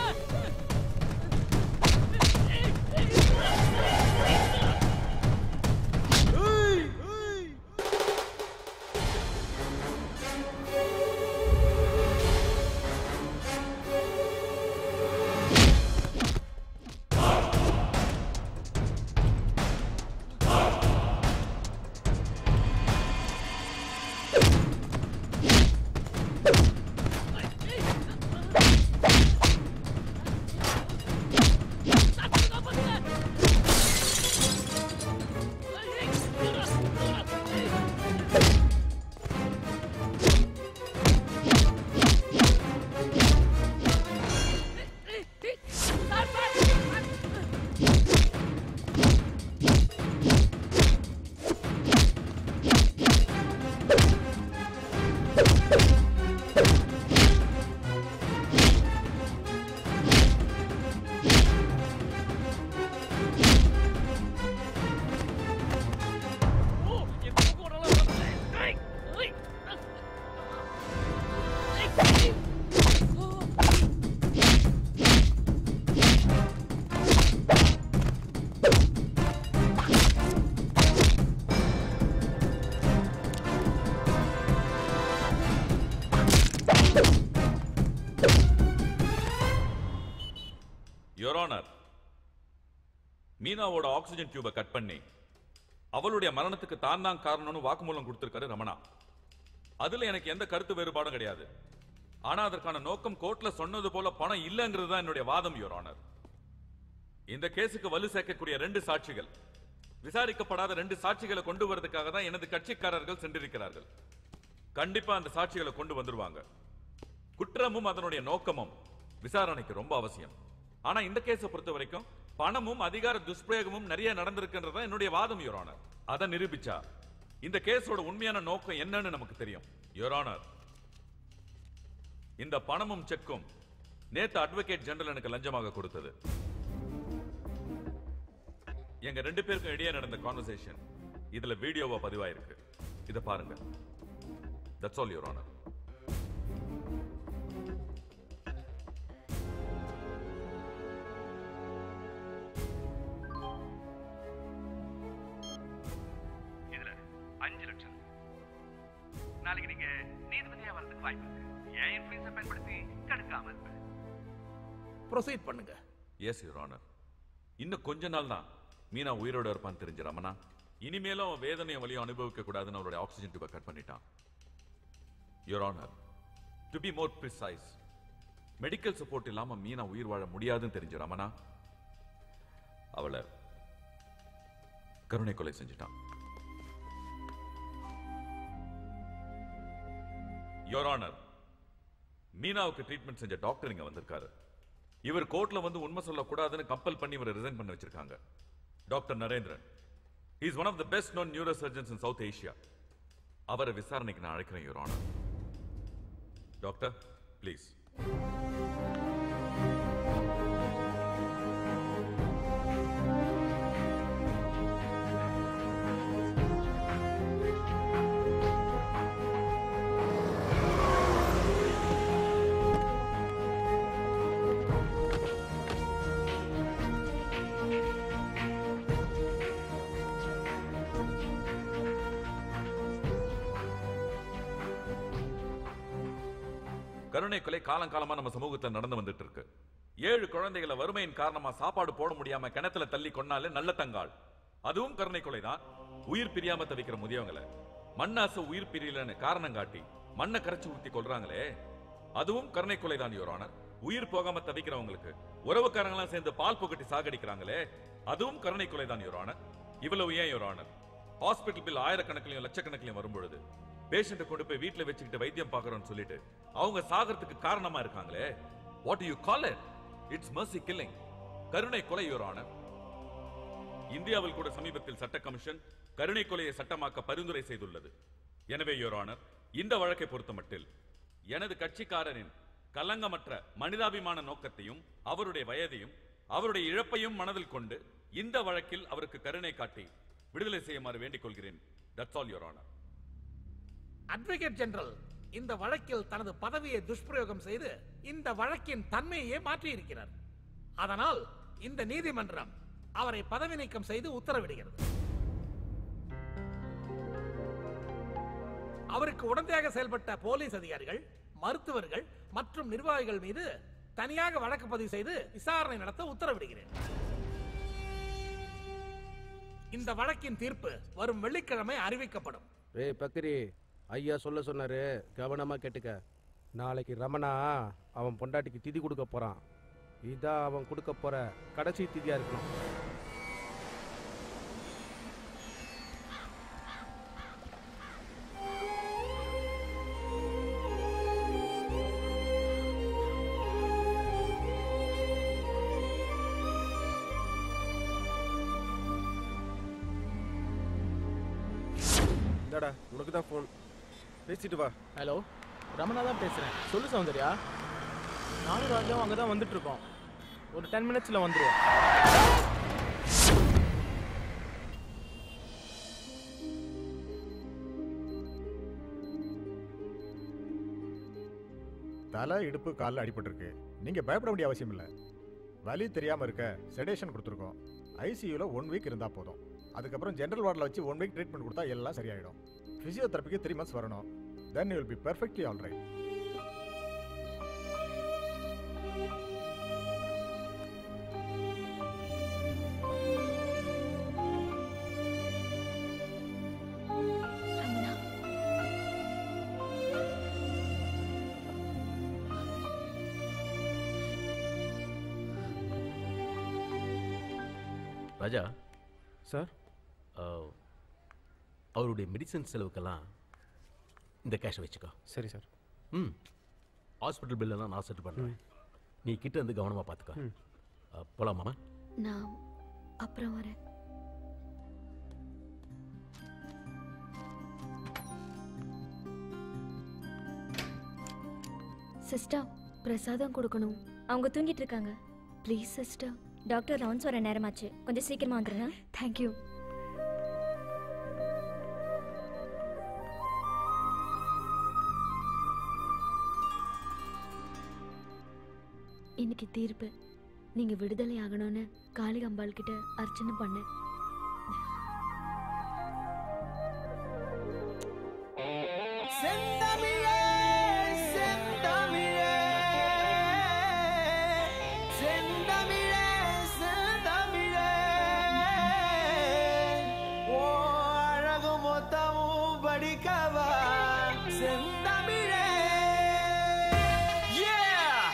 மீனாவோட ஆக்சிஜன் டியூபை கட் பண்ணி அவளுடைய மரணத்துக்கு தான் தான் காரணம்னு வாக்குமூலம் கொடுத்திருக்காரு ரமணா அதுல எனக்கு எந்த கருத்து வேறுபாடும் கிடையாது ஆனா அதற்கான நோக்கம் கோர்ட்ல சொன்னது போல பணம் இல்லைங்கிறது தான் என்னுடைய வாதம் யுவர் ஆனர் இந்த கேஸுக்கு வலு சேர்க்கக்கூடிய ரெண்டு சாட்சிகள் விசாரிக்கப்படாத ரெண்டு சாட்சிகளை கொண்டு வரதுக்காக தான் எனது கட்சிக்காரர்கள் சென்றிருக்கிறார்கள் கண்டிப்பா அந்த சாட்சிகளை கொண்டு வந்துருவாங்க குற்றமும் அதனுடைய நோக்கமும் விசாரணைக்கு ரொம்ப அவசியம் ஆனா இந்த கேஸை பொறுத்த வரைக்கும் பணமும் அதிகார துஷ்பிரயோகமும் நிறைய நடந்திருக்குன்றது தான் என்னுடைய வாதம் யுவர் ஆனர் அதை நிரூபிச்சா இந்த கேஸோட உண்மையான நோக்கம் என்னன்னு நமக்கு தெரியும் யுவர் ஆனர் இந்த பணமும் செக்கும் நேத்து அட்வொகேட் ஜெனரல் எனக்கு லஞ்சமாக கொடுத்தது எங்க ரெண்டு பேருக்கும் இடையே நடந்த கான்வர்சேஷன் இதுல வீடியோவா பதிவாயிருக்கு இத பாருங்க தட்ஸ் ஆல் யுவர் ஆனர் இதுல அஞ்சு லட்சம் நாளைக்கு நீங்க நீதிபதியா வரதுக்கு வாய்ப்பு இருக்கு என் இன்ஃபுளுன்ஸை பயன்படுத்தி கடுக்காம இருப்பேன் ப்ரொசீட் பண்ணுங்க எஸ் யுவர் ஆனர் இன்னும் கொஞ்ச நாள் தான் மீனா உயிரோட இருப்பான்னு தெரிஞ்ச ரமணா இனிமேலும் அவன் வேதனையும் வலியும் அனுபவிக்க கூடாதுன்னு அவருடைய ஆக்சிஜன் டியூபை கட் பண்ணிட்டான் your honour to be more precise medical support இல்லாம மீனா உயிர் வாழ முடியாதுன்னு தெரிஞ்ச ரமணா அவளை கருணை கொலை செஞ்சிட்டான் யுவர் ஆனர் மீனாவுக்கு ட்ரீட்மெண்ட் செஞ்ச டாக்டர் இங்க வந்திருக்காரு இவர் கோர்ட்ல வந்து உண்மை சொல்லக்கூடாதுன்னு கம்பல் பண்ணி இவரை ரிசைன் பண்ண வச்சிருக்காங்க doctor Narendran is one of the best known neurosurgeons in South Asia அவரை விசாரணைக்கு நான் அழைக்கிறேன் யுவர் ஆனர் டாக்டர் ப்ளீஸ் கருணை கொலை காலங்காலமா நம்ம சமூகத்துல நடந்து வந்துட்டு இருக்கு ஏழு குழந்தைகளை வறுமையின் காரணமா சாப்பாடு போட முடியாம கிணத்துல தள்ளி கொன்னாலே நல்ல தங்காள் அதுவும் கருணை கொலை தான் உயிர் பிரியாம தவிக்கிற முதியவங்களை மண்ணாசை உயிர் பிரியலன்னு காரணம் காட்டி மண்ணை கரைச்சு ஊத்தி கொள்றாங்களே அதுவும் கருணை கொலை தான் யோரான உயிர் போகாம தவிக்கிறவங்களுக்கு உறவுக்காரங்களாம் சேர்ந்து பால் புகட்டி சாகடிக்கிறாங்களே அதுவும் கருணை கொலை தான் யோரான இவ்வளவு ஏன் யோரான ஹாஸ்பிட்டல் பில் ஆயிரக்கணக்கிலையும் லட்சக்கணக்கிலையும் வரும்பொழுது பேஷண்ட்டை கொண்டு போய் வீட்டுல வச்சுக்கிட்டு வைத்தியம் பார்க்கறோம்னு சொல்லிட்டு அவங்க சாகறதுக்கு காரணமா இருக்காங்களே what you call it it's mercy killing கருணை கொலை யுவர் ஆனர் இந்தியாவில் கூட சமீபத்தில் சட்ட கமிஷன் கருணை கொலையை சட்டமாக்க பரிந்துரை செய்துள்ளது எனவே யுவர் ஆனர் இந்த வழக்கை பொறுத்தமட்டில் எனது கட்சிக்காரரின் கலங்கமற்ற மனிதாபிமான நோக்கத்தையும் அவருடைய வயதையும் அவருடைய இழப்பையும் மனதில் கொண்டு இந்த வழக்கில் அவருக்கு கருணை காட்டி விடுதலை செய்யுமாறு வேண்டிக் கொள்கிறேன் that's all your honour advocate general இந்த வழக்கில் தனது பதவியை துஷ்பிரயோகம் செய்து இந்த வழக்கின் தன்மையே மாற்றியிருக்கிறார் அதனால் இந்த நீதிமன்றம் அவரை பதவி நீக்கம் செய்து உத்தரவிடுகிறது அவருக்கு உடந்தையாக செயல்பட்ட போலீஸ் அதிகாரிகள் மருத்துவர்கள் மற்றும் நிர்வாகிகள் மீது தனியாக வழக்கு பதிவு செய்து விசாரணை நடத்த உத்தரவிடுகிறேன் இந்த வழக்கின் தீர்ப்பு வரும் வெள்ளிக்கிழமை அறிவிக்கப்படும் ஏய் பக்கிரி ஐயா சொல்ல சொன்னாரு கவனமா கேட்டுக்க நாளைக்கு ரமணா அவன் பொண்டாட்டிக்கு திதி கொடுக்க போறான் இதான் அவன் கொடுக்க போற கடைசி திதியா இருக்கணும் இந்தாடா உனக்கு தான் ஃபோன் பேசிட்டு வா ஹலோ ரமணா தான் பேசுறேன் சொல்லு சௌந்தர்யா நானும் ராஜாவும் அங்கே தான் வந்துட்டு இருக்கோம் ஒரு டென் மினிட்ஸில் வந்துருவோம் தலை இடுப்பு காலில் அடிபட்டிருக்கு நீங்கள் பயப்பட வேண்டிய அவசியம் இல்லை வலி தெரியாமல் இருக்க செடேஷன் கொடுத்துருக்கோம் ஐசியூவில் ஒன் வீக் இருந்தால் போதும் அதுக்கப்புறம் ஜென்ரல் வார்டில் வச்சு ஒன் வீக் ட்ரீட்மெண்ட் கொடுத்தா எல்லாம் சரியாயிடும் ஃபிசியோதெரப்பிக்கு த்ரீ மந்த்ஸ் வரணும் then you will be perfectly all right Raja sir அவருடைய மெடிசன் செலவுக்கெல்லாம் இந்த கேஷை வச்சுக்கோ சரி சார் ம் ஹாஸ்பிட்டல் பில்லெல்லாம் நான் செட்டில் பண்ணுறேன் நீ கிட்ட இருந்து கவனமாக பார்த்துக்கோ ம். அஹ், போலாமாமா நான் அப்புறம் வரேன் சிஸ்டர் பிரசாதம் கொடுக்கணும் அவங்க தூங்கிட்டு இருக்காங்க ப்ளீஸ் சிஸ்டர் டாக்டர் ரவுண்ட்ஸ் வர நேரமாச்சு கொஞ்சம் சீக்கிரமா வந்துருங்க தேங்க்யூ இன்னைக்கு தீர்ப்பு நீங்க விடுதலை ஆகணும்னு காளி அம்பாள் கிட்ட அர்ச்சனை பண்ணேன் செந்தமிழே செந்தமிழே செந்தமிழே செந்தமிழே ஓ அழகு மொத்தமும் படிக்கவா செந்தமிழே Yeah!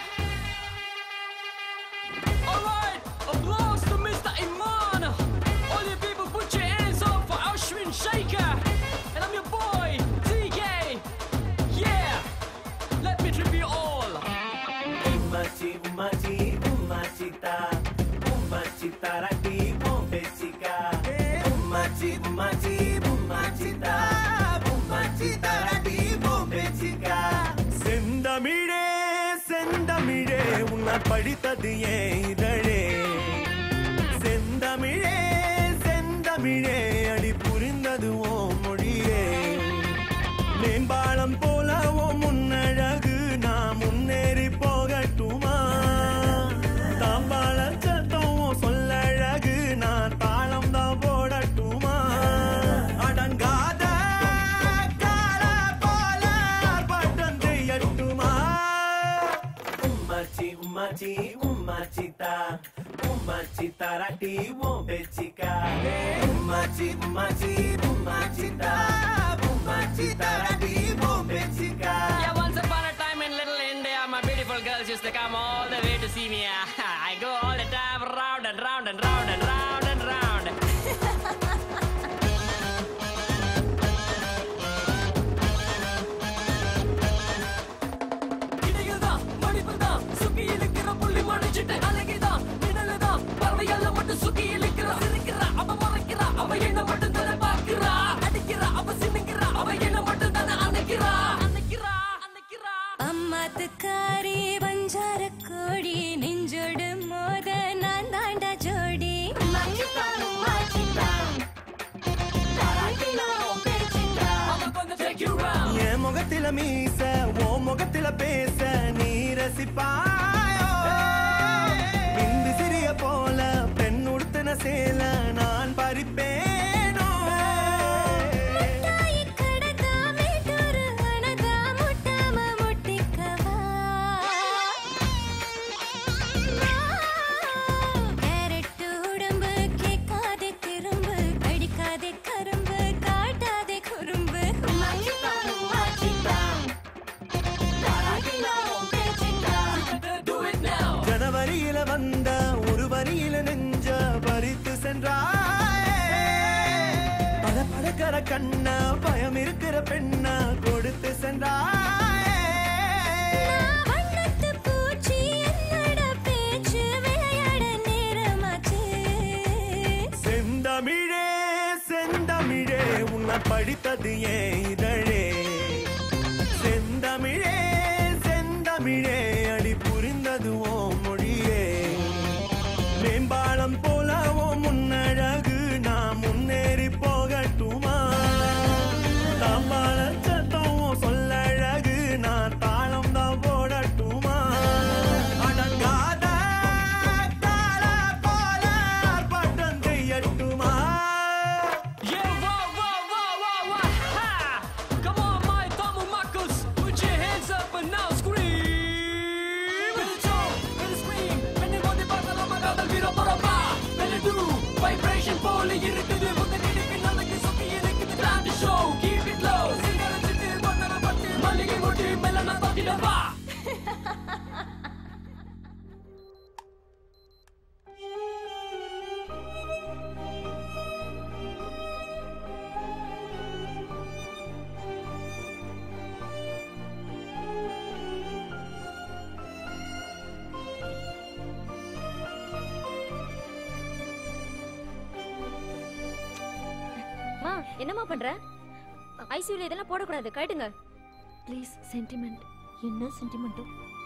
Alright, applause to Mr. Iman. All you people put your hands up for Ashwin Shaker. And I'm your boy, TK. Yeah, let me trip you all. Umachi, umachi, umachita, umachita rati, bombechika. Umachi, umachi, umachita, umachita rati, bombechika. செந்தமிழே செந்தமிழே உன்னை படித்தது ஏன் இதழே செந்தமிழே செந்தமிழே அடி புரிந்தது ஓ மொழியே மேம்பாலம் போல ஓ முன்னழகு நான் முன்னேறி போகட்டுமா தாம்பாள சத்தம் உன் சொல்லழகு நான் தாளம் தான் போடட்டுமா அடங்காத கால போல ஆர்ப்பாட்டம் செய்யட்டுமா Umachi, umachi, umachita, umachita rati, bombechika. Umachi, umachi, umachita, umachita rati, bombechika. Yeah, once upon a time in little India, my beautiful girls used to come all the way to see me. I go all the time round and round and round and round and round. இடையில்தான், மடிப்புதான், சுக்கி இழுக்கிற புள்ளி மடிச்சிட்டு அழகிதான், மின்னலுதான், பறவையெல்லாம் மட்டும் சுக்கி இழுக்கிறா, சிரிக்கிறா, அவ முறைக்கிறா, அவ என்ன மட்டும் தானே பார்க்கிறா, அடிக்கிறா, அவ சினுங்கிறா, அவ என்ன மட்டும் தானே அணைக்கிறா, அணைக்கிறா, அணைக்கிறா. அம்மாத்துக்காரி வஞ்சார கோடி நெஞ்சோடு மோத நான் தாண்டா ஜோடி என் முகத்தில மீச ஓ முகத்தில பேச நீ ரசிப்பாயோ பிந்து சிறிய போல பெண் உடுத்தின சேல நான் பறிப்பேனோ முட்டாய் கடக்கா மேட்டூரு அணகா முட்டாம முட்டிக்கவா கேரட்டு உடம்பு கேட்காதே திரும்பு கடிக்காதே கரும்பு காட்டாதே குறும்பு ஜனவரியில வந்த ஒரு வரியில நெஞ்ச பறித்து சென்றாயே பல பழக்கிற கண்ண பயம் இருக்கிற பெண்ண கொடுத்து சென்றாயே வண்ணத்து பூச்சி என்னோட பேச்சு விளையாட நேரமாச்சு செந்தமிழே செந்தமிழே உன்னை படித்தது ஏன் இதழே செந்தமிழே செந்தமிழே அடி புரிந்தது ஓ மொழியே மேம்பாலம் போல ஓ முன்னழகு நான் முன்னேறி போகட்டுமா தாம்பாள சத்தம் உன் சொல்லழகு நான் தாளம் தான் போடட்டுமா அடங்காத கால போல ஆர்ப்பாட்டம் செய்யட்டுமா Yeah, whoa, whoa, whoa, whoa, whoa, ha! Come என்னம்மா பண்ற ஐசியூல இதெல்லாம் போடக்கூடாது கட்டுங்க ப்ளீஸ் சென்டிமெண்ட் என்ன சென்டிமெண்ட்டோ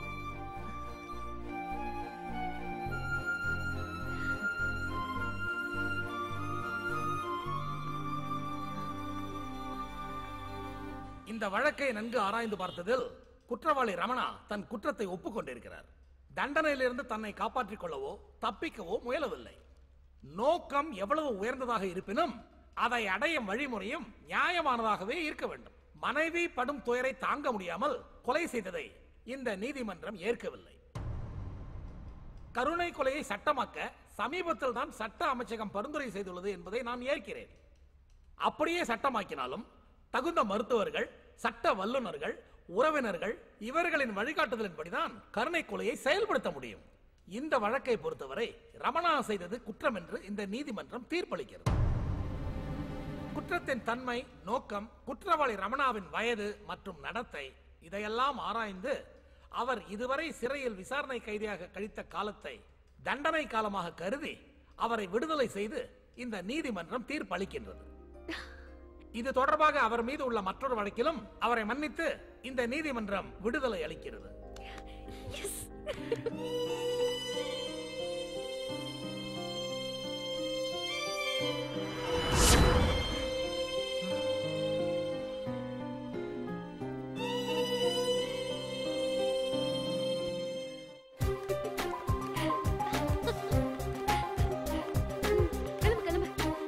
இந்த வழக்கை நன்கு ஆராய்ந்து பார்த்ததில் குற்றவாளி ரமணா தன் குற்றத்தை ஒப்புக்கொண்டிருக்கிறார் தண்டனையிலிருந்து தன்னை காப்பாற்றிக் கொள்ளவோ தப்பிக்கவோ முயலவில்லை நோக்கம் எவ்வளவு உயர்ந்ததாக இருப்பினும் அதை அடையும் வழிமுறையும் நியாயமானதாகவே இருக்க வேண்டும் மனைவி படும் துயரை தாங்க முடியாமல் கொலை செய்ததை இந்த நீதிமன்றம் ஏற்கவில்லை கருணை கொலையை சட்டமாக்க சமீபத்தில் தான் சட்ட அமைச்சகம் பரிந்துரை செய்துள்ளது என்பதை நான் ஏற்கிறேன் அப்படியே சட்டமாக்கினாலும் தகுந்த மருத்துவர்கள் சட்ட வல்லுநர்கள் உறவினர்கள் இவர்களின் வழிகாட்டுதலின்படிதான் கருணை கொலையை செயல்படுத்த முடியும் இந்த வழக்கை பொறுத்தவரை ரமணா செய்தது குற்றம் என்று இந்த நீதிமன்றம் தீர்ப்பளிக்கிறது குற்றத்தின் தன்மை நோக்கம் குற்றவாளி ரமணாவின் வயது மற்றும் நடத்தை இதையெல்லாம் ஆராய்ந்து அவர் இதுவரை சிறையில் விசாரணை கைதியாக கழித்த காலத்தை தண்டனை காலமாக கருதி அவரை விடுதலை செய்து இந்த நீதிமன்றம் தீர்ப்பளிக்கின்றது இது தொடர்பாக அவர் மீது உள்ள மற்றொரு வழக்கிலும் அவரை மன்னித்து இந்த நீதிமன்றம் விடுதலை அளிக்கிறது கிளம்பு கிளம்பு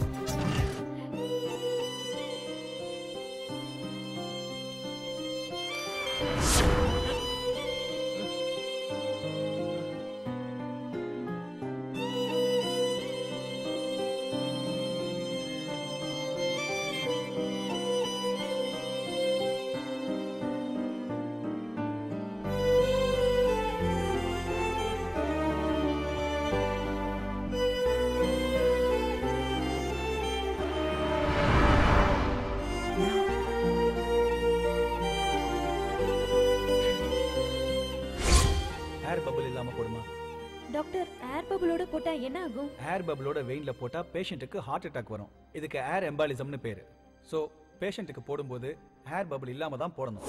ஏர் பபிள் இல்லாம போடுமா டாக்டர் ஏர் பபிளோட போட்டா என்ன ஆகும் ஏர் பபிளோட வெயின்ல போட்டா பேஷண்ட்டுக்கு ஹார்ட் அட்டாக் வரும் இதுக்கு ஏர் எம்பாலிசம்னு பேரு ஸோ பேஷண்ட்டுக்கு போடும்போது ஏர் பபிள் இல்லாம தான் போடணும்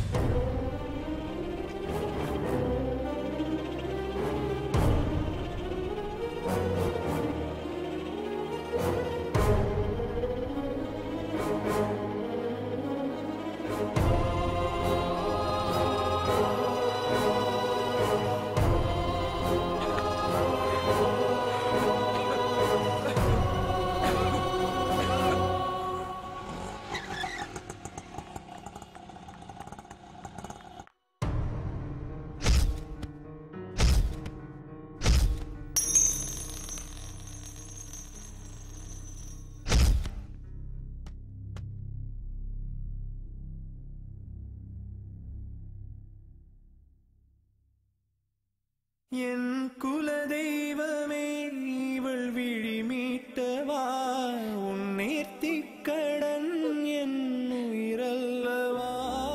என் குலதெய்வமே இவள் விழி மீட்டவா உன் நேர்த்திக் கடன் என் உயிரல்லவா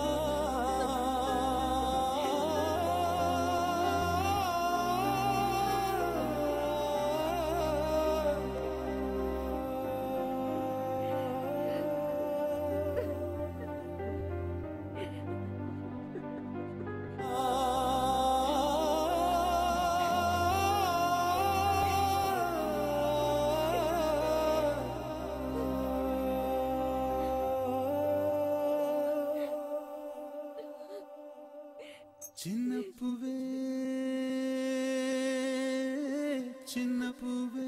சின்ன பூவே சின்ன பூவே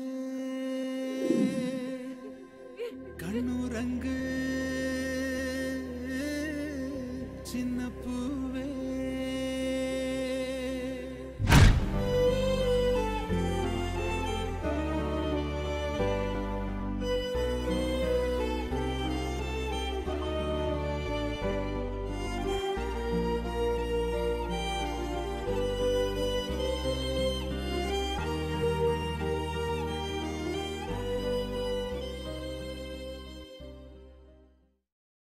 கண்ணுரங்கு சின்ன பூவே